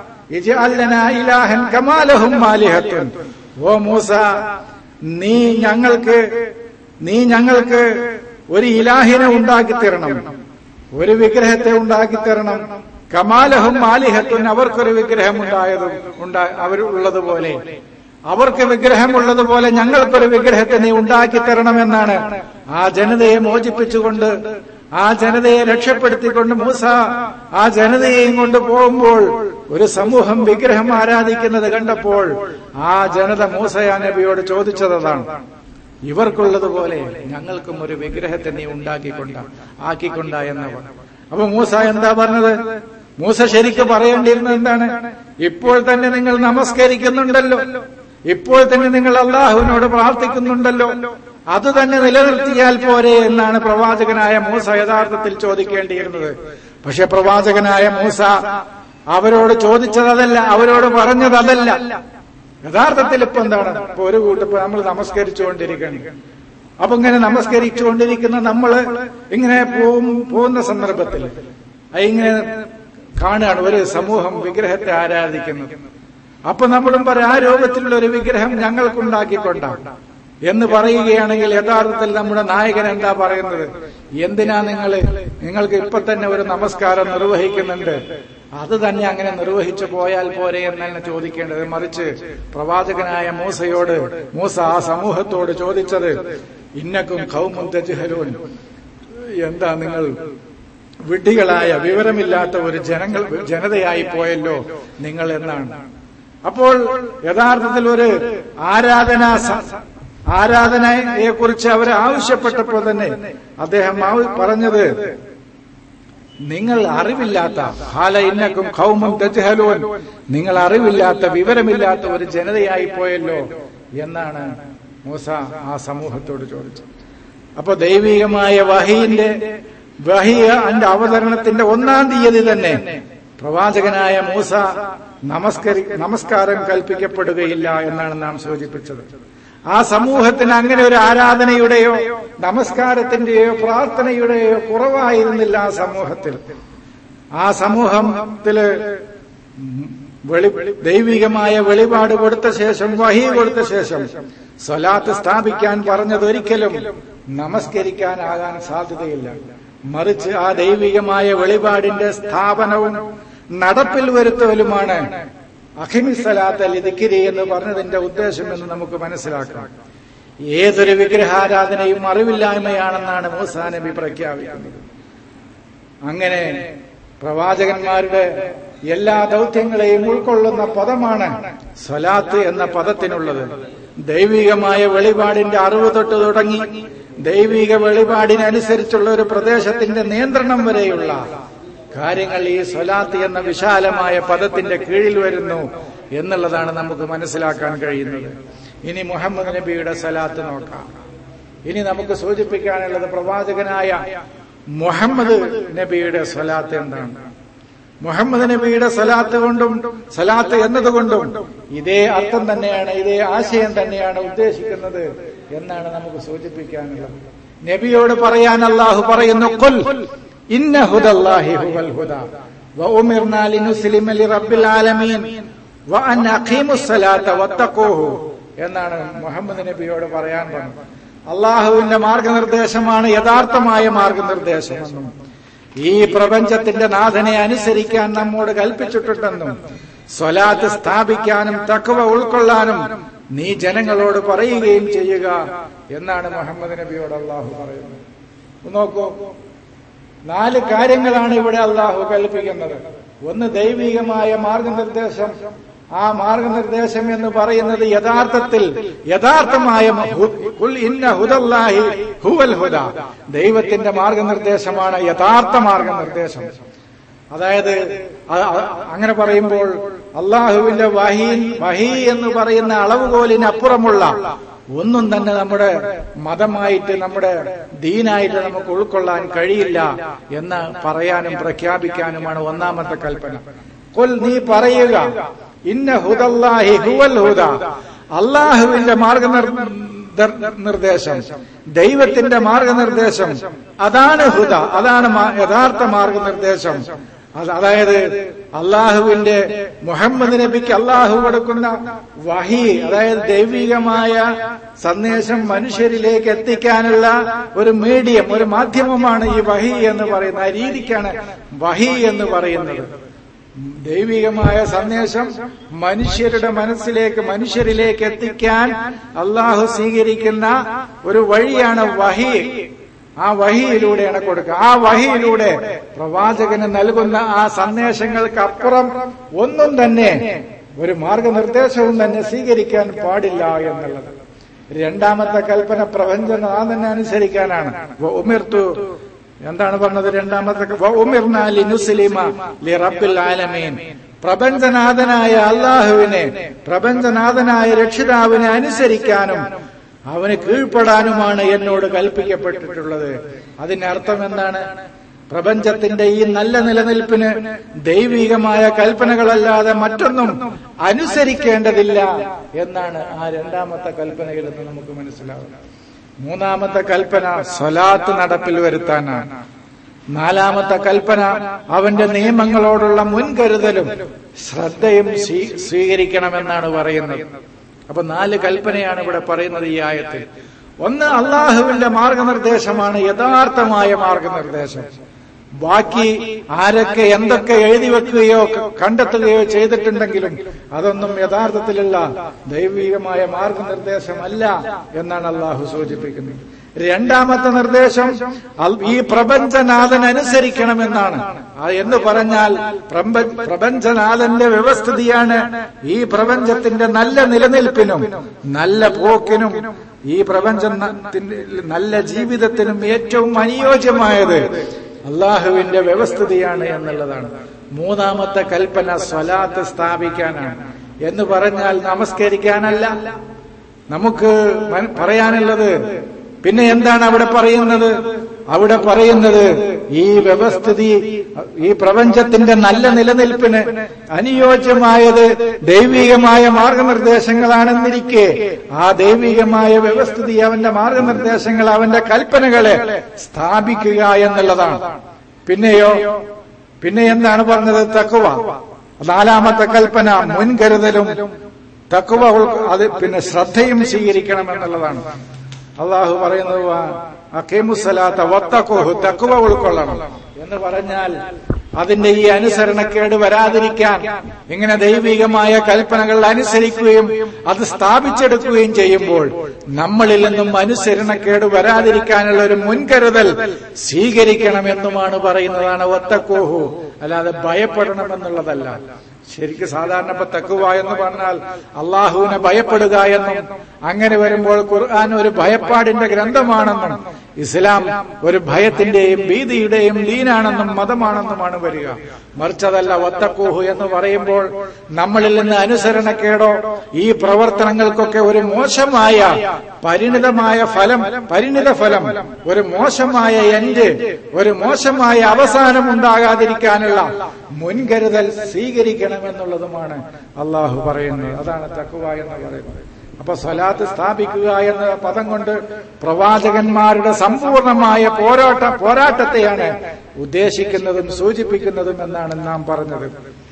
ഇലാഹൻ കമാലഹും മാലിഹത്തുൻ ഓ മൂസ നീ ഞങ്ങൾക്ക് നീ ഞങ്ങൾക്ക് ഒരു ഇലാഹിനെ ഉണ്ടാക്കിത്തരണം ഒരു വിഗ്രഹത്തെ ഉണ്ടാക്കിത്തരണം കമാലഹും മാലിഹത്തുൻ അവർക്കൊരു വിഗ്രഹം ഉണ്ടായതും ഉണ്ടാ അവർ ഉള്ളതുപോലെ അവർക്ക് വിഗ്രഹമുള്ളതുപോലെ ഞങ്ങൾക്കൊരു വിഗ്രഹത്തെ നീ ഉണ്ടാക്കി തരണമെന്നാണ് ആ ജനതയെ മോചിപ്പിച്ചുകൊണ്ട് ആ ജനതയെ രക്ഷപ്പെടുത്തിക്കൊണ്ട് മൂസ ആ ജനതയെയും കൊണ്ട് പോകുമ്പോൾ ഒരു സമൂഹം വിഗ്രഹം ആരാധിക്കുന്നത് കണ്ടപ്പോൾ ആ ജനത മൂസയാ നബിയോട് ചോദിച്ചതാണ് ഇവർക്കുള്ളതുപോലെ ഞങ്ങൾക്കും ഒരു വിഗ്രഹത്തെ നീ ഉണ്ടാക്കിക്കൊണ്ട ആക്കിക്കൊണ്ട എന്നവർ അപ്പൊ മൂസ എന്താ പറഞ്ഞത് മൂസ ശരിക്ക് പറയേണ്ടിയിരുന്നത് എന്താണ് ഇപ്പോൾ തന്നെ നിങ്ങൾ നമസ്കരിക്കുന്നുണ്ടല്ലോ ഇപ്പോൾ തന്നെ നിങ്ങൾ അള്ളാഹുവിനോട് പ്രാർത്ഥിക്കുന്നുണ്ടല്ലോ അത് തന്നെ നിലനിർത്തിയാൽ പോരെ എന്നാണ് പ്രവാചകനായ മൂസ യഥാർത്ഥത്തിൽ ചോദിക്കേണ്ടിയിരുന്നത് പക്ഷെ പ്രവാചകനായ മൂസ അവരോട് ചോദിച്ചതല്ല അവരോട് പറഞ്ഞതല്ല യഥാർത്ഥത്തിൽ ഇപ്പൊ എന്താണ് ഇപ്പൊ ഒരു കൂട്ടിപ്പോ നമ്മൾ നമസ്കരിച്ചുകൊണ്ടിരിക്കണം അപ്പൊ ഇങ്ങനെ നമസ്കരിച്ചുകൊണ്ടിരിക്കുന്ന നമ്മള് ഇങ്ങനെ പോവും പോകുന്ന സന്ദർഭത്തിൽ ഇങ്ങനെ കാണുകയാണ് ഒരു സമൂഹം വിഗ്രഹത്തെ ആരാധിക്കുന്നത് അപ്പൊ നമ്മളും പറയും ആ രൂപത്തിലുള്ള ഒരു വിഗ്രഹം ഞങ്ങൾക്കുണ്ടാക്കിക്കൊണ്ടാണ് എന്ന് പറയുകയാണെങ്കിൽ യഥാർത്ഥത്തിൽ നമ്മുടെ നായകൻ എന്താ പറയുന്നത് എന്തിനാ നിങ്ങൾ നിങ്ങൾക്ക് ഇപ്പൊ തന്നെ ഒരു നമസ്കാരം നിർവഹിക്കുന്നുണ്ട് അത് തന്നെ അങ്ങനെ നിർവഹിച്ചു പോയാൽ പോരെ എന്നല്ല ചോദിക്കേണ്ടത് മറിച്ച് പ്രവാചകനായ മൂസയോട് മൂസ ആ സമൂഹത്തോട് ചോദിച്ചത് ഇന്നക്കും കൗമുൻ തെജുഹലൂൻ എന്താ നിങ്ങൾ വിഡ്ഢികളായ വിവരമില്ലാത്ത ഒരു ജനങ്ങൾ ജനതയായി പോയല്ലോ നിങ്ങൾ എന്നാണ് അപ്പോൾ യഥാർത്ഥത്തിൽ ഒരു ആരാധനാ ആരാധനയെ കുറിച്ച് അവർ ആവശ്യപ്പെട്ടപ്പോൾ തന്നെ അദ്ദേഹം പറഞ്ഞത് നിങ്ങൾ അറിവില്ലാത്ത ഹാല ഇന്നക്കും ഖൗമും തജ്ഹലൂൻ നിങ്ങൾ അറിവില്ലാത്ത വിവരമില്ലാത്ത ഒരു ജനതയായി പോയല്ലോ എന്നാണ് മൂസ ആ സമൂഹത്തോട് ചോദിച്ചത് അപ്പൊ ദൈവികമായ വഹീന്റെ വഹിയ അന്റെ അവതരണത്തിന്റെ ഒന്നാം തീയതി തന്നെ പ്രവാചകനായ മൂസ നമസ്കരി നമസ്കാരം കൽപ്പിക്കപ്പെടുകയില്ല എന്നാണ് നാം സൂചിപ്പിച്ചത് ആ സമൂഹത്തിന് അങ്ങനെ ഒരു ആരാധനയുടെയോ നമസ്കാരത്തിന്റെയോ പ്രാർത്ഥനയുടെയോ കുറവായിരുന്നില്ല ആ സമൂഹത്തിൽ ആ സമൂഹത്തില് വെളി ദൈവികമായ വെളിപാട് കൊടുത്ത ശേഷം വഹി കൊടുത്ത ശേഷം സ്വലാത്ത് സ്ഥാപിക്കാൻ പറഞ്ഞത് ഒരിക്കലും നമസ്കരിക്കാനാകാൻ സാധ്യതയില്ല മറിച്ച് ആ ദൈവികമായ വെളിപാടിന്റെ സ്ഥാപനവും നടപ്പിൽ വരുത്തലുമാണ് അഹിമിസലാത്ത ലിദിക്കിരി എന്ന് പറഞ്ഞതിന്റെ ഉദ്ദേശം എന്ന് നമുക്ക് മനസ്സിലാക്കാം ഏതൊരു വിഗ്രഹാരാധനയും അറിവില്ലായ്മയാണെന്നാണ് മൂസാ നബി പ്രഖ്യാപിക്കുന്നത് അങ്ങനെ പ്രവാചകന്മാരുടെ എല്ലാ ദൗത്യങ്ങളെയും ഉൾക്കൊള്ളുന്ന പദമാണ് സ്വലാത്ത് എന്ന പദത്തിനുള്ളത് ദൈവികമായ വെളിപാടിന്റെ അറിവ് തൊട്ട് തുടങ്ങി ദൈവിക വെളിപാടിനനുസരിച്ചുള്ള ഒരു പ്രദേശത്തിന്റെ നിയന്ത്രണം വരെയുള്ള കാര്യങ്ങൾ ഈ സ്വലാത്ത് എന്ന വിശാലമായ പദത്തിന്റെ കീഴിൽ വരുന്നു എന്നുള്ളതാണ് നമുക്ക് മനസ്സിലാക്കാൻ കഴിയുന്നത് ഇനി മുഹമ്മദ് നബിയുടെ സലാത്ത് നോക്കാം ഇനി നമുക്ക് സൂചിപ്പിക്കാനുള്ളത് പ്രവാചകനായ മുഹമ്മദ് നബിയുടെ സ്വലാത്ത് എന്താണ് മുഹമ്മദ് നബിയുടെ സലാത്ത് കൊണ്ടും സലാത്ത് എന്നതുകൊണ്ടും ഇതേ അർത്ഥം തന്നെയാണ് ഇതേ ആശയം തന്നെയാണ് ഉദ്ദേശിക്കുന്നത് എന്നാണ് നമുക്ക് സൂചിപ്പിക്കാനുള്ളത് നബിയോട് പറയാൻ അള്ളാഹു പറയുന്നു കൊൽ ഇന്ന ഹുദല്ലാഹി ഹുവൽ ഹുദ വഉമിർനാ ലിനുസ്ലിമ ലിറബ്ബിൽ ആലമീൻ വഅൻ അഖീമുസ് സലാത്ത വത്തഖൂഹു എന്നാണ് മുഹമ്മദ് നബിയോട് പറയാൻ പറഞ്ഞത് അള്ളാഹുവിന്റെ മാർഗനിർദ്ദേശമാണ് യഥാർത്ഥമായ മാർഗനിർദ്ദേശമെന്നും ഈ പ്രപഞ്ചത്തിന്റെ നാഥനെ അനുസരിക്കാൻ നമ്മോട് കൽപ്പിച്ചിട്ടുണ്ടെന്നും സ്വലാത്ത് സ്ഥാപിക്കാനും തക്കവ ഉൾക്കൊള്ളാനും നീ ജനങ്ങളോട് പറയുകയും ചെയ്യുക എന്നാണ് മുഹമ്മദ് നബിയോട് അള്ളാഹു പറയുന്നത് നോക്കൂ നാല് കാര്യങ്ങളാണ് ഇവിടെ അള്ളാഹു കൽപ്പിക്കുന്നത് ഒന്ന് ദൈവികമായ മാർഗനിർദ്ദേശം ആ മാർഗനിർദ്ദേശം എന്ന് പറയുന്നത് യഥാർത്ഥത്തിൽ യഥാർത്ഥമായ ഇന്ന ഹുദല്ലാഹി ഹുവൽ ഹുദ ദൈവത്തിന്റെ മാർഗനിർദ്ദേശമാണ് യഥാർത്ഥ മാർഗനിർദ്ദേശം അതായത് അങ്ങനെ പറയുമ്പോൾ അള്ളാഹുവിന്റെ വഹി വഹി എന്ന് പറയുന്ന അളവുകോലിനപ്പുറമുള്ള ഒന്നും തന്നെ നമ്മുടെ മതമായിട്ട് നമ്മുടെ ദീനായിട്ട് നമുക്ക് ഉൾക്കൊള്ളാൻ കഴിയില്ല എന്ന് പറയാനും പ്രഖ്യാപിക്കാനുമാണ് ഒന്നാമത്തെ കൽപ്പന കൊൽ നീ പറയുക ഇന്ന ഹുദല്ലാഹി ഹുവൽ ഹുദ അള്ളാഹുവിന്റെ മാർഗനിർദ്ദേശം ദൈവത്തിന്റെ മാർഗനിർദ്ദേശം അതാണ് ഹുദ അതാണ് യഥാർത്ഥ മാർഗനിർദ്ദേശം അത് അതായത് അള്ളാഹുവിന്റെ മുഹമ്മദ് നബിക്ക് അള്ളാഹു കൊടുക്കുന്ന വഹി അതായത് ദൈവികമായ സന്ദേശം മനുഷ്യരിലേക്ക് എത്തിക്കാനുള്ള ഒരു മീഡിയം ഒരു മാധ്യമമാണ് ഈ വഹി എന്ന് പറയുന്നത് ആ രീതിക്കാണ് വഹി എന്ന് പറയുന്നത് ദൈവികമായ സന്ദേശം മനുഷ്യരുടെ മനസ്സിലേക്ക് മനുഷ്യരിലേക്ക് എത്തിക്കാൻ അള്ളാഹു സ്വീകരിക്കുന്ന ഒരു വഴിയാണ് വഹി ആ വഹിയിലൂടെയാണ് കൊടുക്കുക ആ വഹിയിലൂടെ പ്രവാചകന് നൽകുന്ന ആ സന്ദേശങ്ങൾക്ക് അപ്പുറം ഒന്നും തന്നെ ഒരു മാർഗനിർദ്ദേശവും തന്നെ സ്വീകരിക്കാൻ പാടില്ല എന്നുള്ളത് രണ്ടാമത്തെ കൽപ്പന പ്രപഞ്ചനാഥനെ അനുസരിക്കാനാണ് ഉമിർത്തു എന്താണ് പറഞ്ഞത് രണ്ടാമത്തെ റബ്ബിൽ ആലമീൻ പ്രപഞ്ചനാഥനായ അള്ളാഹുവിനെ പ്രപഞ്ചനാഥനായ രക്ഷിതാവിനെ അനുസരിക്കാനും അവന് കീഴ്പ്പെടാനുമാണ് എന്നോട് കൽപ്പിക്കപ്പെട്ടിട്ടുള്ളത് അതിന്റെ അർത്ഥം എന്താണ് പ്രപഞ്ചത്തിന്റെ ഈ നല്ല നിലനിൽപ്പിന് ദൈവികമായ കൽപ്പനകളല്ലാതെ മറ്റൊന്നും അനുസരിക്കേണ്ടതില്ല എന്നാണ് ആ രണ്ടാമത്തെ കൽപ്പനയിൽ നിന്ന് നമുക്ക് മനസ്സിലാവുന്നത് മൂന്നാമത്തെ കൽപ്പന സ്വലാത്ത് നടപ്പിൽ വരുത്താനാണ് നാലാമത്തെ കൽപ്പന അവന്റെ നിയമങ്ങളോടുള്ള മുൻകരുതലും ശ്രദ്ധയും സ്വീകരിക്കണമെന്നാണ് പറയുന്നത് അപ്പൊ നാല് കൽപ്പനയാണ് ഇവിടെ പറയുന്നത് ഈ ആയത്തിൽ ഒന്ന് അള്ളാഹുവിന്റെ മാർഗനിർദ്ദേശമാണ് യഥാർത്ഥമായ മാർഗനിർദ്ദേശം ബാക്കി ആരൊക്കെ എന്തൊക്കെ എഴുതി വെക്കുകയോ കണ്ടെത്തുകയോ ചെയ്തിട്ടുണ്ടെങ്കിലും അതൊന്നും യഥാർത്ഥത്തിലുള്ള ദൈവികമായ മാർഗനിർദ്ദേശമല്ല എന്നാണ് അള്ളാഹു സൂചിപ്പിക്കുന്നത് രണ്ടാമത്തെ നിർദ്ദേശം ഈ പ്രപഞ്ചനാഥൻ അനുസരിക്കണമെന്നാണ് എന്ന് പറഞ്ഞാൽ പ്രപഞ്ചനാഥന്റെ വ്യവസ്ഥിതിയാണ് ഈ പ്രപഞ്ചത്തിന്റെ നല്ല നിലനിൽപ്പിനും നല്ല പോക്കിനും ഈ പ്രപഞ്ചത്തിന്റെ നല്ല ജീവിതത്തിനും ഏറ്റവും അനുയോജ്യമായത് അള്ളാഹുവിന്റെ വ്യവസ്ഥിതിയാണ് എന്നുള്ളതാണ് മൂന്നാമത്തെ കൽപ്പന സ്വലാത്ത് സ്ഥാപിക്കാനാണ് എന്ന് പറഞ്ഞാൽ നമസ്കരിക്കാനല്ല നമുക്ക് പറയാനുള്ളത് പിന്നെ എന്താണ് അവിടെ പറയുന്നത് അവിടെ പറയുന്നത് ഈ വ്യവസ്ഥിതി ഈ പ്രപഞ്ചത്തിന്റെ നല്ല നിലനിൽപ്പിന് അനുയോജ്യമായത് ദൈവികമായ മാർഗനിർദ്ദേശങ്ങളാണെന്നിരിക്കെ ആ ദൈവികമായ വ്യവസ്ഥിതി അവന്റെ മാർഗനിർദ്ദേശങ്ങൾ അവന്റെ കൽപ്പനകളെ സ്ഥാപിക്കുക എന്നുള്ളതാണ് പിന്നെയോ പിന്നെ എന്താണ് പറഞ്ഞത് തക്കുവ നാലാമത്തെ കൽപ്പന മുൻകരുതലും തക്കുവ അത് പിന്നെ ശ്രദ്ധയും സ്വീകരിക്കണം എന്നുള്ളതാണ് അള്ളാഹു പറയുന്നത് അക്കേമുസലാത്ത വത്തക്കോഹു തക്കുവ ഉൾക്കൊള്ളണം എന്ന് പറഞ്ഞാൽ അതിന്റെ ഈ അനുസരണക്കേട് വരാതിരിക്കാൻ ഇങ്ങനെ ദൈവികമായ കൽപ്പനകൾ അനുസരിക്കുകയും അത് സ്ഥാപിച്ചെടുക്കുകയും ചെയ്യുമ്പോൾ നമ്മളിൽ നിന്നും അനുസരണക്കേട് വരാതിരിക്കാനുള്ള ഒരു മുൻകരുതൽ സ്വീകരിക്കണമെന്നുമാണ് പറയുന്നതാണ് ഒത്തക്കോഹു അല്ലാതെ ഭയപ്പെടണമെന്നുള്ളതല്ല ശരിക്ക് സാധാരണ ഇപ്പൊ തക്കുവ എന്ന് പറഞ്ഞാൽ അള്ളാഹുവിനെ ഭയപ്പെടുക എന്നും അങ്ങനെ വരുമ്പോൾ ഖുർആൻ ഒരു ഭയപ്പാടിന്റെ ഗ്രന്ഥമാണെന്നും ഇസ്ലാം ഒരു ഭയത്തിന്റെയും ഭീതിയുടെയും ദീനാണെന്നും മതമാണെന്നുമാണ് വരിക മറിച്ചതല്ല ഒത്തക്കൂഹു എന്ന് പറയുമ്പോൾ നമ്മളിൽ നിന്ന് അനുസരണക്കേടോ ഈ പ്രവർത്തനങ്ങൾക്കൊക്കെ ഒരു മോശമായ പരിണിതമായ ഫലം പരിണിത ഫലം ഒരു മോശമായ എൻഡ് ഒരു മോശമായ അവസാനം ഉണ്ടാകാതിരിക്കാനുള്ള മുൻകരുതൽ സ്വീകരിക്കണമെന്നുള്ളതുമാണ് അള്ളാഹു പറയുന്നത് അതാണ് തക്കുവ എന്ന് പറയുന്നത് അപ്പൊ സ്വലാത്ത് സ്ഥാപിക്കുക എന്ന പദം കൊണ്ട് പ്രവാചകന്മാരുടെ സമ്പൂർണമായ പോരാട്ട പോരാട്ടത്തെയാണ് ഉദ്ദേശിക്കുന്നതും സൂചിപ്പിക്കുന്നതും എന്നാണ് നാം പറഞ്ഞത്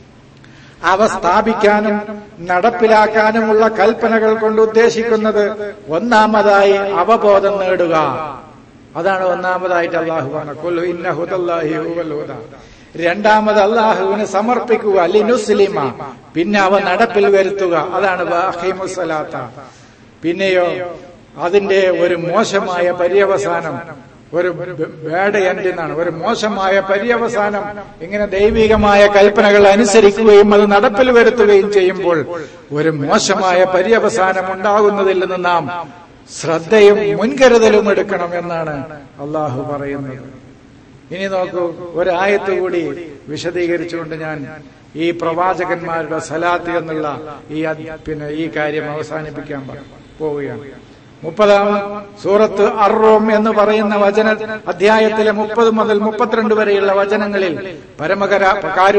അവ സ്ഥാപിക്കാനും നടപ്പിലാക്കാനുമുള്ള കൽപ്പനകൾ കൊണ്ട് ഉദ്ദേശിക്കുന്നത് ഒന്നാമതായി അവബോധം നേടുക അതാണ് ഒന്നാമതായിട്ട് അള്ളാഹു പറഞ്ഞു ഇന്ന ഹുദല്ലാഹി ഹുവൽ ഹുദ രണ്ടാമത് അള്ളാഹുവിന് സമർപ്പിക്കുക ലിനുസ്ലിമ പിന്നെ അവ നടപ്പിൽ വരുത്തുക അതാണ് വാഹിമുസലാത്ത പിന്നെയോ അതിന്റെ ഒരു മോശമായ പര്യവസാനം ഒരു ബാഡ് എൻഡ് എന്നാണ് ഒരു മോശമായ പര്യവസാനം ഇങ്ങനെ ദൈവികമായ കൽപ്പനകൾ അനുസരിക്കുകയും അത് നടപ്പിൽ വരുത്തുകയും ചെയ്യുമ്പോൾ ഒരു മോശമായ പര്യവസാനം ഉണ്ടാകുന്നതിൽ നിന്ന് നാം ശ്രദ്ധയും മുൻകരുതലും എടുക്കണം എന്നാണ് അള്ളാഹു പറയുന്നത് ഇനി നോക്കൂ ഒരായത്ത് കൂടി വിശദീകരിച്ചുകൊണ്ട് ഞാൻ ഈ പ്രവാചകന്മാരുടെ സലാത്ത് എന്നുള്ള ഈ പിന്നെ ഈ കാര്യം അവസാനിപ്പിക്കാൻ പോവുകയാണ് മുപ്പതാം സൂറത്ത് അറോം എന്ന് പറയുന്ന വചന അധ്യായത്തിലെ മുപ്പത് മുതൽ മുപ്പത്തിരണ്ട് വരെയുള്ള വചനങ്ങളിൽ പരമകര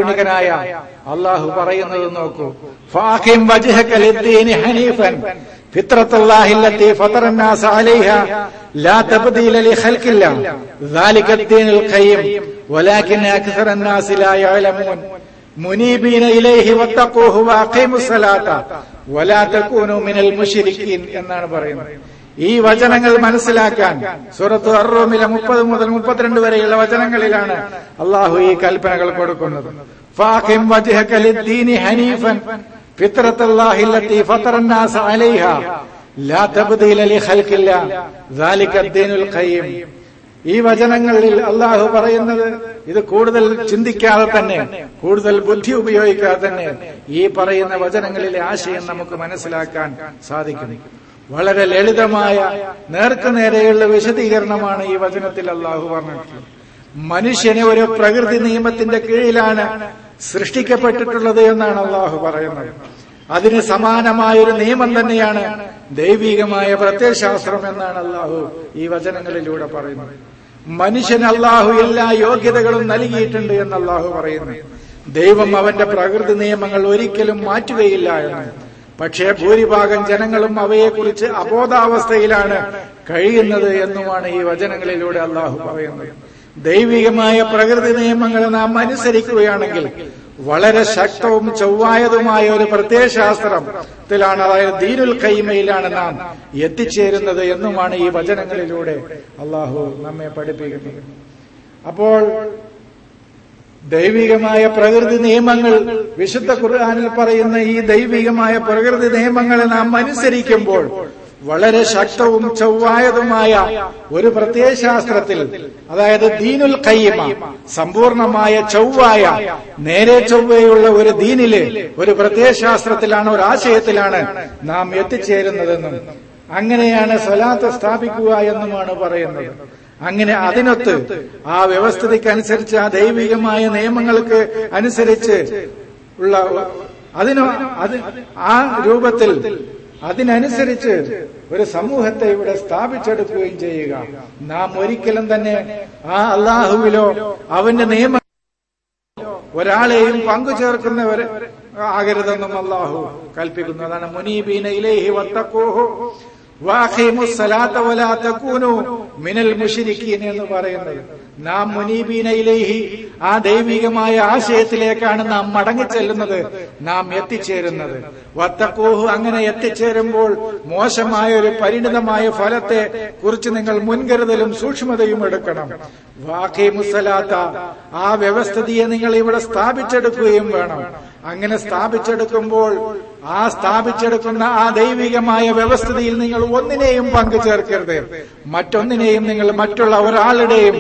കാരുണികനായ അള്ളാഹു പറയുന്നത് നോക്കൂ ഫാഹിം ഹനീഫൻ فطرة الله التي فطر الناس عليها لا تبديل لخلق الله ذلك الدين القيم ولكن أكثر الناس لا يعلمون منيبين إليه واتقوه وأقيموا الصلاة ولا تكونوا من المشركين എന്നാണ് പറയുന്നത് ഈ വചനങ്ങൾ മനസ്സിലാക്കാൻ സൂറത്ത് അറൂമിലെ മുപ്പത് മുതൽ മുപ്പത്തിരണ്ട് വരെയുള്ള വചനങ്ങളിലാണ് അള്ളാഹു ഈ കൽപ്പനകൾ കൊടുക്കുന്നത് ഫാഖിം വജ്ഹക ലിദ്ദീനി ഹനീഫൻ فطرة الله التي فطر الناس عليها لا تبديل لخلق الله ذلك الدين القيم ഈ വചനങ്ങളിൽ അള്ളാഹു പറയുന്നത് ഇത് കൂടുതൽ ചിന്തിക്കാതെ തന്നെ കൂടുതൽ ബുദ്ധി ഉപയോഗിക്കാതെ തന്നെ ഈ പറയുന്ന വചനങ്ങളിലെ ആശയം നമുക്ക് മനസ്സിലാക്കാൻ സാധിക്കും വളരെ ലളിതമായ നേർക്കുനേരെയുള്ള വിശദീകരണമാണ് ഈ വചനത്തിൽ അള്ളാഹു പറഞ്ഞിട്ടുള്ളത് മനുഷ്യനെ ഒരു പ്രകൃതി നിയമത്തിന്റെ കീഴിലാണ് സൃഷ്ടിക്കപ്പെട്ടിട്ടുള്ളത് എന്നാണ് അള്ളാഹു പറയുന്നത് അതിന് സമാനമായ ഒരു നിയമം തന്നെയാണ് ദൈവികമായ പ്രത്യയശാസ്ത്രം എന്നാണ് അള്ളാഹു ഈ വചനങ്ങളിലൂടെ പറയുന്നത് മനുഷ്യന് അള്ളാഹു എല്ലാ യോഗ്യതകളും നൽകിയിട്ടുണ്ട് എന്ന് അള്ളാഹു പറയുന്നു ദൈവം അവന്റെ പ്രകൃതി നിയമങ്ങൾ ഒരിക്കലും മാറ്റുകയില്ല എന്ന് പക്ഷേ ഭൂരിഭാഗം ജനങ്ങളും അവയെക്കുറിച്ച് അബോധാവസ്ഥയിലാണ് കഴിയുന്നത് എന്നുമാണ് ഈ വചനങ്ങളിലൂടെ അള്ളാഹു പറയുന്നത് ദൈവികമായ പ്രകൃതി നിയമങ്ങൾ നാം അനുസരിക്കുകയാണെങ്കിൽ വളരെ ശക്തവും ചൊവ്വായതുമായ ഒരു പ്രത്യയശാസ്ത്രത്തിലാണ് അതായത് ദീനുൽ കൈമയിലാണ് നാം എത്തിച്ചേരുന്നത് എന്നുമാണ് ഈ വചനങ്ങളിലൂടെ അള്ളാഹു നമ്മെ പഠിപ്പിക്കുന്നത് അപ്പോൾ ദൈവികമായ പ്രകൃതി നിയമങ്ങൾ വിശുദ്ധ ഖുർആാനിൽ പറയുന്ന ഈ ദൈവികമായ പ്രകൃതി നിയമങ്ങളെ നാം അനുസരിക്കുമ്പോൾ വളരെ ശക്തവും ചൊവ്വായതുമായ ഒരു പ്രത്യയശാസ്ത്രത്തിൽ അതായത് ദീനുൽ കയ്യമ സമ്പൂർണമായ ചൊവ്വായ നേരെ ചൊവ്വയുള്ള ഒരു ദീനില് ഒരു പ്രത്യയശാസ്ത്രത്തിലാണ് ഒരു ആശയത്തിലാണ് നാം എത്തിച്ചേരുന്നതെന്നും അങ്ങനെയാണ് സ്വലാത്ത് സ്ഥാപിക്കുക എന്നുമാണ് പറയുന്നത് അങ്ങനെ അതിനൊത്ത് ആ വ്യവസ്ഥിതിക്കനുസരിച്ച് ആ ദൈവികമായ നിയമങ്ങൾക്ക് അനുസരിച്ച് ഉള്ള അതിന് അത് ആ രൂപത്തിൽ അതിനനുസരിച്ച് ഒരു സമൂഹത്തെ ഇവിടെ സ്ഥാപിച്ചെടുക്കുകയും ചെയ്യുക നാം ഒരിക്കലും തന്നെ ആ അള്ളാഹുവിലോ അവന്റെ നിയമ ഒരാളെയും പങ്കു ചേർക്കുന്നവർ ആകരുതെന്നും അള്ളാഹു കൽപ്പിക്കുന്നു അതാണ് മുനീബീന ഇലേഹി വത്തക്കോഹു മിനൽ മുഷിരിക്കീൻ എന്ന് പറയുന്നത് നാം മുനീബീനയിലേഹി ആ ദൈവികമായ ആശയത്തിലേക്കാണ് നാം മടങ്ങിച്ചെല്ലുന്നത് നാം എത്തിച്ചേരുന്നത് വത്തക്കോഹു അങ്ങനെ എത്തിച്ചേരുമ്പോൾ മോശമായ ഒരു പരിണിതമായ ഫലത്തെ കുറിച്ച് നിങ്ങൾ മുൻകരുതലും സൂക്ഷ്മതയും എടുക്കണം വാക്കി മുസലാത്ത ആ വ്യവസ്ഥിതിയെ നിങ്ങൾ ഇവിടെ സ്ഥാപിച്ചെടുക്കുകയും വേണം അങ്ങനെ സ്ഥാപിച്ചെടുക്കുമ്പോൾ ആ സ്ഥാപിച്ചെടുക്കുന്ന ആ ദൈവികമായ വ്യവസ്ഥിതിയിൽ നിങ്ങൾ ഒന്നിനെയും പങ്കു ചേർക്കരുത് മറ്റൊന്നിനെയും നിങ്ങൾ മറ്റുള്ള ഒരാളുടെയും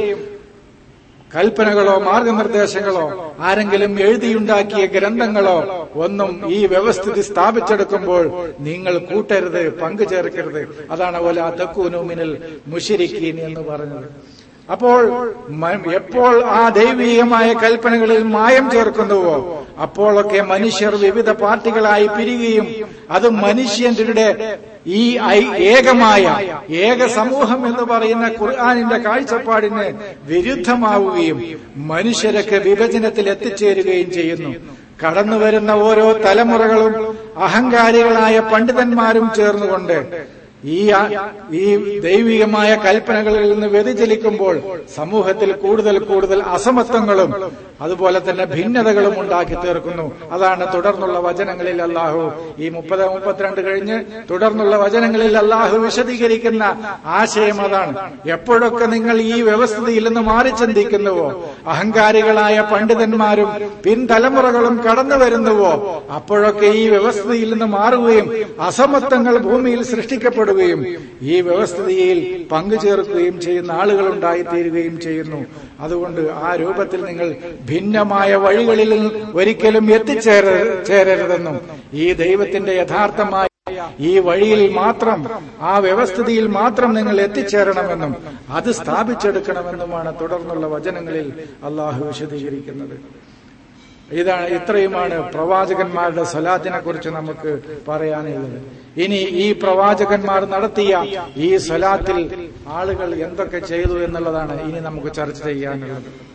കൽപ്പനകളോ മാർഗനിർദ്ദേശങ്ങളോ ആരെങ്കിലും എഴുതിയുണ്ടാക്കിയ ഗ്രന്ഥങ്ങളോ ഒന്നും ഈ വ്യവസ്ഥിതി സ്ഥാപിച്ചെടുക്കുമ്പോൾ നിങ്ങൾ കൂട്ടരുത് പങ്കു ചേർക്കരുത് അതാണ് ഓല തക്കൂനുമിനൽ മുഷിരിക്കീൻ എന്ന് പറഞ്ഞത് അപ്പോൾ എപ്പോൾ ആ ദൈവീകമായ കൽപ്പനകളിൽ മായം ചേർക്കുന്നുവോ അപ്പോഴൊക്കെ മനുഷ്യർ വിവിധ പാർട്ടികളായി പിരിയുകയും അത് മനുഷ്യരുടെ ഈ ഏകമായ ഏക സമൂഹം എന്ന് പറയുന്ന ഖുർആാനിന്റെ കാഴ്ചപ്പാടിന് വിരുദ്ധമാവുകയും മനുഷ്യരൊക്കെ വിഭജനത്തിൽ എത്തിച്ചേരുകയും ചെയ്യുന്നു കടന്നുവരുന്ന ഓരോ തലമുറകളും അഹങ്കാരികളായ പണ്ഡിതന്മാരും ചേർന്നുകൊണ്ട് ഈ ഈ ദൈവികമായ കൽപ്പനകളിൽ നിന്ന് വ്യതിചലിക്കുമ്പോൾ സമൂഹത്തിൽ കൂടുതൽ കൂടുതൽ അസമത്വങ്ങളും അതുപോലെ തന്നെ ഭിന്നതകളും ഉണ്ടാക്കി തീർക്കുന്നു അതാണ് തുടർന്നുള്ള വചനങ്ങളിൽ അള്ളാഹു ഈ മുപ്പത് മുപ്പത്തിരണ്ട് കഴിഞ്ഞ് തുടർന്നുള്ള വചനങ്ങളിൽ അള്ളാഹു വിശദീകരിക്കുന്ന ആശയം അതാണ് എപ്പോഴൊക്കെ നിങ്ങൾ ഈ വ്യവസ്ഥിതിയിൽ നിന്ന് മാറി ചിന്തിക്കുന്നുവോ അഹങ്കാരികളായ പണ്ഡിതന്മാരും പിൻതലമുറകളും കടന്നു വരുന്നുവോ അപ്പോഴൊക്കെ ഈ വ്യവസ്ഥിതിയിൽ നിന്ന് മാറുകയും അസമത്വങ്ങൾ ഭൂമിയിൽ സൃഷ്ടിക്കപ്പെടും പ്പെടുകയും ഈ വ്യവസ്ഥിതിയിൽ പങ്കുചേർക്കുകയും ചെയ്യുന്ന ആളുകൾ ഉണ്ടായിത്തീരുകയും ചെയ്യുന്നു അതുകൊണ്ട് ആ രൂപത്തിൽ നിങ്ങൾ ഭിന്നമായ വഴികളിൽ ഒരിക്കലും എത്തിച്ചേര ചേരരുതെന്നും ഈ ദൈവത്തിന്റെ യഥാർത്ഥമായ ഈ വഴിയിൽ മാത്രം ആ വ്യവസ്ഥിതിയിൽ മാത്രം നിങ്ങൾ എത്തിച്ചേരണമെന്നും അത് സ്ഥാപിച്ചെടുക്കണമെന്നുമാണ് തുടർന്നുള്ള വചനങ്ങളിൽ അള്ളാഹു വിശദീകരിക്കുന്നത് ഇതാണ് ഇത്രയുമാണ് പ്രവാചകന്മാരുടെ സ്വലാത്തിനെ കുറിച്ച് നമുക്ക് പറയാനുള്ളത് ഇനി ഈ പ്രവാചകന്മാർ നടത്തിയ ഈ സ്വലാത്തിൽ ആളുകൾ എന്തൊക്കെ ചെയ്തു എന്നുള്ളതാണ് ഇനി നമുക്ക് ചർച്ച ചെയ്യാനുള്ളത്